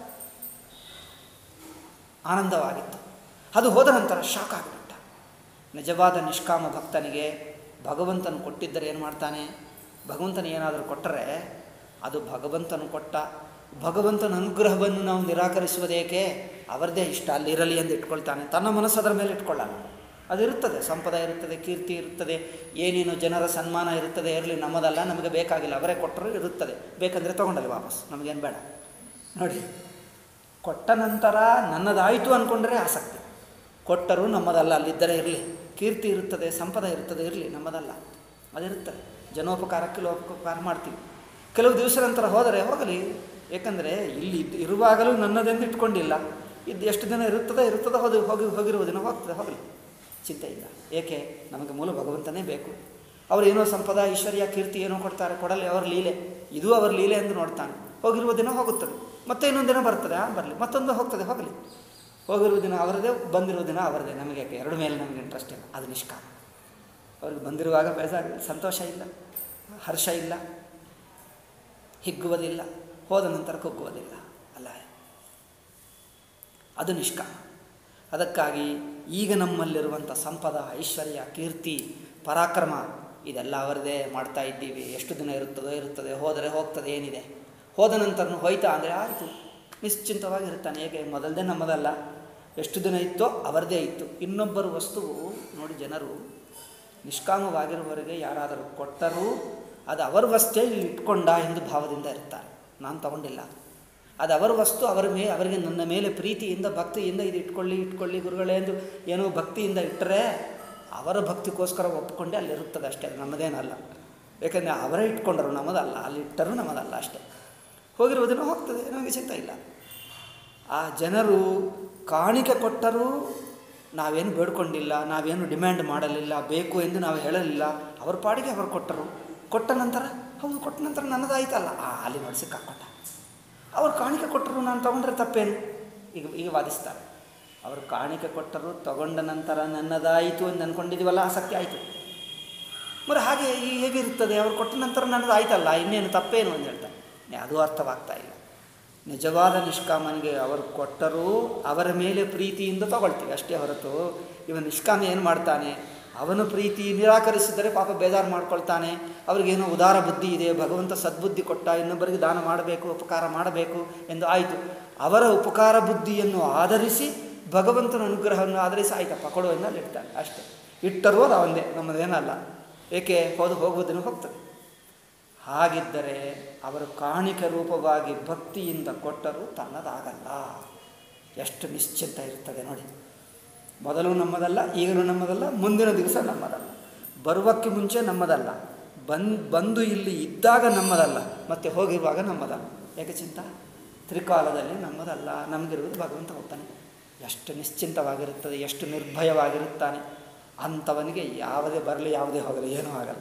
ಆನಂದವಾಗಿತ್ತು ಅದು ಹೋದ ನಂತರ ಶಾಕ್ ಆಗಿಬಿಟ್ಟ ನಿಜವಾದ ನಿಷ್ಕಾಮ ಭಕ್ತನಿಗೆ ಭಗವಂತನು ಕೊಟ್ಟಿದ್ದರೆ ಏನು ಮಾಡ್ತಾನೆ ಭಗವಂತನ ಏನಾದರೂ ಕೊಟ್ಟರೆ ಅದು ಭಗವಂತನು ಕೊಟ್ಟ ಭಗವಂತನ ಅನುಗ್ರಹವನ್ನು ನಾವು ನಿರಾಕರಿಸುವುದೇಕೆ ಅವರದೇ ಇಷ್ಟ ಅಲ್ಲಿರಲಿ ಎಂದು ಇಟ್ಕೊಳ್ತಾನೆ ತನ್ನ ಮನಸ್ಸು ಅದರ ಮೇಲೆ ಇಟ್ಕೊಳ್ಳಲ್ಲ ಅದಿರುತ್ತದೆ ಸಂಪದ ಇರುತ್ತದೆ ಕೀರ್ತಿ ಇರುತ್ತದೆ ಏನೇನು ಜನರ ಸನ್ಮಾನ ಇರುತ್ತದೆ ಇರಲಿ ನಮ್ಮದಲ್ಲ ನಮಗೆ ಬೇಕಾಗಿಲ್ಲ ಅವರೇ ಕೊಟ್ಟರು ಇರುತ್ತದೆ ಬೇಕಂದರೆ ತೊಗೊಂಡಲ್ಲಿ ವಾಪಸ್ ನಮಗೇನು ಬೇಡ ನೋಡಿ ಕೊಟ್ಟ ನಂತರ ನನ್ನದಾಯಿತು ಅಂದ್ಕೊಂಡ್ರೆ ಆಸಕ್ತಿ ಕೊಟ್ಟರು ನಮ್ಮದಲ್ಲ ಅಲ್ಲಿದ್ದರೆ ಇರಲಿ ಕೀರ್ತಿ ಇರುತ್ತದೆ ಸಂಪದ ಇರುತ್ತದೆ ಇರಲಿ ನಮ್ಮದಲ್ಲ ಅದಿರುತ್ತದೆ ಜನೋಪಕಾರಕ್ಕೆ ಲೋಪಕಾರ ಮಾಡ್ತೀವಿ ಕೆಲವು ದಿವಸದ ನಂತರ ಹೋದರೆ ಹೋಗಲಿ ಏಕೆಂದರೆ ಇಲ್ಲಿ ಇದ್- ಇರುವಾಗಲೂ ನನ್ನದೆಂದು ಇಟ್ಕೊಂಡಿಲ್ಲ ಇದು ಎಷ್ಟು ದಿನ ಇರುತ್ತದೆ ಇರುತ್ತದೆ ಹೋಗಿ ಹೋಗಿ ಹೋಗಿರುವ ದಿನ ಹೋಗ್ತದೆ ಹೋಗಲಿ ಚಿಂತೆ ಇಲ್ಲ ಏಕೆ ನಮಗೆ ಮೂಲ ಭಗವಂತನೇ ಬೇಕು ಅವರು ಏನೋ ಸಂಪದ ಐಶ್ವರ್ಯ ಕೀರ್ತಿ ಏನೋ ಕೊಡ್ತಾರೆ ಕೊಡಲಿ ಅವರ ಲೀಲೆ ಇದು ಅವರ ಲೀಲೆ ಎಂದು ನೋಡ್ತಾನೆ ಹೋಗಿರುವ ದಿನ ಹೋಗುತ್ತದೆ ಮತ್ತೆ ಇನ್ನೊಂದು ದಿನ ಬರ್ತದೆ ಆ ಬರಲಿ ಮತ್ತೊಂದು ಹೋಗ್ತದೆ ಹೋಗಲಿ ಹೋಗಿರುವ ದಿನ ಅವರದೇ ಬಂದಿರುವ ದಿನ ಅವರದೇ ನಮಗೆ ಯಾಕೆ ಎರಡು ಮೇಲೆ ನಮಗೆ ಇಂಟ್ರೆಸ್ಟ್ ಇಲ್ಲ ಅದು ನಿಷ್ಕಾಮ ಅವ್ರಿಗೆ ಬಂದಿರುವಾಗ ಬೇಜಾರು ಸಂತೋಷ ಇಲ್ಲ ಹರ್ಷ ಇಲ್ಲ ಹಿಗ್ಗುವುದಿಲ್ಲ ಹೋದ ನಂತರ ಕುಗ್ಗುವುದಿಲ್ಲ ಅಲ್ಲ ಅದು ನಿಷ್ಕಾಮ ಅದಕ್ಕಾಗಿ ಈಗ ನಮ್ಮಲ್ಲಿರುವಂಥ ಸಂಪದ ಐಶ್ವರ್ಯ ಕೀರ್ತಿ ಪರಾಕ್ರಮ ಇದೆಲ್ಲ ಅವರದೇ ಮಾಡ್ತಾ ಇದ್ದೀವಿ ಎಷ್ಟು ದಿನ ಇರುತ್ತದೋ ಇರುತ್ತದೆ ಹೋದರೆ ಹೋಗ್ತದೆ ಏನಿದೆ ಹೋದ ನಂತರ ಹೋಯ್ತಾ ಅಂದರೆ ಆಯಿತು ನಿಶ್ಚಿಂತವಾಗಿರ್ತಾನೆ ಹೇಗೆ ಮೊದಲದೇ ನಮ್ಮದಲ್ಲ ಎಷ್ಟು ದಿನ ಇತ್ತೋ ಅವರದೇ ಇತ್ತು ಇನ್ನೊಬ್ಬರು ವಸ್ತುವು ನೋಡಿ ಜನರು ನಿಷ್ಕಾಮವಾಗಿರುವವರೆಗೆ ಯಾರಾದರೂ ಕೊಟ್ಟರೂ ಅದು ಅವರ ವಸ್ತೇ ಇಲ್ಲಿ ಇಟ್ಕೊಂಡ ಎಂದು ಭಾವದಿಂದ ಇರ್ತಾರೆ ನಾನು ತಗೊಂಡಿಲ್ಲ ಅದು ಅವರ ವಸ್ತು ಅವರ ಮೇ ಅವರಿಗೆ ನನ್ನ ಮೇಲೆ ಪ್ರೀತಿಯಿಂದ ಭಕ್ತಿಯಿಂದ ಇದು ಇಟ್ಕೊಳ್ಳಿ ಇಟ್ಕೊಳ್ಳಿ ಗುರುಗಳೇ ಎಂದು ಏನೋ ಭಕ್ತಿಯಿಂದ ಇಟ್ಟರೆ ಅವರ ಭಕ್ತಿಗೋಸ್ಕರ ಒಪ್ಪಿಕೊಂಡೆ ಅಲ್ಲಿರುತ್ತದೆ ಅಷ್ಟೇ ಅದು ನಮ್ಮದೇನಲ್ಲ ಏಕೆಂದರೆ ಅವರೇ ಇಟ್ಕೊಂಡರು ನಮ್ಮದಲ್ಲ ಅಲ್ಲಿ ಇಟ್ಟರೂ ನಮ್ಮದಲ್ಲ ಅಷ್ಟೇ ಹೋಗಿರುವುದನ್ನು ಹೋಗ್ತದೆ ನಮಗೆ ಚಿಂತೆ ಇಲ್ಲ ಆ ಜನರು ಕಾಣಿಕೆ ಕೊಟ್ಟರೂ ನಾವೇನು ಬೇಡ್ಕೊಂಡಿಲ್ಲ ನಾವೇನು ಡಿಮ್ಯಾಂಡ್ ಮಾಡಲಿಲ್ಲ ಬೇಕು ಎಂದು ನಾವು ಹೇಳಲಿಲ್ಲ ಅವ್ರ ಪಾಡಿಗೆ ಅವರು ಕೊಟ್ಟರು ಕೊಟ್ಟ ನಂತರ ಹೌದು ಕೊಟ್ಟ ನಂತರ ನನ್ನದಾಯ್ತಲ್ಲ ಆ ಅಲ್ಲಿ ನೋಡಿ ಸಿಕ್ಕಾಕೊಂಡ ಅವ್ರು ಕಾಣಿಕೆ ಕೊಟ್ಟರು ನಾನು ತೊಗೊಂಡ್ರೆ ತಪ್ಪೇನು ಈಗ ಈಗ ವಾದಿಸ್ತಾರೆ ಅವರು ಕಾಣಿಕೆ ಕೊಟ್ಟರು ತಗೊಂಡ ನಂತರ ನನ್ನದಾಯಿತು ಎಂದು ಅಂದ್ಕೊಂಡಿದ್ದೀವಲ್ಲ ಆಸಕ್ತಿ ಆಯಿತು మరి ಹಾಗೆ ಈ ಹೇಗಿರುತ್ತದೆ ಅವ್ರು ಕೊಟ್ಟ ನಂತರ ನನ್ನದು ಆಯ್ತಲ್ಲ ಇನ್ನೇನು ತಪ್ಪೇನು ಅಂತ ಹೇಳ್ತಾರೆ ಅದು ಅರ್ಥವಾಗ್ತಾ ಇಲ್ಲ ನಿಜವಾದ ನಿಷ್ಕಾಮನಿಗೆ ಅವರು ಕೊಟ್ಟರೂ ಅವರ ಮೇಲೆ ಪ್ರೀತಿಯಿಂದ ತಗೊಳ್ತೀವಿ ಅಷ್ಟೇ ಹೊರತು ಇವ ನಿಷ್ಕಾಮ ಏನು ಮಾಡ್ತಾನೆ ಅವನ ಪ್ರೀತಿ ನಿರಾಕರಿಸಿದರೆ ಪಾಪ ಬೇಜಾರು ಮಾಡ್ಕೊಳ್ತಾನೆ ಅವ್ರಿಗೇನೋ ಉದಾರ ಬುದ್ಧಿ ಇದೆ ಭಗವಂತ ಸದ್ಬುದ್ಧಿ ಕೊಟ್ಟ ಇನ್ನೊಬ್ಬರಿಗೆ ದಾನ ಮಾಡಬೇಕು ಉಪಕಾರ ಮಾಡಬೇಕು ಎಂದು ಆಯಿತು ಅವರ ಉಪಕಾರ ಬುದ್ಧಿಯನ್ನು ಆಧರಿಸಿ ಭಗವಂತನ ಅನುಗ್ರಹವನ್ನು ಆಧರಿಸಿ ಆಯ್ತಪ್ಪ ಕೊಡು ಎಂದು ಅಲ್ಲಿ ಇಡ್ತಾನೆ ಅಷ್ಟೇ ಇಟ್ಟರೂ ಅದು ಅವಂದೇ ನಮ್ಮದೇನಲ್ಲ ಏಕೆ ಹೋದು ಹೋಗುವುದನ್ನು ಹೋಗ್ತದೆ ಹಾಗಿದ್ದರೆ ಅವರು ಕಾಣಿಕೆ ರೂಪವಾಗಿ ಭಕ್ತಿಯಿಂದ ಕೊಟ್ಟರೂ ತನ್ನದಾಗಲ್ಲ ಎಷ್ಟು ನಿಶ್ಚಿಂತ ಇರ್ತದೆ ನೋಡಿ ಮೊದಲು ನಮ್ಮದಲ್ಲ ಈಗಲೂ ನಮ್ಮದಲ್ಲ ಮುಂದಿನ ದಿವಸ ನಮ್ಮದಲ್ಲ ಬರುವಕ್ಕೆ ಮುಂಚೆ ನಮ್ಮದಲ್ಲ ಬಂದ್ ಬಂದು ಇಲ್ಲಿ ಇದ್ದಾಗ ನಮ್ಮದಲ್ಲ ಮತ್ತು ಹೋಗಿರುವಾಗ ನಮ್ಮದಲ್ಲ ಯಾಕೆ ಚಿಂತ ತ್ರಿಕಾಲದಲ್ಲಿ ನಮ್ಮದಲ್ಲ ನಮಗಿರುವುದು ಭಗವಂತ ಹೋಗ್ತಾನೆ ಎಷ್ಟು ನಿಶ್ಚಿಂತವಾಗಿರುತ್ತದೆ ಎಷ್ಟು ನಿರ್ಭಯವಾಗಿರುತ್ತಾನೆ ಅಂಥವನಿಗೆ ಯಾವುದೇ ಬರಲಿ ಯಾವುದೇ ಹೋಗಲಿ ಏನೂ ಆಗಲ್ಲ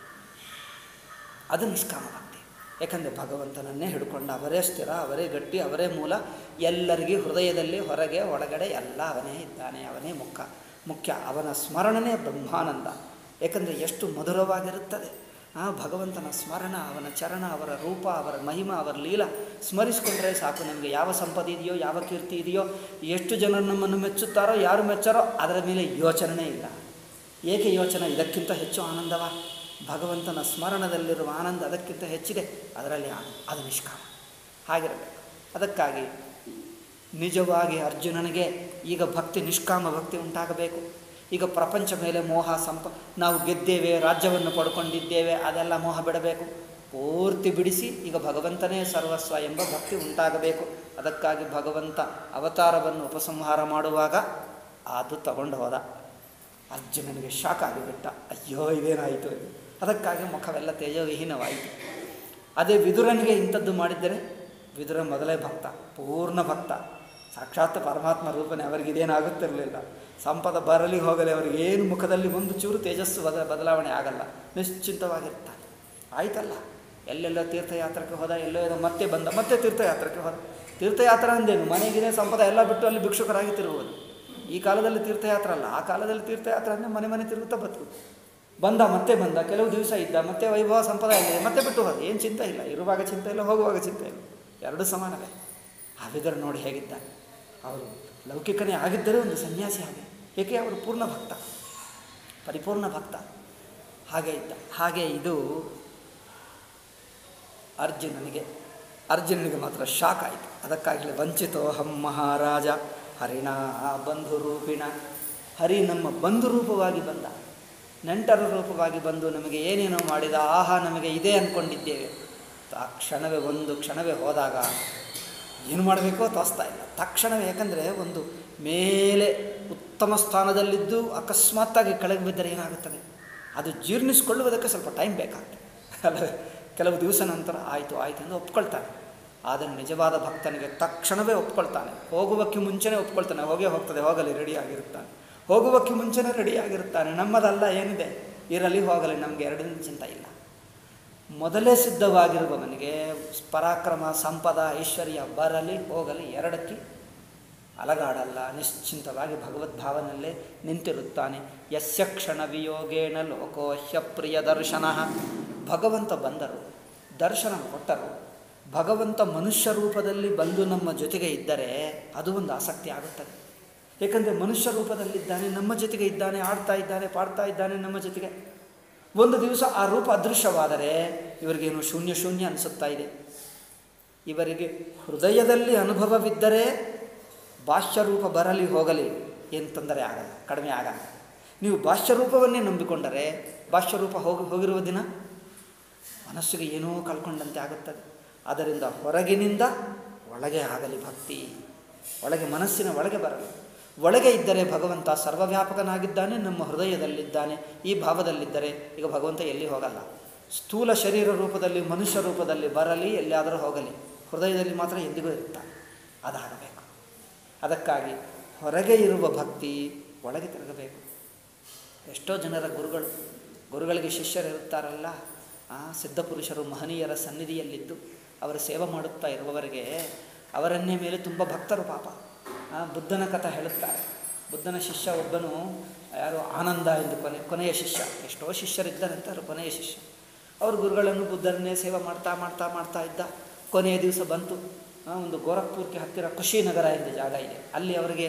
ಅದು ನಿಷ್ಕಾಮ ಭಕ್ತಿ ಯಾಕಂದರೆ ಭಗವಂತನನ್ನೇ ಹಿಡ್ಕೊಂಡು ಅವರೇ ಸ್ಥಿರ ಅವರೇ ಗಟ್ಟಿ ಅವರೇ ಮೂಲ ಎಲ್ಲರಿಗೂ ಹೃದಯದಲ್ಲಿ ಹೊರಗೆ ಒಳಗಡೆ ಎಲ್ಲ ಅವನೇ ಇದ್ದಾನೆ ಅವನೇ ಮುಖ ಮುಖ್ಯ ಅವನ ಸ್ಮರಣನೇ ಬ್ರಹ್ಮಾನಂದ ಏಕೆಂದರೆ ಎಷ್ಟು ಮಧುರವಾಗಿರುತ್ತದೆ ಆ ಭಗವಂತನ ಸ್ಮರಣ ಅವನ ಚರಣ ಅವರ ರೂಪ ಅವರ ಮಹಿಮ ಅವರ ಲೀಲ ಸ್ಮರಿಸಿಕೊಂಡ್ರೆ ಸಾಕು ನಮಗೆ ಯಾವ ಸಂಪದ ಇದೆಯೋ ಯಾವ ಕೀರ್ತಿ ಇದೆಯೋ ಎಷ್ಟು ಜನರು ನಮ್ಮನ್ನು ಮೆಚ್ಚುತ್ತಾರೋ ಯಾರು ಮೆಚ್ಚಾರೋ ಅದರ ಮೇಲೆ ಯೋಚನೆ ಇಲ್ಲ ಏಕೆ ಯೋಚನೆ ಇದಕ್ಕಿಂತ ಹೆಚ್ಚು ಆನಂದವ ಭಗವಂತನ ಸ್ಮರಣದಲ್ಲಿರುವ ಆನಂದ ಅದಕ್ಕಿಂತ ಹೆಚ್ಚಿದೆ ಅದರಲ್ಲಿ ಆನಂದ ಅದು ನಿಷ್ಕಾಮ ಹಾಗಿರಬೇಕು ಅದಕ್ಕಾಗಿ ನಿಜವಾಗಿ ಅರ್ಜುನನಿಗೆ ಈಗ ಭಕ್ತಿ ನಿಷ್ಕಾಮ ಭಕ್ತಿ ಉಂಟಾಗಬೇಕು ಈಗ ಪ್ರಪಂಚ ಮೇಲೆ ಮೋಹ ಸಂಪ ನಾವು ಗೆದ್ದೇವೆ ರಾಜ್ಯವನ್ನು ಪಡ್ಕೊಂಡಿದ್ದೇವೆ ಅದೆಲ್ಲ ಮೋಹ ಬಿಡಬೇಕು ಪೂರ್ತಿ ಬಿಡಿಸಿ ಈಗ ಭಗವಂತನೇ ಸರ್ವಸ್ವ ಎಂಬ ಭಕ್ತಿ ಉಂಟಾಗಬೇಕು ಅದಕ್ಕಾಗಿ ಭಗವಂತ ಅವತಾರವನ್ನು ಉಪಸಂಹಾರ ಮಾಡುವಾಗ ಅದು ತಗೊಂಡು ಹೋದ ಅರ್ಜುನನಿಗೆ ಶಾಕ್ ಆಗಿಬಿಟ್ಟ ಅಯ್ಯೋ ಇದೇನಾಯಿತು ಇದು ಅದಕ್ಕಾಗಿ ಮುಖವೆಲ್ಲ ತೇಜವಿಹೀನವಾಯಿತು ಅದೇ ವಿದುರನಿಗೆ ಇಂಥದ್ದು ಮಾಡಿದ್ದರೆ ವಿದುರ ಮೊದಲೇ ಭಕ್ತ ಪೂರ್ಣ ಭಕ್ತ ಸಾಕ್ಷಾತ್ ಪರಮಾತ್ಮ ರೂಪನೇ ಅವರಿಗೆ ಇದೇನಾಗುತ್ತಿರಲಿಲ್ಲ ಸಂಪದ ಬರಲಿ ಹೋಗಲಿ ಅವರಿಗೆ ಏನು ಮುಖದಲ್ಲಿ ಒಂದು ಚೂರು ತೇಜಸ್ಸು ಬದ ಬದಲಾವಣೆ ಆಗಲ್ಲ ನಿಶ್ಚಿಂತವಾಗಿರ್ತಾನೆ ಆಯ್ತಲ್ಲ ಎಲ್ಲೆಲ್ಲ ತೀರ್ಥಯಾತ್ರಕ್ಕೆ ಹೋದ ಎಲ್ಲೋ ಏನೋ ಮತ್ತೆ ಬಂದ ಮತ್ತೆ ತೀರ್ಥಯಾತ್ರಕ್ಕೆ ಹೋದ ತೀರ್ಥಯಾತ್ರೆ ಅಂದೇನು ಮನೆಗಿನೇ ಸಂಪದ ಎಲ್ಲ ಬಿಟ್ಟು ಅಲ್ಲಿ ಭಿಕ್ಷುಕರಾಗಿ ತಿರುಗುವುದು ಈ ಕಾಲದಲ್ಲಿ ತೀರ್ಥಯಾತ್ರೆ ಅಲ್ಲ ಆ ಕಾಲದಲ್ಲಿ ತೀರ್ಥಯಾತ್ರೆ ಅಂದರೆ ಮನೆ ಮನೆ ತಿರುಗುತ್ತಾ ಬದುಕು ಬಂದ ಮತ್ತೆ ಬಂದ ಕೆಲವು ದಿವಸ ಇದ್ದ ಮತ್ತೆ ವೈಭವ ಸಂಪ್ರದಾಯ ಇದೆ ಮತ್ತೆ ಬಿಟ್ಟು ಹೋದ ಏನು ಚಿಂತೆ ಇಲ್ಲ ಇರುವಾಗ ಚಿಂತೆ ಇಲ್ಲ ಹೋಗುವಾಗ ಚಿಂತೆ ಇಲ್ಲ ಎರಡು ಸಮಾನವೇ ಆ ವಿದರು ನೋಡಿ ಹೇಗಿದ್ದ ಅವರು ಲೌಕಿಕನೇ ಆಗಿದ್ದರೆ ಒಂದು ಸನ್ಯಾಸಿ ಹಾಗೆ ಏಕೆ ಅವರು ಪೂರ್ಣ ಭಕ್ತ ಪರಿಪೂರ್ಣ ಭಕ್ತ ಹಾಗೆ ಇದ್ದ ಹಾಗೆ ಇದು ಅರ್ಜುನನಿಗೆ ಅರ್ಜುನನಿಗೆ ಮಾತ್ರ ಶಾಕ್ ಆಯಿತು ಅದಕ್ಕಾಗಲೇ ವಂಚಿತೋ ಹಂ ಮಹಾರಾಜ ಹರಿಣ ಬಂಧು ರೂಪಿಣ ಹರಿ ನಮ್ಮ ಬಂಧು ರೂಪವಾಗಿ ಬಂದ ನೆಂಟರ ರೂಪವಾಗಿ ಬಂದು ನಮಗೆ ಏನೇನೋ ಮಾಡಿದ ಆಹಾ ನಮಗೆ ಇದೆ ಅಂದ್ಕೊಂಡಿದ್ದೇವೆ ಆ ಕ್ಷಣವೇ ಒಂದು ಕ್ಷಣವೇ ಹೋದಾಗ ಏನು ಮಾಡಬೇಕೋ ತೋಸ್ತಾ ಇಲ್ಲ ತಕ್ಷಣವೇ ಯಾಕಂದರೆ ಒಂದು ಮೇಲೆ ಉತ್ತಮ ಸ್ಥಾನದಲ್ಲಿದ್ದು ಅಕಸ್ಮಾತ್ತಾಗಿ ಕೆಳಗೆ ಬಿದ್ದರೆ ಏನಾಗುತ್ತದೆ ಅದು ಜೀರ್ಣಿಸ್ಕೊಳ್ಳುವುದಕ್ಕೆ ಸ್ವಲ್ಪ ಟೈಮ್ ಬೇಕಾಗ್ತದೆ ಅಲ್ಲವೇ ಕೆಲವು ದಿವಸ ನಂತರ ಆಯಿತು ಆಯಿತು ಎಂದು ಒಪ್ಕೊಳ್ತಾನೆ ಆದರೆ ನಿಜವಾದ ಭಕ್ತನಿಗೆ ತಕ್ಷಣವೇ ಒಪ್ಕೊಳ್ತಾನೆ ಹೋಗುವಕ್ಕೆ ಮುಂಚೆನೇ ಒಪ್ಕೊಳ್ತಾನೆ ಹೋಗೇ ಹೋಗ್ತದೆ ಹೋಗಲಿ ರೆಡಿಯಾಗಿರುತ್ತಾನೆ ಹೋಗುವಕ್ಕೆ ಮುಂಚೆನೇ ರೆಡಿಯಾಗಿರುತ್ತಾನೆ ನಮ್ಮದಲ್ಲ ಏನಿದೆ ಇರಲಿ ಹೋಗಲಿ ನಮಗೆ ಎರಡನೇ ಚಿಂತೆ ಇಲ್ಲ ಮೊದಲೇ ಸಿದ್ಧವಾಗಿರುವವನಿಗೆ ಪರಾಕ್ರಮ ಸಂಪದ ಐಶ್ವರ್ಯ ಬರಲಿ ಹೋಗಲಿ ಎರಡಕ್ಕೆ ಅಲಗಾಡಲ್ಲ ನಿಶ್ಚಿಂತವಾಗಿ ಭಗವದ್ಭಾವನಲ್ಲೇ ನಿಂತಿರುತ್ತಾನೆ ಯಸ್ಯ ಕ್ಷಣ ವಿಯೋಗೇಣ ಲೋಕೋಹ್ಯ ಪ್ರಿಯ ದರ್ಶನ ಭಗವಂತ ಬಂದರು ದರ್ಶನ ಕೊಟ್ಟರು ಭಗವಂತ ಮನುಷ್ಯ ರೂಪದಲ್ಲಿ ಬಂದು ನಮ್ಮ ಜೊತೆಗೆ ಇದ್ದರೆ ಅದು ಒಂದು ಆಸಕ್ತಿ ಆಗುತ್ತದೆ ಏಕೆಂದರೆ ಮನುಷ್ಯ ರೂಪದಲ್ಲಿದ್ದಾನೆ ನಮ್ಮ ಜೊತೆಗೆ ಇದ್ದಾನೆ ಆಡ್ತಾ ಇದ್ದಾನೆ ಪಾಡ್ತಾ ಇದ್ದಾನೆ ನಮ್ಮ ಜೊತೆಗೆ ಒಂದು ದಿವಸ ಆ ರೂಪ ಅದೃಶ್ಯವಾದರೆ ಇವರಿಗೇನು ಶೂನ್ಯ ಶೂನ್ಯ ಅನಿಸುತ್ತಾ ಇದೆ ಇವರಿಗೆ ಹೃದಯದಲ್ಲಿ ಅನುಭವವಿದ್ದರೆ ಬಾಹ್ಯರೂಪ ಬರಲಿ ಹೋಗಲಿ ಏನು ತೊಂದರೆ ಆಗಲ್ಲ ಕಡಿಮೆ ಆಗಲ್ಲ ನೀವು ಬಾಹ್ಯರೂಪವನ್ನೇ ನಂಬಿಕೊಂಡರೆ ಬಾಹ್ಯರೂಪ ಹೋಗಿ ಹೋಗಿರುವ ದಿನ ಮನಸ್ಸಿಗೆ ಏನೋ ಕಳ್ಕೊಂಡಂತೆ ಆಗುತ್ತದೆ ಅದರಿಂದ ಹೊರಗಿನಿಂದ ಒಳಗೆ ಆಗಲಿ ಭಕ್ತಿ ಒಳಗೆ ಮನಸ್ಸಿನ ಒಳಗೆ ಬರಲಿ ಒಳಗೆ ಇದ್ದರೆ ಭಗವಂತ ಸರ್ವವ್ಯಾಪಕನಾಗಿದ್ದಾನೆ ನಮ್ಮ ಹೃದಯದಲ್ಲಿದ್ದಾನೆ ಈ ಭಾವದಲ್ಲಿದ್ದರೆ ಈಗ ಭಗವಂತ ಎಲ್ಲಿ ಹೋಗಲ್ಲ ಸ್ಥೂಲ ಶರೀರ ರೂಪದಲ್ಲಿ ಮನುಷ್ಯ ರೂಪದಲ್ಲಿ ಬರಲಿ ಎಲ್ಲಿಯಾದರೂ ಹೋಗಲಿ ಹೃದಯದಲ್ಲಿ ಮಾತ್ರ ಎಂದಿಗೂ ಇರುತ್ತಾನೆ ಅದಾಗಬೇಕು ಅದಕ್ಕಾಗಿ ಹೊರಗೆ ಇರುವ ಭಕ್ತಿ ಒಳಗೆ ತಿರುಗಬೇಕು ಎಷ್ಟೋ ಜನರ ಗುರುಗಳು ಗುರುಗಳಿಗೆ ಶಿಷ್ಯರಿರುತ್ತಾರಲ್ಲ ಆ ಸಿದ್ಧಪುರುಷರು ಮಹನೀಯರ ಸನ್ನಿಧಿಯಲ್ಲಿದ್ದು ಅವರ ಸೇವೆ ಮಾಡುತ್ತಾ ಇರುವವರಿಗೆ ಅವರನ್ನೇ ಮೇಲೆ ತುಂಬ ಭಕ್ತರು ಪಾಪ ಆ ಬುದ್ಧನ ಕಥೆ ಹೇಳುತ್ತಾರೆ ಬುದ್ಧನ ಶಿಷ್ಯ ಒಬ್ಬನು ಯಾರು ಆನಂದ ಎಂದು ಕೊನೆ ಕೊನೆಯ ಶಿಷ್ಯ ಎಷ್ಟೋ ಶಿಷ್ಯರಿದ್ದಾರಂತೆ ಅವರು ಕೊನೆಯ ಶಿಷ್ಯ ಅವರು ಗುರುಗಳನ್ನು ಬುದ್ಧರನ್ನೇ ಸೇವೆ ಮಾಡ್ತಾ ಮಾಡ್ತಾ ಮಾಡ್ತಾ ಇದ್ದ ಕೊನೆಯ ದಿವಸ ಬಂತು ಆ, ಒಂದು ಗೋರಖ್ಪುರ್ಗೆ ಹತ್ತಿರ ಕುಶಿನಗರ ಎಂದ ಜಾಗ ಇದೆ ಅಲ್ಲಿ ಅವರಿಗೆ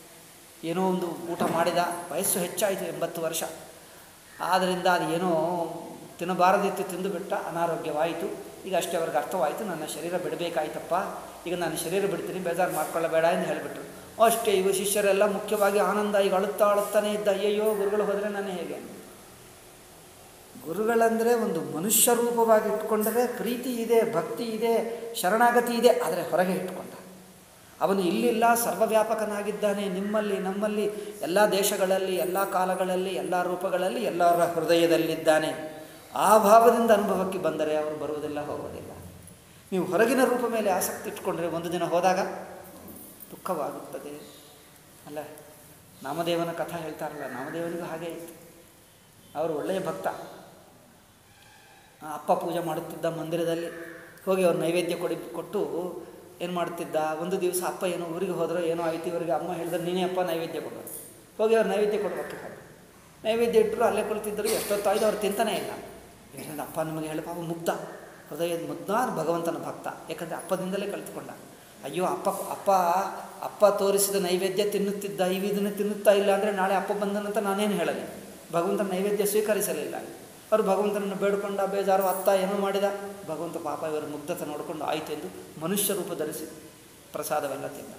ಏನೋ ಒಂದು ಊಟ ಮಾಡಿದ ವಯಸ್ಸು ಹೆಚ್ಚಾಯಿತು ಎಂಬತ್ತು ವರ್ಷ ಆದ್ದರಿಂದ ಅದು ಏನೋ ತಿನ್ನಬಾರದಿತ್ತು ತಿಂದು ಬಿಟ್ಟ ಅನಾರೋಗ್ಯವಾಯಿತು ಈಗ ಅಷ್ಟೇ ಅವ್ರಿಗೆ ಅರ್ಥವಾಯಿತು ನನ್ನ ಶರೀರ ಬಿಡಬೇಕಾಯ್ತಪ್ಪ ಈಗ ನಾನು ಶರೀರ ಬಿಡ್ತೀನಿ ಬೇಜಾರು ಮಾಡ್ಕೊಳ್ಳಬೇಡ ಎಂದು ಹೇಳಿಬಿಟ್ರು ಅಷ್ಟೇ ಇವ ಶಿಷ್ಯರೆಲ್ಲ ಮುಖ್ಯವಾಗಿ ಆನಂದ ಈಗ ಅಳುತ್ತಾ ಅಳುತ್ತಾನೆ ಇದ್ದ ಅಯ್ಯಯ್ಯೋ ಗುರುಗಳು ಹೋದರೆ ನಾನು ಹೇಗೆ ಗುರುಗಳಂದರೆ ಒಂದು ಮನುಷ್ಯ ರೂಪವಾಗಿ ಇಟ್ಕೊಂಡರೆ ಪ್ರೀತಿ ಇದೆ ಭಕ್ತಿ ಇದೆ ಶರಣಾಗತಿ ಇದೆ ಆದರೆ ಹೊರಗೆ ಇಟ್ಕೊಂಡ ಅವನು ಇಲ್ಲಿಲ್ಲ ಸರ್ವವ್ಯಾಪಕನಾಗಿದ್ದಾನೆ ನಿಮ್ಮಲ್ಲಿ ನಮ್ಮಲ್ಲಿ ಎಲ್ಲ ದೇಶಗಳಲ್ಲಿ ಎಲ್ಲ ಕಾಲಗಳಲ್ಲಿ ಎಲ್ಲ ರೂಪಗಳಲ್ಲಿ ಎಲ್ಲರ ಹೃದಯದಲ್ಲಿದ್ದಾನೆ ಆ ಭಾವದಿಂದ ಅನುಭವಕ್ಕೆ ಬಂದರೆ ಅವರು ಬರುವುದಿಲ್ಲ ಹೋಗೋದಿಲ್ಲ ನೀವು ಹೊರಗಿನ ರೂಪ ಮೇಲೆ ಆಸಕ್ತಿ ಇಟ್ಕೊಂಡ್ರೆ ಒಂದು ದಿನ ಹೋದಾಗ ದುಃಖವಾಗುತ್ತದೆ ಅಲ್ಲ ನಾಮದೇವನ ಕಥಾ ಹೇಳ್ತಾರಲ್ಲ ನಾಮದೇವನಿಗೂ ಹಾಗೆ ಇತ್ತು ಅವರು ಒಳ್ಳೆಯ ಭಕ್ತ ಆ ಅಪ್ಪ ಪೂಜೆ ಮಾಡುತ್ತಿದ್ದ ಮಂದಿರದಲ್ಲಿ ಹೋಗಿ ಅವ್ರು ನೈವೇದ್ಯ ಕೊಡಿ ಕೊಟ್ಟು ಏನು ಮಾಡ್ತಿದ್ದ ಒಂದು ದಿವಸ ಅಪ್ಪ ಏನೋ ಊರಿಗೆ ಹೋದರೂ ಏನೋ ಆಯ್ತು ಇವರಿಗೆ ಅಮ್ಮ ಹೇಳಿದ್ರೆ ನೀನೇ ಅಪ್ಪ ನೈವೇದ್ಯ ಕೊಡೋರು ಹೋಗಿ ಅವ್ರು ನೈವೇದ್ಯ ಕೊಡಬೇಕು ಹೋಗಿ ನೈವೇದ್ಯ ಇಟ್ಟರು ಅಲ್ಲೇ ಕುಳಿತಿದ್ದರು ಎಷ್ಟೊತ್ತಾಯ್ತು ಅವ್ರು ತಿಂತಾನೇ ಇಲ್ಲ ಯಾಕಂದ್ರೆ ಅಪ್ಪ ನಮಗೆ ಹೇಳಿ ಪಾಪ ಮುಗ್ಧ ಹೃದಯದ ಮುಗ್ಧ ಭಗವಂತನ ಭಕ್ತ ಯಾಕಂದರೆ ಅಪ್ಪದಿಂದಲೇ ಕಲಿತುಕೊಂಡ ಅಯ್ಯೋ ಅಪ್ಪ ಅಪ್ಪ ಅಪ್ಪ ತೋರಿಸಿದ ನೈವೇದ್ಯ ತಿನ್ನುತ್ತಿದ್ದ ಈ ಇದನ್ನು ತಿನ್ನುತ್ತಾ ಇಲ್ಲ ಅಂದರೆ ನಾಳೆ ಅಪ್ಪ ಬಂದನಂತ ನಾನೇನು ಹೇಳಲಿ ಭಗವಂತನ ನೈವೇದ್ಯ ಸ್ವೀಕರಿಸಲಿಲ್ಲ ಅವರು ಭಗವಂತನನ್ನು ಬೇಡ್ಕೊಂಡ ಬೇಜಾರು ಅತ್ತ ಏನೋ ಮಾಡಿದ ಭಗವಂತ ಪಾಪ ಇವರ ಮುಗ್ಧತೆ ನೋಡಿಕೊಂಡು ಆಯಿತು ಎಂದು ಮನುಷ್ಯ ರೂಪ ಧರಿಸಿ ಪ್ರಸಾದವೆಲ್ಲ ತಿಂದ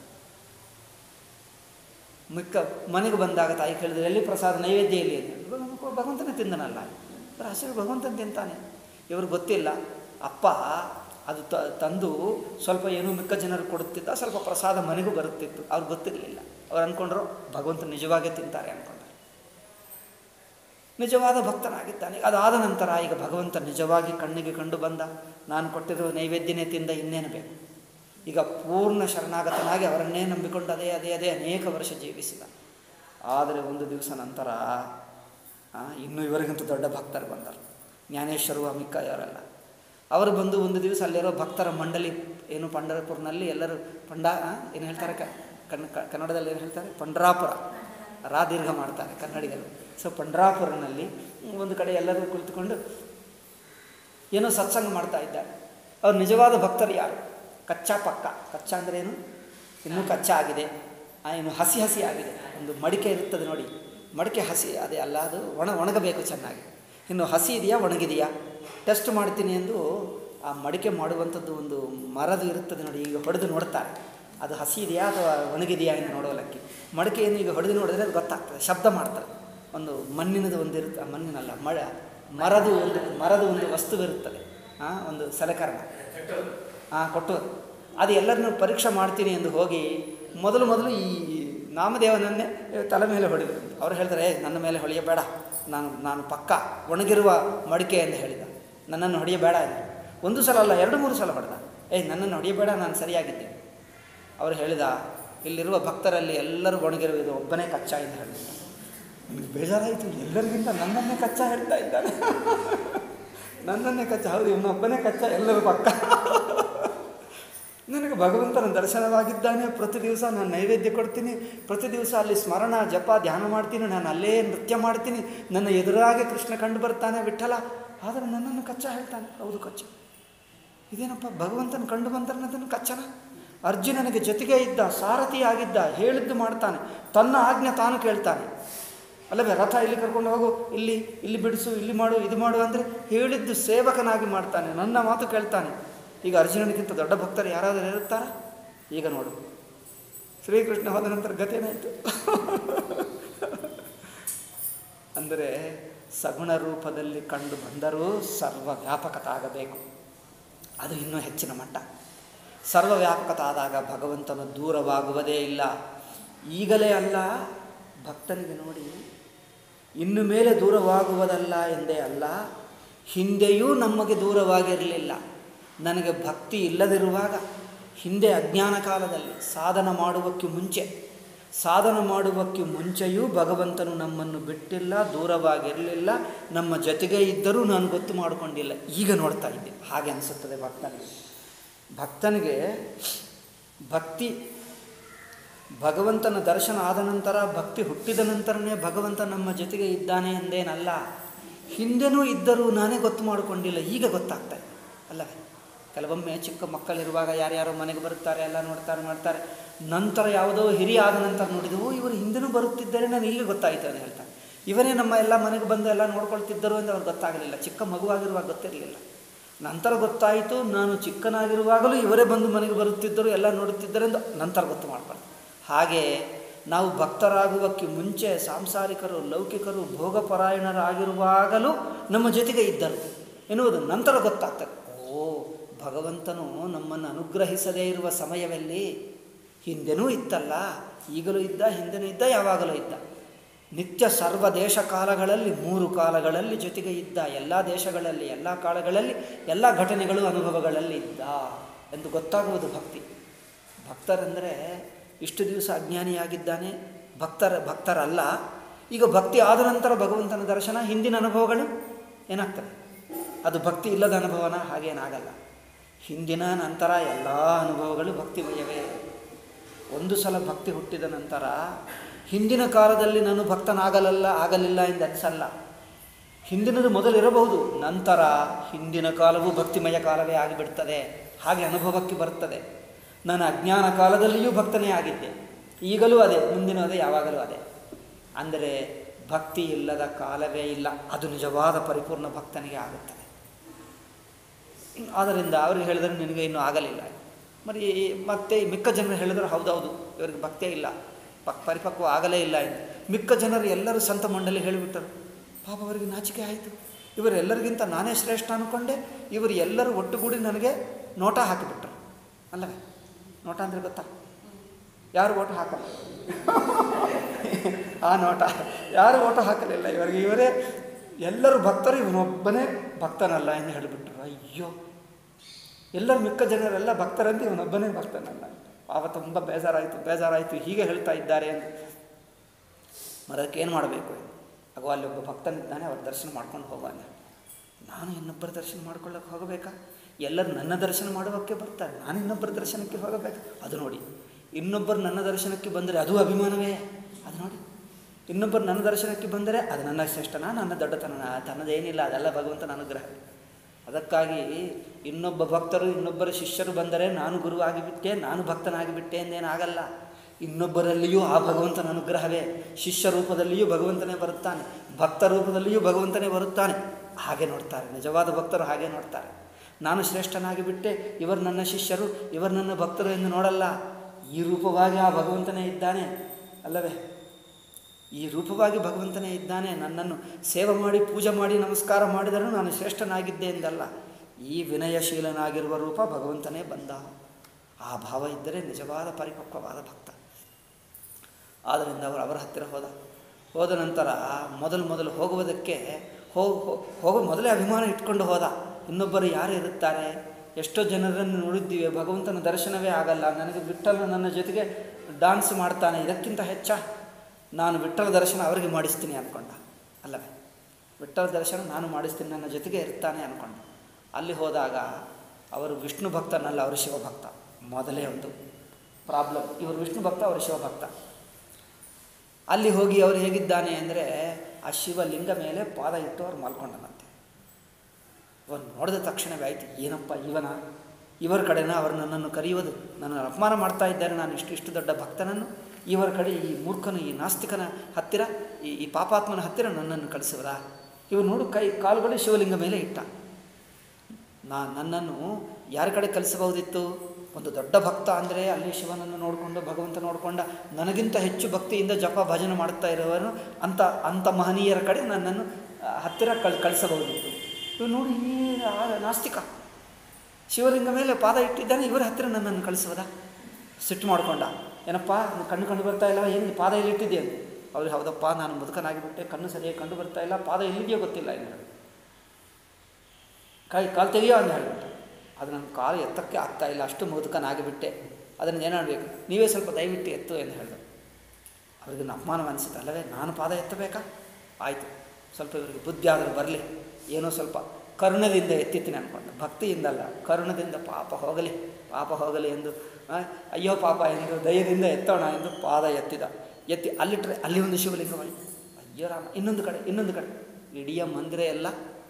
ಮಿಕ್ಕ ಮನೆಗೆ ಬಂದಾಗ ತಾಯಿ ಕೇಳಿದ್ರೆ ಎಲ್ಲಿ ಪ್ರಸಾದ ನೈವೇದ್ಯ ಎಲ್ಲಿ ಅಂತ ಭಗವಂತ- ಭಗವಂತನೇ ತಿಂದನಲ್ಲ ಇವರು ಹಸಿರು ಭಗವಂತನ ತಿಂತಾನೆ ಇವ್ರಿಗೆ ಗೊತ್ತಿಲ್ಲ ಅಪ್ಪ ಅದು ತ ತಂದು ಸ್ವಲ್ಪ ಏನೋ ಮಿಕ್ಕ ಜನರು ಕೊಡುತ್ತಿದ್ದ ಸ್ವಲ್ಪ ಪ್ರಸಾದ ಮನೆಗೂ ಬರುತ್ತಿತ್ತು ಅವ್ರಿಗೆ ಗೊತ್ತಿರಲಿಲ್ಲ ಅವ್ರು ಅಂದ್ಕೊಂಡ್ರು ಭಗವಂತ ನಿಜವಾಗೇ ತಿಂತಾರೆ ಅಂದ್ಕೊಂಡ್ರು ನಿಜವಾದ ಭಕ್ತನಾಗಿದ್ದಾನೆ ಅದಾದ ನಂತರ ಈಗ ಭಗವಂತ ನಿಜವಾಗಿ ಕಣ್ಣಿಗೆ ಕಂಡು ಬಂದ ನಾನು ಕೊಟ್ಟಿರುವ ನೈವೇದ್ಯನೇ ತಿಂದ ಇನ್ನೇನು ಬೇಕು ಈಗ ಪೂರ್ಣ ಶರಣಾಗತನಾಗಿ ಅವರನ್ನೇ ನಂಬಿಕೊಂಡು ಅದೇ ಅದೇ ಅದೇ ಅನೇಕ ವರ್ಷ ಜೀವಿಸಿದ ಆದರೆ ಒಂದು ದಿವಸ ನಂತರ ಆ, ಇನ್ನೂ ಇವರಿಗಿಂತ ದೊಡ್ಡ ಭಕ್ತರು ಬಂದರು ಜ್ಞಾನೇಶ್ವರು ಮಿಕ್ಕ ಇವರೆಲ್ಲ ಅವರು ಬಂದು ಒಂದು ದಿವಸ ಅಲ್ಲಿರೋ ಭಕ್ತರ ಮಂಡಳಿ ಏನು ಪಂಡರಪುರನಲ್ಲಿ ಎಲ್ಲರೂ ಪಂಡ ಆ, ಏನು ಹೇಳ್ತಾರೆ ಕ ಕನ್ನ ಕ- ಕನ್ನಡದಲ್ಲಿ ಏನು ಹೇಳ್ತಾರೆ ಪಂಡ್ರಾಪುರ ರಾ ದೀರ್ಘ ಮಾಡ್ತಾರೆ ಕನ್ನಡಿಗರು ಸೊ ಪಂಡ್ರಾಪುರನಲ್ಲಿ ಒಂದು ಕಡೆ ಎಲ್ಲರೂ ಕುಳಿತುಕೊಂಡು ಏನೋ ಸತ್ಸಂಗ ಮಾಡ್ತಾ ಇದ್ದಾರೆ ಅವ್ರು ನಿಜವಾದ ಭಕ್ತರು ಯಾರು ಕಚ್ಚಾ ಪಕ್ಕ ಕಚ್ಚಾ ಅಂದರೆ ಏನು ಇನ್ನೂ ಕಚ್ಚಾ ಆಗಿದೆ ಆ, ಇನ್ನು ಹಸಿ ಹಸಿ ಆಗಿದೆ ಒಂದು ಮಡಿಕೆ ಇರುತ್ತದೆ ನೋಡಿ ಮಡಿಕೆ ಹಸಿ ಅದೇ ಅಲ್ಲ ಅದು ಒಣ ಒಣಗಬೇಕು ಚೆನ್ನಾಗಿ ಇನ್ನು ಹಸಿ ಇದೆಯಾ ಒಣಗಿದೆಯಾ ಟೆಸ್ಟ್ ಮಾಡ್ತೀನಿ ಎಂದು ಆ ಮಡಿಕೆ ಮಾಡುವಂಥದ್ದು ಒಂದು ಮರದು ಇರುತ್ತದೆ ನೋಡಿ ಈಗ ಹೊಡೆದು ನೋಡ್ತಾರೆ ಅದು ಹಸಿ ಇದೆಯಾ ಅಥವಾ ಒಣಗಿದೆಯಾ ಎಂದು ನೋಡೋಲಕ್ಕೆ ಮಡಿಕೆಯನ್ನು ಈಗ ಹೊಡೆದು ನೋಡಿದ್ರೆ ಅದು ಗೊತ್ತಾಗ್ತದೆ ಶಬ್ದ ಮಾಡ್ತಾರೆ ಒಂದು ಮಣ್ಣಿನದು ಒಂದು ಇರುತ್ತೆ ಮಣ್ಣಿನಲ್ಲ ಮಳೆ ಮರದ ಒಂದು ಮರದ ಒಂದು ವಸ್ತುವಿರುತ್ತದೆ ಆ, ಒಂದು ಸಲಕರಣ ಹಾಂ ಕೊಟ್ಟು ಅದು ಎಲ್ಲರನ್ನೂ ಪರೀಕ್ಷೆ ಮಾಡ್ತೀನಿ ಎಂದು ಹೋಗಿ ಮೊದಲು ಮೊದಲು ಈ ನಾಮದೇವನನ್ನೇ ತಲೆ ಮೇಲೆ ಹೊಡೆದರು ಅವ್ರು ಹೇಳ್ತಾರೆ "ಏ, ನನ್ನ ಮೇಲೆ ಹೊಳೆಯಬೇಡ ನಾನು ನಾನು ಪಕ್ಕ ಒಣಗಿರುವ ಮಡಿಕೆ ಎಂದು ಹೇಳಿದ ನನ್ನನ್ನು ಹೊಡೆಯಬೇಡ ಎಂದು ಒಂದು ಸಲ ಅಲ್ಲ ಎರಡು ಮೂರು ಸಲ ಹೊಡೆದ ಏಯ್ ನನ್ನನ್ನು ಹೊಡೆಯಬೇಡ ನಾನು ಸರಿಯಾಗಿದ್ದೆ ಅವರು ಹೇಳಿದ ಇಲ್ಲಿರುವ ಭಕ್ತರಲ್ಲಿ ಎಲ್ಲರೂ ಒಣಗಿರುವುದು ಒಬ್ಬನೇ ಕಚ್ಚಾ ಎಂದು ಹೇಳಿದ ನನಗೆ ಬೇಜಾರಾಯಿತು ಎಲ್ಲರಿಗಿಂತ ನನ್ನನ್ನೇ ಕಚ್ಚಾ ಹೇಳ್ತಾ ಇದ್ದಾನೆ ನನ್ನನ್ನೇ ಕಚ್ಚಾ ಹೌದು ಇವನೊಬ್ಬನೇ ಕಚ್ಚಾ ಎಲ್ಲರೂ ಪಕ್ಕ ನನಗೆ ಭಗವಂತನ ದರ್ಶನವಾಗಿದ್ದಾನೆ ಪ್ರತಿ ದಿವಸ ನಾನು ನೈವೇದ್ಯ ಕೊಡ್ತೀನಿ ಪ್ರತಿ ದಿವಸ ಅಲ್ಲಿ ಸ್ಮರಣ ಜಪ ಧ್ಯಾನ ಮಾಡ್ತೀನಿ ನಾನು ಅಲ್ಲೇ ನೃತ್ಯ ಮಾಡ್ತೀನಿ ನನ್ನ ಎದುರಾಗೆ ಕೃಷ್ಣ ಕಂಡು ಬರ್ತಾನೆ ವಿಠಲ ಆದರೆ ನನ್ನನ್ನು ಕಚ್ಚಾ ಹೇಳ್ತಾನೆ ಹೌದು ಕಚ್ಚಾ ಇದೇನಪ್ಪ ಭಗವಂತನ ಕಂಡು ಬಂದರನ್ನದನ್ನು ಕಚ್ಚನ ಅರ್ಜುನನಿಗೆ ಜೊತೆಗೆ ಇದ್ದ ಸಾರಥಿಯಾಗಿದ್ದ ಹೇಳಿದ್ದು ಮಾಡ್ತಾನೆ ತನ್ನ ಆಜ್ಞೆ ತಾನು ಕೇಳ್ತಾನೆ ಅಲ್ಲವೇ ರಥ ಇಲ್ಲಿ ಕರ್ಕೊಂಡು ಹೋಗು ಇಲ್ಲಿ ಇಲ್ಲಿ ಬಿಡಿಸು ಇಲ್ಲಿ ಮಾಡು ಇದು ಮಾಡು ಅಂದರೆ ಹೇಳಿದ್ದು ಸೇವಕನಾಗಿ ಮಾಡ್ತಾನೆ ನನ್ನ ಮಾತು ಕೇಳ್ತಾನೆ ಈಗ ಅರ್ಜುನನಿಗಿಂತ ದೊಡ್ಡ ಭಕ್ತರು ಯಾರಾದರೂ ಇರುತ್ತಾರ ಈಗ ನೋಡು ಶ್ರೀಕೃಷ್ಣ ಹೋದ ನಂತರ ಗತೇನಾಯಿತು ಅಂದರೆ ಸಗುಣ ರೂಪದಲ್ಲಿ ಕಂಡು ಬಂದರೂ ಸರ್ವ ವ್ಯಾಪಕತಾಗಬೇಕು ಅದು ಇನ್ನೂ ಹೆಚ್ಚಿನ ಮಟ್ಟ ಸರ್ವವ್ಯಾಪಕತ ಆದಾಗ ಭಗವಂತನು ದೂರವಾಗುವುದೇ ಇಲ್ಲ ಈಗಲೇ ಅಲ್ಲ ಭಕ್ತನಿಗೆ ನೋಡಿ ಇನ್ನು ಮೇಲೆ ದೂರವಾಗುವುದಲ್ಲ ಎಂದೇ ಅಲ್ಲ ಹಿಂದೆಯೂ ನಮಗೆ ದೂರವಾಗಿರಲಿಲ್ಲ ನನಗೆ ಭಕ್ತಿ ಇಲ್ಲದಿರುವಾಗ ಹಿಂದೆ ಅಜ್ಞಾನ ಕಾಲದಲ್ಲಿ ಸಾಧನ ಮಾಡುವಕ್ಕೆ ಮುಂಚೆ ಸಾಧನ ಮಾಡುವಕ್ಕೆ ಮುಂಚೆಯೂ ಭಗವಂತನು ನಮ್ಮನ್ನು ಬಿಟ್ಟಿಲ್ಲ ದೂರವಾಗಿರಲಿಲ್ಲ ನಮ್ಮ ಜೊತೆಗೆ ಇದ್ದರೂ ನಾನು ಗೊತ್ತು ಮಾಡಿಕೊಂಡಿಲ್ಲ ಈಗ ನೋಡ್ತಾ ಇದ್ದೆ ಹಾಗೆ ಅನಿಸುತ್ತದೆ ಭಕ್ತನಿಗೆ ಭಕ್ತನಿಗೆ ಭಕ್ತಿ ಭಗವಂತನ ದರ್ಶನ ಆದ ನಂತರ ಭಕ್ತಿ ಹುಟ್ಟಿದ ನಂತರನೇ ಭಗವಂತ ನಮ್ಮ ಜೊತೆಗೆ ಇದ್ದಾನೆ ಎಂದೇನಲ್ಲ ಹಿಂದೆನೂ ಇದ್ದರೂ ನಾನೇ ಗೊತ್ತು ಮಾಡಿಕೊಂಡಿಲ್ಲ ಈಗ ಗೊತ್ತಾಗ್ತಾ ಇದೆ ಅಲ್ಲವೇ ಕೆಲವೊಮ್ಮೆ ಚಿಕ್ಕ ಮಕ್ಕಳಿರುವಾಗ ಯಾರ್ಯಾರೋ ಮನೆಗೆ ಬರುತ್ತಾರೆ ಎಲ್ಲ ನೋಡ್ತಾರೆ ಮಾಡ್ತಾರೆ ನಂತರ ಯಾವುದೋ ಹಿರಿಯ ಆದ ನಂತರ ನೋಡಿದವು ಇವರು ಹಿಂದೆನೂ ಬರುತ್ತಿದ್ದರೆ ನಾನು ಈಗ ಗೊತ್ತಾಯಿತು ಅಂತ ಹೇಳ್ತಾರೆ ಇವರೇ ನಮ್ಮ ಎಲ್ಲ ಮನೆಗೆ ಬಂದು ಎಲ್ಲ ನೋಡ್ಕೊಳ್ತಿದ್ದರು ಅಂತ ಅವ್ರಿಗೆ ಗೊತ್ತಾಗಲಿಲ್ಲ ಚಿಕ್ಕ ಮಗುವಾಗಿರುವಾಗ ಗೊತ್ತಿರಲಿಲ್ಲ ನಂತರ ಗೊತ್ತಾಯಿತು ನಾನು ಚಿಕ್ಕನಾಗಿರುವಾಗಲೂ ಇವರೇ ಬಂದು ಮನೆಗೆ ಬರುತ್ತಿದ್ದರು ಎಲ್ಲ ನೋಡುತ್ತಿದ್ದರು ಎಂದು ನಂತರ ಗೊತ್ತು ಮಾಡ್ಬಾರ್ದು ಹಾಗೆ ನಾವು ಭಕ್ತರಾಗುವಕ್ಕೆ ಮುಂಚೆ ಸಾಂಸಾರಿಕರು ಲೌಕಿಕರು ಭೋಗಪರಾಯಣರಾಗಿರುವಾಗಲೂ ನಮ್ಮ ಜೊತೆಗೆ ಇದ್ದರು ಎನ್ನುವುದು ನಂತರ ಗೊತ್ತಾಗ್ತದೆ ಓ ಭಗವಂತನು ನಮ್ಮನ್ನು ಅನುಗ್ರಹಿಸದೇ ಇರುವ ಸಮಯದಲ್ಲಿ ಹಿಂದೆನೂ ಇತ್ತಲ್ಲ ಈಗಲೂ ಇದ್ದ ಹಿಂದೆನೂ ಇದ್ದ ಯಾವಾಗಲೂ ಇದ್ದ ನಿತ್ಯ ಸರ್ವ ದೇಶ ಕಾಲಗಳಲ್ಲಿ ಮೂರು ಕಾಲಗಳಲ್ಲಿ ಜೊತೆಗೆ ಇದ್ದ ಎಲ್ಲ ದೇಶಗಳಲ್ಲಿ ಎಲ್ಲ ಕಾಲಗಳಲ್ಲಿ ಎಲ್ಲ ಘಟನೆಗಳು ಅನುಭವಗಳಲ್ಲಿ ಇದ್ದ ಎಂದು ಗೊತ್ತಾಗುವುದು ಭಕ್ತಿ ಭಕ್ತರೆಂದರೆ ಇಷ್ಟು ದಿವಸ ಅಜ್ಞಾನಿಯಾಗಿದ್ದಾನೆ ಭಕ್ತರ ಭಕ್ತರಲ್ಲ ಈಗ ಭಕ್ತಿ ಆದ ನಂತರ ಭಗವಂತನ ದರ್ಶನ ಹಿಂದಿನ ಅನುಭವಗಳು ಏನಾಗ್ತದೆ ಅದು ಭಕ್ತಿ ಇಲ್ಲದ ಅನುಭವನ ಹಾಗೇನಾಗಲ್ಲ ಹಿಂದಿನ ನಂತರ ಎಲ್ಲ ಅನುಭವಗಳು ಭಕ್ತಿಮಯವೇ ಒಂದು ಸಲ ಭಕ್ತಿ ಹುಟ್ಟಿದ ನಂತರ ಹಿಂದಿನ ಕಾಲದಲ್ಲಿ ನಾನು ಭಕ್ತನಾಗಲಲ್ಲ ಆಗಲಿಲ್ಲ ಎಂದು ಅನಿಸಲ್ಲ ಹಿಂದಿನದು ಮೊದಲಿರಬಹುದು ನಂತರ ಹಿಂದಿನ ಕಾಲವೂ ಭಕ್ತಿಮಯ ಕಾಲವೇ ಆಗಿಬಿಡ್ತದೆ ಹಾಗೆ ಅನುಭವಕ್ಕೆ ಬರ್ತದೆ ನಾನು ಅಜ್ಞಾನ ಕಾಲದಲ್ಲಿಯೂ ಭಕ್ತನೇ ಆಗಿದ್ದೆ ಈಗಲೂ ಅದೇ ಮುಂದಿನ ಅದೇ ಯಾವಾಗಲೂ ಅದೇ ಅಂದರೆ ಭಕ್ತಿ ಇಲ್ಲದ ಕಾಲವೇ ಇಲ್ಲ ಅದು ನಿಜವಾದ ಪರಿಪೂರ್ಣ ಭಕ್ತನಿಗೆ ಆಗುತ್ತದೆ ಆದ್ದರಿಂದ ಅವ್ರಿಗೆ ಹೇಳಿದ್ರೆ ನಿನಗೆ ಇನ್ನೂ ಆಗಲಿಲ್ಲ మరి ಮತ್ತೆ ಮಿಕ್ಕ ಜನರು ಹೇಳಿದ್ರೆ ಹೌದೌದು ಇವರಿಗೆ ಭಕ್ತಿಯೇ ಇಲ್ಲ ಪಕ್ ಪರಿಪಕ್ವ ಆಗಲೇ ಇಲ್ಲ ಎಂದು ಮಿಕ್ಕ ಜನರು ಎಲ್ಲರೂ ಸಂತ ಮಂಡಲಿ ಹೇಳಿಬಿಟ್ಟರು ಪಾಪ ಅವರಿಗೆ ನಾಚಿಕೆ ಆಯಿತು ಇವರೆಲ್ಲರಿಗಿಂತ ನಾನೇ ಶ್ರೇಷ್ಠ ಅಂದ್ಕೊಂಡೆ ಇವರು ಎಲ್ಲರೂ ಒಟ್ಟುಗೂಡಿ ನನಗೆ ನೋಟ ಹಾಕಿಬಿಟ್ರು ಅಲ್ಲವೇ ನೋಟ ಅಂದರೆ ಗೊತ್ತಾ ಯಾರು ಓಟು ಹಾಕಲ್ಲ ಆ ನೋಟ ಯಾರು ಓಟು ಹಾಕಲಿಲ್ಲ ಇವರಿಗೆ ಇವರೇ ಎಲ್ಲರೂ ಭಕ್ತರು ಇವನೊಬ್ಬನೇ ಭಕ್ತನಲ್ಲ ಎಂದು ಹೇಳಿಬಿಟ್ರು ಅಯ್ಯೋ ಎಲ್ಲರೂ ಮಿಕ್ಕ ಜನರೆಲ್ಲ ಭಕ್ತರಂತೆ ಇವನೊಬ್ಬನೇ ಭಕ್ತನಲ್ಲ ಪಾಪ ತುಂಬ ಬೇಜಾರಾಯಿತು ಬೇಜಾರಾಯಿತು ಹೀಗೆ ಹೇಳ್ತಾ ಇದ್ದಾರೆ ಎಂದು ಮರಕ್ಕೆ ಏನು ಮಾಡಬೇಕು ಆಗ ಅಲ್ಲಿ ಒಬ್ಬ ಭಕ್ತನಿದ್ದಾನೆ ಅವ್ರ ದರ್ಶನ ಮಾಡ್ಕೊಂಡು ಹೋಗೋಣ ನಾನು ಇನ್ನೊಬ್ಬರ ದರ್ಶನ ಮಾಡ್ಕೊಳ್ಳೋಕೆ ಹೋಗಬೇಕಾ ಎಲ್ಲರೂ ನನ್ನ ದರ್ಶನ ಮಾಡುವಕ್ಕೆ ಬರ್ತಾರೆ ನಾನು ಇನ್ನೊಬ್ಬರ ದರ್ಶನಕ್ಕೆ ಹೋಗಬೇಕು ಅದು ನೋಡಿ ಇನ್ನೊಬ್ಬರು ನನ್ನ ದರ್ಶನಕ್ಕೆ ಬಂದರೆ ಅದು ಅಭಿಮಾನವೇ ಅದು ನೋಡಿ ಇನ್ನೊಬ್ಬರು ನನ್ನ ದರ್ಶನಕ್ಕೆ ಬಂದರೆ ಅದು ನನ್ನ ಶ್ರೇಷ್ಠನ ನನ್ನ ದೊಡ್ಡತನ ತನ್ನದೇನಿಲ್ಲ ಅದೆಲ್ಲ ಭಗವಂತನ ಅನುಗ್ರಹ ಅದಕ್ಕಾಗಿ ಇನ್ನೊಬ್ಬ ಭಕ್ತರು ಇನ್ನೊಬ್ಬರ ಶಿಷ್ಯರು ಬಂದರೆ ನಾನು ಗುರು ಆಗಿಬಿಟ್ಟೆ ನಾನು ಭಕ್ತನಾಗಿಬಿಟ್ಟೆ ಎಂದೇನಾಗಲ್ಲ ಇನ್ನೊಬ್ಬರಲ್ಲಿಯೂ ಆ ಭಗವಂತನ ಅನುಗ್ರಹವೇ ಶಿಷ್ಯ ರೂಪದಲ್ಲಿಯೂ ಭಗವಂತನೇ ಬರುತ್ತಾನೆ ಭಕ್ತ ರೂಪದಲ್ಲಿಯೂ ಭಗವಂತನೇ ಬರುತ್ತಾನೆ ಹಾಗೆ ನೋಡ್ತಾರೆ ನಿಜವಾದ ಭಕ್ತರು ಹಾಗೆ ನೋಡ್ತಾರೆ ನಾನು ಶ್ರೇಷ್ಠನಾಗಿ ಬಿಟ್ಟೆ ಇವರು ನನ್ನ ಶಿಷ್ಯರು ಇವರು ನನ್ನ ಭಕ್ತರು ಎಂದು ನೋಡಲ್ಲ ಈ ರೂಪವಾಗಿ ಆ ಭಗವಂತನೇ ಇದ್ದಾನೆ ಅಲ್ಲವೇ ಈ ರೂಪವಾಗಿ ಭಗವಂತನೇ ಇದ್ದಾನೆ ನನ್ನನ್ನು ಸೇವೆ ಮಾಡಿ ಪೂಜೆ ಮಾಡಿ ನಮಸ್ಕಾರ ಮಾಡಿದರೂ ನಾನು ಶ್ರೇಷ್ಠನಾಗಿದ್ದೆ ಎಂದಲ್ಲ ಈ ವಿನಯಶೀಲನಾಗಿರುವ ರೂಪ ಭಗವಂತನೇ ಬಂದ ಆ ಭಾವ ಇದ್ದರೆ ನಿಜವಾದ ಪರಿಪಕ್ವವಾದ ಭಕ್ತ ಆದ್ದರಿಂದ ಅವರು ಅವರ ಹತ್ತಿರ ಹೋದ ಹೋದ ನಂತರ ಮೊದಲು ಮೊದಲು ಹೋಗುವುದಕ್ಕೆ ಹೋಗಿ ಹೋಗೋ ಮೊದಲೇ ಅಭಿಮಾನ ಇಟ್ಕೊಂಡು ಹೋದ ಇನ್ನೊಬ್ಬರು ಯಾರು ಇರುತ್ತಾರೆ ಎಷ್ಟೋ ಜನರನ್ನು ನೋಡಿದ್ದೀವಿ ಭಗವಂತನ ದರ್ಶನವೇ ಆಗಲ್ಲ ನನಗೆ ಬಿಟ್ಟಲ್ಲ ನನ್ನ ಜೊತೆಗೆ ಡಾನ್ಸ್ ಮಾಡ್ತಾನೆ ಇದಕ್ಕಿಂತ ಹೆಚ್ಚ ನಾನು ವಿಠ್ಠಲ ದರ್ಶನ ಅವರಿಗೆ ಮಾಡಿಸ್ತೀನಿ ಅಂದ್ಕೊಂಡ ಅಲ್ಲವೇ ವಿಠ್ಠಲ ದರ್ಶನ ನಾನು ಮಾಡಿಸ್ತೀನಿ ನನ್ನ ಜೊತೆಗೆ ಇರ್ತಾನೆ ಅಂದ್ಕೊಂಡ ಅಲ್ಲಿ ಹೋದಾಗ ಅವರು ವಿಷ್ಣು ಭಕ್ತನಲ್ಲ ಅವರು ಶಿವಭಕ್ತ ಮೊದಲೇ ಒಂದು ಪ್ರಾಬ್ಲಮ್ ಇವರು ವಿಷ್ಣು ಭಕ್ತ ಅವರು ಶಿವಭಕ್ತ ಅಲ್ಲಿ ಹೋಗಿ ಅವರು ಹೇಗಿದ್ದಾನೆ ಅಂದರೆ ಆ ಶಿವಲಿಂಗ ಮೇಲೆ ಪಾದ ಇಟ್ಟು ಅವ್ರು ಮಲ್ಕೊಂಡನಂತೆ ಅವನು ನೋಡಿದ ತಕ್ಷಣವೇ ಆಯಿತು ಏನಪ್ಪ ಇವನ ಇವರ ಕಡೆನ ಅವರು ನನ್ನನ್ನು ಕರೆಯುವುದು ನನ್ನನ್ನು ಅಪಮಾನ ಮಾಡ್ತಾ ಇದ್ದಾರೆ ನಾನು ಇಷ್ಟು ಇಷ್ಟು ದೊಡ್ಡ ಭಕ್ತನನ್ನು ಇವರ ಕಡೆ ಈ ಮೂರ್ಖನು ಈ ನಾಸ್ತಿಕನ ಹತ್ತಿರ ಈ ಈ ಪಾಪಾತ್ಮನ ಹತ್ತಿರ ನನ್ನನ್ನು ಕಳಿಸುವರಾ ಇವು ನೋಡು ಕೈ ಕಾಲುಗಳು ಶಿವಲಿಂಗ ಮೇಲೆ ಇಟ್ಟ ನಾ ನನ್ನನ್ನು ಯಾರ ಕಡೆ ಕಲಿಸಬಹುದಿತ್ತು ಒಂದು ದೊಡ್ಡ ಭಕ್ತ ಅಂದರೆ ಅಲ್ಲಿ ಶಿವನನ್ನು ನೋಡಿಕೊಂಡು ಭಗವಂತ ನೋಡಿಕೊಂಡ ನನಗಿಂತ ಹೆಚ್ಚು ಭಕ್ತಿಯಿಂದ ಜಪ ಭಜನೆ ಮಾಡ್ತಾ ಇರುವವನು ಅಂಥ ಅಂಥ ಮಹನೀಯರ ಕಡೆ ನನ್ನನ್ನು ಆ, ಹತ್ತಿರ ಕಳ್ ಕಳಿಸಬಹುದಿತ್ತು ಇವು ನೋಡಿ ಈ ಆ ನಾಸ್ತಿಕ ಶಿವಲಿಂಗ ಮೇಲೆ ಪಾದ ಇಟ್ಟಿದ್ದಾನೆ ಇವರ ಹತ್ತಿರ ನನ್ನನ್ನು ಕಳಿಸುವುದಾ ಸಿಟ್ಟು ಮಾಡಿಕೊಂಡ ಏನಪ್ಪ ನಿನ್ನ ಕಣ್ಣು ಕಂಡು ಬರ್ತಾ ಇಲ್ಲ ಏನು ನೀನು ಪಾದ ಎಲ್ಲಿ ಇಟ್ಟಿದ್ದೆ ಅಂತ ಅವ್ರು ಹೌದಪ್ಪ ನಾನು ಮುದುಕನಾಗಿಬಿಟ್ಟೆ ಕಣ್ಣು ಸರಿಯಾಗಿ ಕಂಡು ಬರ್ತಾ ಇಲ್ಲ ಪಾದ ಎಲ್ಲಿದೆಯೋ ಗೊತ್ತಿಲ್ಲ ಎಂದು ಹೇಳಿ ಕೈ ಕಾಲು ತೆಗಿಯೋ ಅಂತ ಹೇಳಿಬಿಟ್ಟು ಅದು ನನ್ನ ಕಾಲು ಎತ್ತಕ್ಕೆ ಆಗ್ತಾ ಇಲ್ಲ ಅಷ್ಟು ಮುದುಕನಾಗಿಬಿಟ್ಟೆ ಅದನ್ನು ಏನು ಮಾಡಬೇಕು ನೀವೇ ಸ್ವಲ್ಪ ದಯವಿಟ್ಟು ಎತ್ತು ಎಂದು ಹೇಳಿದ್ರು ಅವ್ರಿಗೆ ಅಪಮಾನ ಅನಿಸುತ್ತೆ ಅಲ್ಲವೇ ನಾನು ಪಾದ ಎತ್ತಬೇಕಾ ಆಯಿತು ಸ್ವಲ್ಪ ಇವರಿಗೆ ಬುದ್ಧಿ ಆದರೂ ಬರಲಿ ಏನೋ ಸ್ವಲ್ಪ ಕರುಣದಿಂದ ಎತ್ತಿತೀನಿ ಅಂದ್ಕೊಂಡು ಭಕ್ತಿಯಿಂದಲ್ಲ ಕರುಣದಿಂದ ಪಾಪ ಹೋಗಲಿ ಪಾಪ ಹೋಗಲಿ ಎಂದು ಆ, ಅಯ್ಯೋ ಪಾಪ ಎಂದು ದಯದಿಂದ ಎತ್ತೋಣ ಎಂದು ಪಾದ ಎತ್ತಿದ ಎತ್ತಿ ಅಲ್ಲಿಟ್ಟರೆ ಅಲ್ಲಿ ಒಂದು ಶಿವಲಿಂಗವಾಯಿತು ಅಯ್ಯೋ ರಾಮ ಇನ್ನೊಂದು ಕಡೆ ಇನ್ನೊಂದು ಕಡೆ ಇಡೀ ಮಂದಿರ ಎಲ್ಲ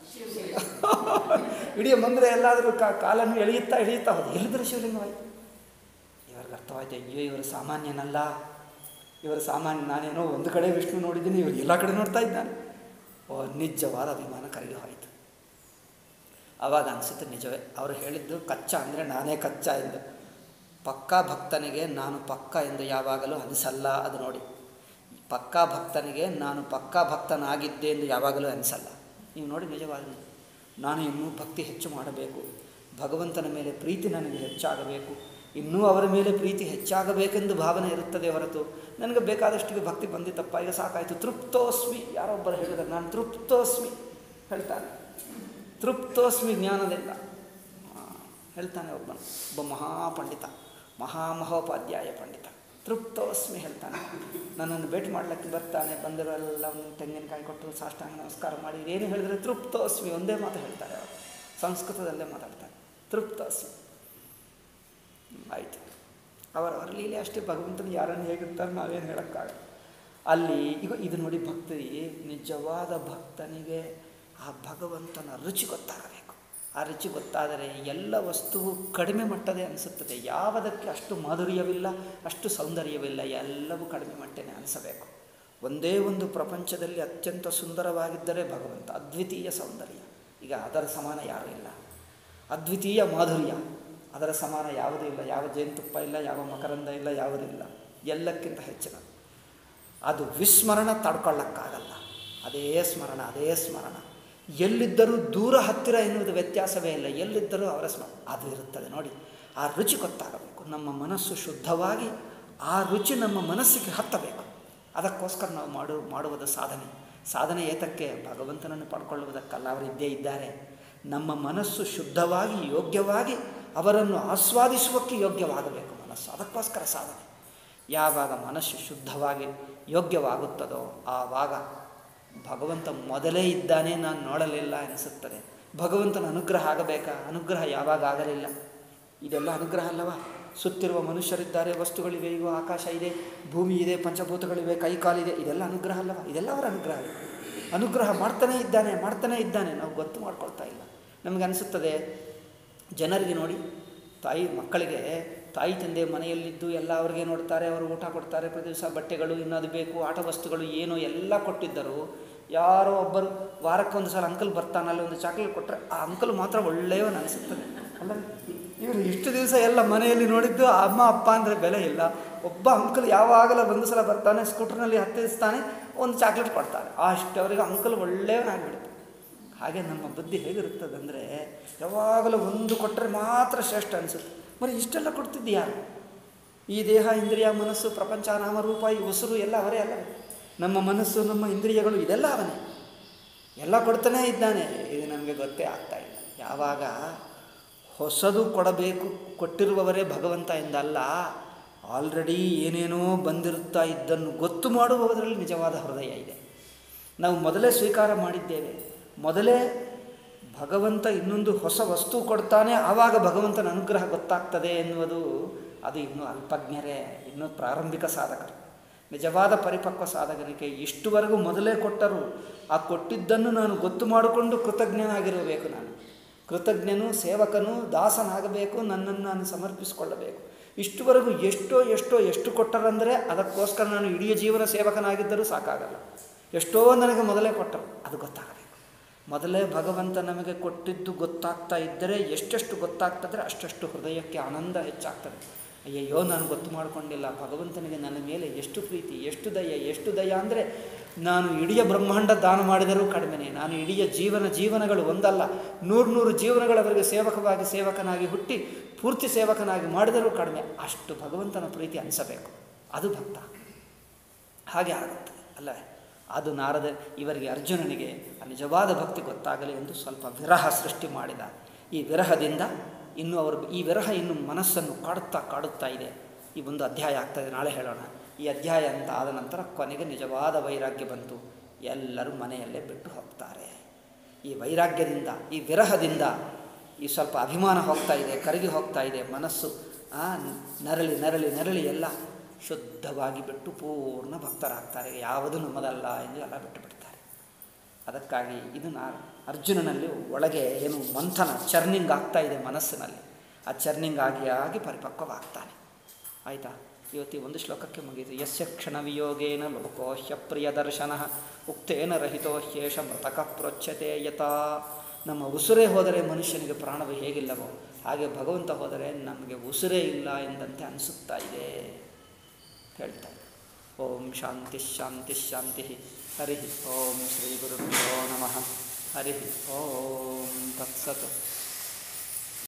ಇಡೀ ಮಂದಿರ ಎಲ್ಲಾದರೂ ಕಾ ಕಾಲನ್ನು ಎಳೆಯುತ್ತಾ ಎಳೆಯುತ್ತಾ ಹೋದ ಎಲ್ಲಿದ್ರೆ ಶಿವಲಿಂಗವಾಯಿತು ಇವ್ರಿಗೆ ಅರ್ಥವಾಯ್ತು ಅಯ್ಯೋ ಇವರು ಸಾಮಾನ್ಯನಲ್ಲ ಇವರು ಸಾಮಾನ್ಯ ನಾನೇನೋ ಒಂದು ಕಡೆ ವಿಷ್ಣು ನೋಡಿದ್ದೀನಿ ಇವರು ಎಲ್ಲ ಕಡೆ ನೋಡ್ತಾ ಇದ್ದಾನೆ ಓ ನಿಜವಾದ ಅಭಿಮಾನ ಕರಗಿ ಹೋಯಿತು ಆವಾಗ ಅನಿಸುತ್ತೆ ನಿಜವೇ ಅವರು ಹೇಳಿದ್ದು ಕಚ್ಚಾ ಅಂದರೆ ನಾನೇ ಕಚ್ಚಾ ಎಂದು ಪಕ್ಕಾ ಭಕ್ತನಿಗೆ ನಾನು ಪಕ್ಕ ಎಂದು ಯಾವಾಗಲೂ ಅನಿಸಲ್ಲ ಅದು ನೋಡಿ ಪಕ್ಕಾ ಭಕ್ತನಿಗೆ ನಾನು ಪಕ್ಕಾ ಭಕ್ತನಾಗಿದ್ದೆ ಎಂದು ಯಾವಾಗಲೂ ಅನಿಸಲ್ಲ ನೀವು ನೋಡಿ ನಿಜವಾಗಲೂ ನಾನು ಇನ್ನೂ ಭಕ್ತಿ ಹೆಚ್ಚು ಮಾಡಬೇಕು ಭಗವಂತನ ಮೇಲೆ ಪ್ರೀತಿ ನನಗೆ ಹೆಚ್ಚಾಗಬೇಕು ಇನ್ನೂ ಅವರ ಮೇಲೆ ಪ್ರೀತಿ ಹೆಚ್ಚಾಗಬೇಕೆಂದು ಭಾವನೆ ಇರುತ್ತದೆ ಹೊರತು ನನಗೆ ಬೇಕಾದಷ್ಟಿಗೆ ಭಕ್ತಿ ಬಂದಿತ್ತಪ್ಪ ಈಗ ಸಾಕಾಯಿತು ತೃಪ್ತೋಸ್ಮಿ ಯಾರೊಬ್ಬರು ಹೇಳಿದ್ದಾರೆ ನಾನು ತೃಪ್ತೋಸ್ಮಿ ಹೇಳ್ತಾನೆ ತೃಪ್ತೋಸ್ಮಿ ಜ್ಞಾನದಿಂದ ಆ, ಹೇಳ್ತಾನೆ ಒಬ್ಬ ಒಬ್ಬ ಮಹಾಪಂಡಿತ ಮಹಾಮಹೋಪಾಧ್ಯಾಯ ಪಂಡಿತ ತೃಪ್ತೋಸ್ಮಿ ಹೇಳ್ತಾನೆ ನನ್ನನ್ನು ಭೇಟಿ ಮಾಡ್ಲಿಕ್ಕೆ ಬರ್ತಾನೆ ಬಂದಿರೋಲ್ಲ ಒಂದು ತೆಂಗಿನಕಾಯಿ ಕೊಟ್ಟು ಸಾಷ್ಟಾಂಗ ನಮಸ್ಕಾರ ಮಾಡಿ ಏನು ಹೇಳಿದ್ರೆ ತೃಪ್ತೋಸ್ಮಿ ಒಂದೇ ಮಾತು ಹೇಳ್ತಾರೆ ಅವರು ಸಂಸ್ಕೃತದಲ್ಲೇ ಮಾತಾಡ್ತಾರೆ ತೃಪ್ತೋಸ್ಮಿ ಆಯಿತು ಅವರವರ ಲೀಲೆ ಅಷ್ಟೇ ಭಗವಂತನ ಯಾರನ್ನು ಹೇಗಿರ್ತಾರೆ ನಾವೇನು ಹೇಳೋಕ್ಕಾಗಲ್ಲ ಅಲ್ಲಿ ಈಗ ಇದು ನೋಡಿ ಭಕ್ತಿ ನಿಜವಾದ ಭಕ್ತನಿಗೆ ಆ ಭಗವಂತನ ರುಚಿ ಗೊತ್ತಾಗಬೇಕು ಆ ರುಚಿ ಗೊತ್ತಾದರೆ ಎಲ್ಲ ವಸ್ತುವು ಕಡಿಮೆ ಮಟ್ಟದೇ ಅನಿಸುತ್ತದೆ ಯಾವುದಕ್ಕೆ ಅಷ್ಟು ಮಾಧುರ್ಯವಿಲ್ಲ ಅಷ್ಟು ಸೌಂದರ್ಯವಿಲ್ಲ ಎಲ್ಲವೂ ಕಡಿಮೆ ಮಟ್ಟನೇ ಅನಿಸಬೇಕು ಒಂದೇ ಒಂದು ಪ್ರಪಂಚದಲ್ಲಿ ಅತ್ಯಂತ ಸುಂದರವಾಗಿದ್ದರೆ ಭಗವಂತ ಅದ್ವಿತೀಯ ಸೌಂದರ್ಯ ಈಗ ಅದರ ಸಮಾನ ಯಾರೂ ಇಲ್ಲ ಅದ್ವಿತೀಯ ಮಾಧುರ್ಯ ಅದರ ಸಮಾನ ಯಾವುದೂ ಇಲ್ಲ ಯಾವ ಜೇನುತುಪ್ಪ ಇಲ್ಲ ಯಾವ ಮಕರಂದ ಇಲ್ಲ ಯಾವುದೂ ಇಲ್ಲ ಎಲ್ಲಕ್ಕಿಂತ ಹೆಚ್ಚಿನ ಅದು ವಿಸ್ಮರಣ ತಡ್ಕೊಳ್ಳೋಕ್ಕಾಗಲ್ಲ ಅದೇ ಸ್ಮರಣ ಅದೇ ಸ್ಮರಣ ಎಲ್ಲಿದ್ದರೂ ದೂರ ಹತ್ತಿರ ಎನ್ನುವುದು ವ್ಯತ್ಯಾಸವೇ ಇಲ್ಲ ಎಲ್ಲಿದ್ದರೂ ಅವರ ಸ್ಮರಣ ಅದು ಇರುತ್ತದೆ ನೋಡಿ ಆ ರುಚಿ ಗೊತ್ತಾಗಬೇಕು ನಮ್ಮ ಮನಸ್ಸು ಶುದ್ಧವಾಗಿ ಆ ರುಚಿ ನಮ್ಮ ಮನಸ್ಸಿಗೆ ಹತ್ತಬೇಕು ಅದಕ್ಕೋಸ್ಕರ ನಾವು ಮಾಡು ಮಾಡುವುದು ಸಾಧನೆ ಸಾಧನೆ ಏತಕ್ಕೆ ಭಗವಂತನನ್ನು ಪಡ್ಕೊಳ್ಳುವುದಕ್ಕಲ್ಲ ಅವರು ಇದ್ದೇ ಇದ್ದಾರೆ ನಮ್ಮ ಮನಸ್ಸು ಶುದ್ಧವಾಗಿ ಯೋಗ್ಯವಾಗಿ ಅವರನ್ನು ಆಸ್ವಾದಿಸುವಕ್ಕೆ ಯೋಗ್ಯವಾಗಬೇಕು ಮನಸ್ಸು ಅದಕ್ಕೋಸ್ಕರ ಸಾಧನೆ ಯಾವಾಗ ಮನಸ್ಸು ಶುದ್ಧವಾಗಿ ಯೋಗ್ಯವಾಗುತ್ತದೋ ಆವಾಗ ಭಗವಂತ ಮೊದಲೇ ಇದ್ದಾನೆ ನಾನು ನೋಡಲಿಲ್ಲ ಅನಿಸುತ್ತದೆ ಭಗವಂತನ ಅನುಗ್ರಹ ಆಗಬೇಕಾ ಅನುಗ್ರಹ ಯಾವಾಗ ಆಗಲಿಲ್ಲ ಇದೆಲ್ಲ ಅನುಗ್ರಹ ಅಲ್ಲವಾ ಸುತ್ತಿರುವ ಮನುಷ್ಯರಿದ್ದಾರೆ ವಸ್ತುಗಳಿವೆ ಇವು ಆಕಾಶ ಇದೆ ಭೂಮಿ ಇದೆ ಪಂಚಭೂತಗಳಿವೆ ಕೈ ಕಾಲಿದೆ ಇದೆಲ್ಲ ಅನುಗ್ರಹ ಅಲ್ಲವಾ ಇದೆಲ್ಲ ಅವರ ಅನುಗ್ರಹ ಅನುಗ್ರಹ ಮಾಡ್ತಾನೇ ಇದ್ದಾನೆ ಮಾಡ್ತಾನೇ ಇದ್ದಾನೆ ನಾವು ಗೊತ್ತು ಮಾಡ್ಕೊಳ್ತಾ ಇಲ್ಲ ನಮಗೆ ಅನಿಸುತ್ತದೆ ಜನರಿಗೆ ನೋಡಿ ತಾಯಿ ಮಕ್ಕಳಿಗೆ ತಾಯಿ ತಂದೆ ಮನೆಯಲ್ಲಿದ್ದು ಎಲ್ಲ ಅವ್ರಿಗೆ ನೋಡ್ತಾರೆ ಅವರು ಊಟ ಕೊಡ್ತಾರೆ ಪ್ರತಿ ದಿವಸ ಬಟ್ಟೆಗಳು ಇನ್ನದು ಬೇಕು ಆಟ ವಸ್ತುಗಳು ಏನೋ ಎಲ್ಲ ಕೊಟ್ಟಿದ್ದರು ಯಾರೋ ಒಬ್ಬರು ವಾರಕ್ಕೊಂದು ಸಲ ಅಂಕಲ್ ಬರ್ತಾನಲ್ಲ ಒಂದು ಚಾಕ್ಲೇಟ್ ಕೊಟ್ಟರೆ ಆ ಅಂಕಲ್ ಮಾತ್ರ ಒಳ್ಳೆಯವನು ಅನಿಸುತ್ತದೆ ಅಲ್ಲ ಇವರು ಇಷ್ಟು ದಿವಸ ಎಲ್ಲ ಮನೆಯಲ್ಲಿ ನೋಡಿದ್ದು ಅಮ್ಮ ಅಪ್ಪ ಅಂದರೆ ಬೆಲೆ ಇಲ್ಲ ಒಬ್ಬ ಅಂಕಲ್ ಯಾವಾಗಲೂ ಒಂದು ಸಲ ಬರ್ತಾನೆ ಸ್ಕೂಟ್ರ್ನಲ್ಲಿ ಹತ್ತಿಸ್ತಾನೆ ಒಂದು ಚಾಕ್ಲೇಟ್ ಕೊಡ್ತಾನೆ ಅಷ್ಟು ಅವರಿಗೆ ಅಂಕಲ್ ಒಳ್ಳೆಯವನಾಗಿಬಿಡುತ್ತೆ ಹಾಗೆ ನಮ್ಮ ಬುದ್ಧಿ ಹೇಗಿರುತ್ತದಂದರೆ ಯಾವಾಗಲೂ ಒಂದು ಕೊಟ್ಟರೆ ಮಾತ್ರ ಶ್ರೇಷ್ಠ ಅನಿಸುತ್ತೆ మరి ಇಷ್ಟೆಲ್ಲ ಕೊಡ್ತಿದ್ದು ಯಾರು ಈ ದೇಹ ಇಂದ್ರಿಯ ಮನಸ್ಸು ಪ್ರಪಂಚ ನಾಮರೂಪ ಈ ಉಸಿರು ಎಲ್ಲ ಅವರೇ ಅಲ್ಲ ನಮ್ಮ ಮನಸ್ಸು ನಮ್ಮ ಇಂದ್ರಿಯಗಳು ಇದೆಲ್ಲ ಅವನೇ ಎಲ್ಲ ಕೊಡ್ತಾನೇ ಇದ್ದಾನೆ ಇದು ನಮಗೆ ಗೊತ್ತೇ ಆಗ್ತಾ ಇಲ್ಲ ಯಾವಾಗ ಹೊಸದು ಕೊಡಬೇಕು ಕೊಟ್ಟಿರುವವರೇ ಭಗವಂತ ಎಂದಲ್ಲ ಆಲ್ರೆಡಿ ಏನೇನೋ ಬಂದಿರುತ್ತಾ ಇದ್ದನ್ನು ಗೊತ್ತು ಮಾಡುವುದರಲ್ಲಿ ನಿಜವಾದ ಹೃದಯ ಇದೆ ನಾವು ಮೊದಲೇ ಸ್ವೀಕಾರ ಮಾಡಿದ್ದೇವೆ ಮೊದಲೇ ಭಗವಂತ ಇನ್ನೊಂದು ಹೊಸ ವಸ್ತು ಕೊಡ್ತಾನೆ ಆವಾಗ ಭಗವಂತನ ಅನುಗ್ರಹ ಗೊತ್ತಾಗ್ತದೆ ಎನ್ನುವುದು ಅದು ಇನ್ನೂ ಅಲ್ಪಜ್ಞರೇ ಇನ್ನೂ ಪ್ರಾರಂಭಿಕ ಸಾಧಕರು ನಿಜವಾದ ಪರಿಪಕ್ವ ಸಾಧಕನಿಗೆ ಇಷ್ಟುವರೆಗೂ ಮೊದಲೇ ಕೊಟ್ಟರು ಆ ಕೊಟ್ಟಿದ್ದನ್ನು ನಾನು ಗೊತ್ತು ಮಾಡಿಕೊಂಡು ಕೃತಜ್ಞನಾಗಿರಬೇಕು ನಾನು ಕೃತಜ್ಞನು ಸೇವಕನು ದಾಸನಾಗಬೇಕು ನನ್ನನ್ನು ನಾನು ಸಮರ್ಪಿಸಿಕೊಳ್ಳಬೇಕು ಇಷ್ಟುವರೆಗೂ ಎಷ್ಟೋ ಎಷ್ಟೋ ಎಷ್ಟು ಕೊಟ್ಟರಂದರೆ ಅದಕ್ಕೋಸ್ಕರ ನಾನು ಇಡೀ ಜೀವನ ಸೇವಕನಾಗಿದ್ದರೂ ಸಾಕಾಗಲ್ಲ ಎಷ್ಟೋ ನನಗೆ ಮೊದಲೇ ಕೊಟ್ಟರು ಅದು ಗೊತ್ತಾಗಬೇಕು ಮೊದಲೇ ಭಗವಂತ ನಮಗೆ ಕೊಟ್ಟಿದ್ದು ಗೊತ್ತಾಗ್ತಾ ಇದ್ದರೆ ಎಷ್ಟೆಷ್ಟು ಗೊತ್ತಾಗ್ತದ್ರೆ ಅಷ್ಟಷ್ಟು ಹೃದಯಕ್ಕೆ ಆನಂದ ಹೆಚ್ಚಾಗ್ತದೆ ಅಯ್ಯಯ್ಯೋ ನಾನು ಗೊತ್ತು ಮಾಡಿಕೊಂಡಿಲ್ಲ ಭಗವಂತನಿಗೆ ನನ್ನ ಮೇಲೆ ಎಷ್ಟು ಪ್ರೀತಿ ಎಷ್ಟು ದಯ ಎಷ್ಟು ದಯ ಅಂದರೆ ನಾನು ಇಡೀ ಬ್ರಹ್ಮಾಂಡ ದಾನ ಮಾಡಿದರೂ ಕಡಿಮೆನೆ ನಾನು ಇಡೀ ಜೀವನ ಜೀವನಗಳು ಒಂದಲ್ಲ ನೂರು ನೂರು ಜೀವನಗಳವರಿಗೆ ಸೇವಕವಾಗಿ ಸೇವಕನಾಗಿ ಹುಟ್ಟಿ ಪೂರ್ತಿ ಸೇವಕನಾಗಿ ಮಾಡಿದರೂ ಕಡಿಮೆ ಅಷ್ಟು ಭಗವಂತನ ಪ್ರೀತಿ ಅನಿಸಬೇಕು ಅದು ಭಕ್ತ ಹಾಗೆ ಆಗುತ್ತೆ ಅಲ್ಲವೇ ಅದು ನಾರದ ಇವರಿಗೆ ಅರ್ಜುನನಿಗೆ ಆ ನಿಜವಾದ ಭಕ್ತಿ ಗೊತ್ತಾಗಲಿ ಎಂದು ಸ್ವಲ್ಪ ವಿರಹ ಸೃಷ್ಟಿ ಮಾಡಿದ ಈ ವಿರಹದಿಂದ ಇನ್ನು ಅವರು ಈ ವಿರಹ ಇನ್ನು ಮನಸ್ಸನ್ನು ಕಾಡುತ್ತಾ ಕಾಡುತ್ತಾ ಇದೆ ಈ ಒಂದು ಅಧ್ಯಾಯ ಆಗ್ತದೆ ನಾಳೆ ಹೇಳೋಣ ಈ ಅಧ್ಯಾಯ ಅಂತ ಆದ ನಂತರ ಕೊನೆಗೆ ನಿಜವಾದ ವೈರಾಗ್ಯ ಬಂತು ಎಲ್ಲರೂ ಮನೆಯಲ್ಲೇ ಬಿಟ್ಟು ಹೋಗ್ತಾರೆ ಈ ವೈರಾಗ್ಯದಿಂದ ಈ ವಿರಹದಿಂದ ಈ ಸ್ವಲ್ಪ ಅಭಿಮಾನ ಹೋಗ್ತಾ ಇದೆ ಕರಗಿ ಹೋಗ್ತಾ ಇದೆ ಮನಸ್ಸು ಆ ನರಳಿ ನರಳಿ ನರಳಿ ಎಲ್ಲ ಶುದ್ಧವಾಗಿ ಬಿಟ್ಟು ಪೂರ್ಣ ಭಕ್ತರಾಗ್ತಾರೆ ಯಾವುದು ನಮ್ಮದಲ್ಲ ಎಂದು ಎಲ್ಲ ಬಿಟ್ಟು ಬಿಡ್ತಾರೆ ಅದಕ್ಕಾಗಿ ಇದು ನಾ ಅರ್ಜುನನಲ್ಲಿ ಒಳಗೆ ಏನು ಮಂಥನ ಚರ್ನಿಂಗ್ ಆಗ್ತಾ ಇದೆ ಮನಸ್ಸಿನಲ್ಲಿ ಆ ಚರ್ನಿಂಗ್ ಆಗಿ ಆಗಿ ಪರಿಪಕ್ವವಾಗ್ತಾನೆ ಆಯಿತಾ ಇವತ್ತು ಈ ಒಂದು ಶ್ಲೋಕಕ್ಕೆ ಮುಗಿಯಿತು ಯಸ್ಯ ಕ್ಷಣ ವಿಯೋಗೇನ ಲೋಕೋಹ್ಯ ಪ್ರಿಯ ದರ್ಶನ ಉಕ್ತೇನ ರಹಿತೋ ಹ್ಯೇಷ ಮೃತಕ ಪ್ರೋಚ್ಯತೆ ಯಥಾ ನಮ್ಮ ಉಸುರೇ ಹೋದರೆ ಮನುಷ್ಯನಿಗೆ ಪ್ರಾಣವು ಹೇಗಿಲ್ಲವೋ ಹಾಗೆ ಭಗವಂತ ಹೋದರೆ ನಮಗೆ ಉಸುರೇ ಇಲ್ಲ ಎಂದಂತೆ ಅನಿಸುತ್ತಾ ಇದೆ ಹೇಳ್ತಾರೆ ಓಂ ಶಾಂತಿ ಶಾಂತಿ ಶಾಂತಿ ಹರಿ ಓಂ ಶ್ರೀ ಗುರುಭ್ಯೋ ನಮಃ ಹರಿ ಓಂ ತತ್ಸತ್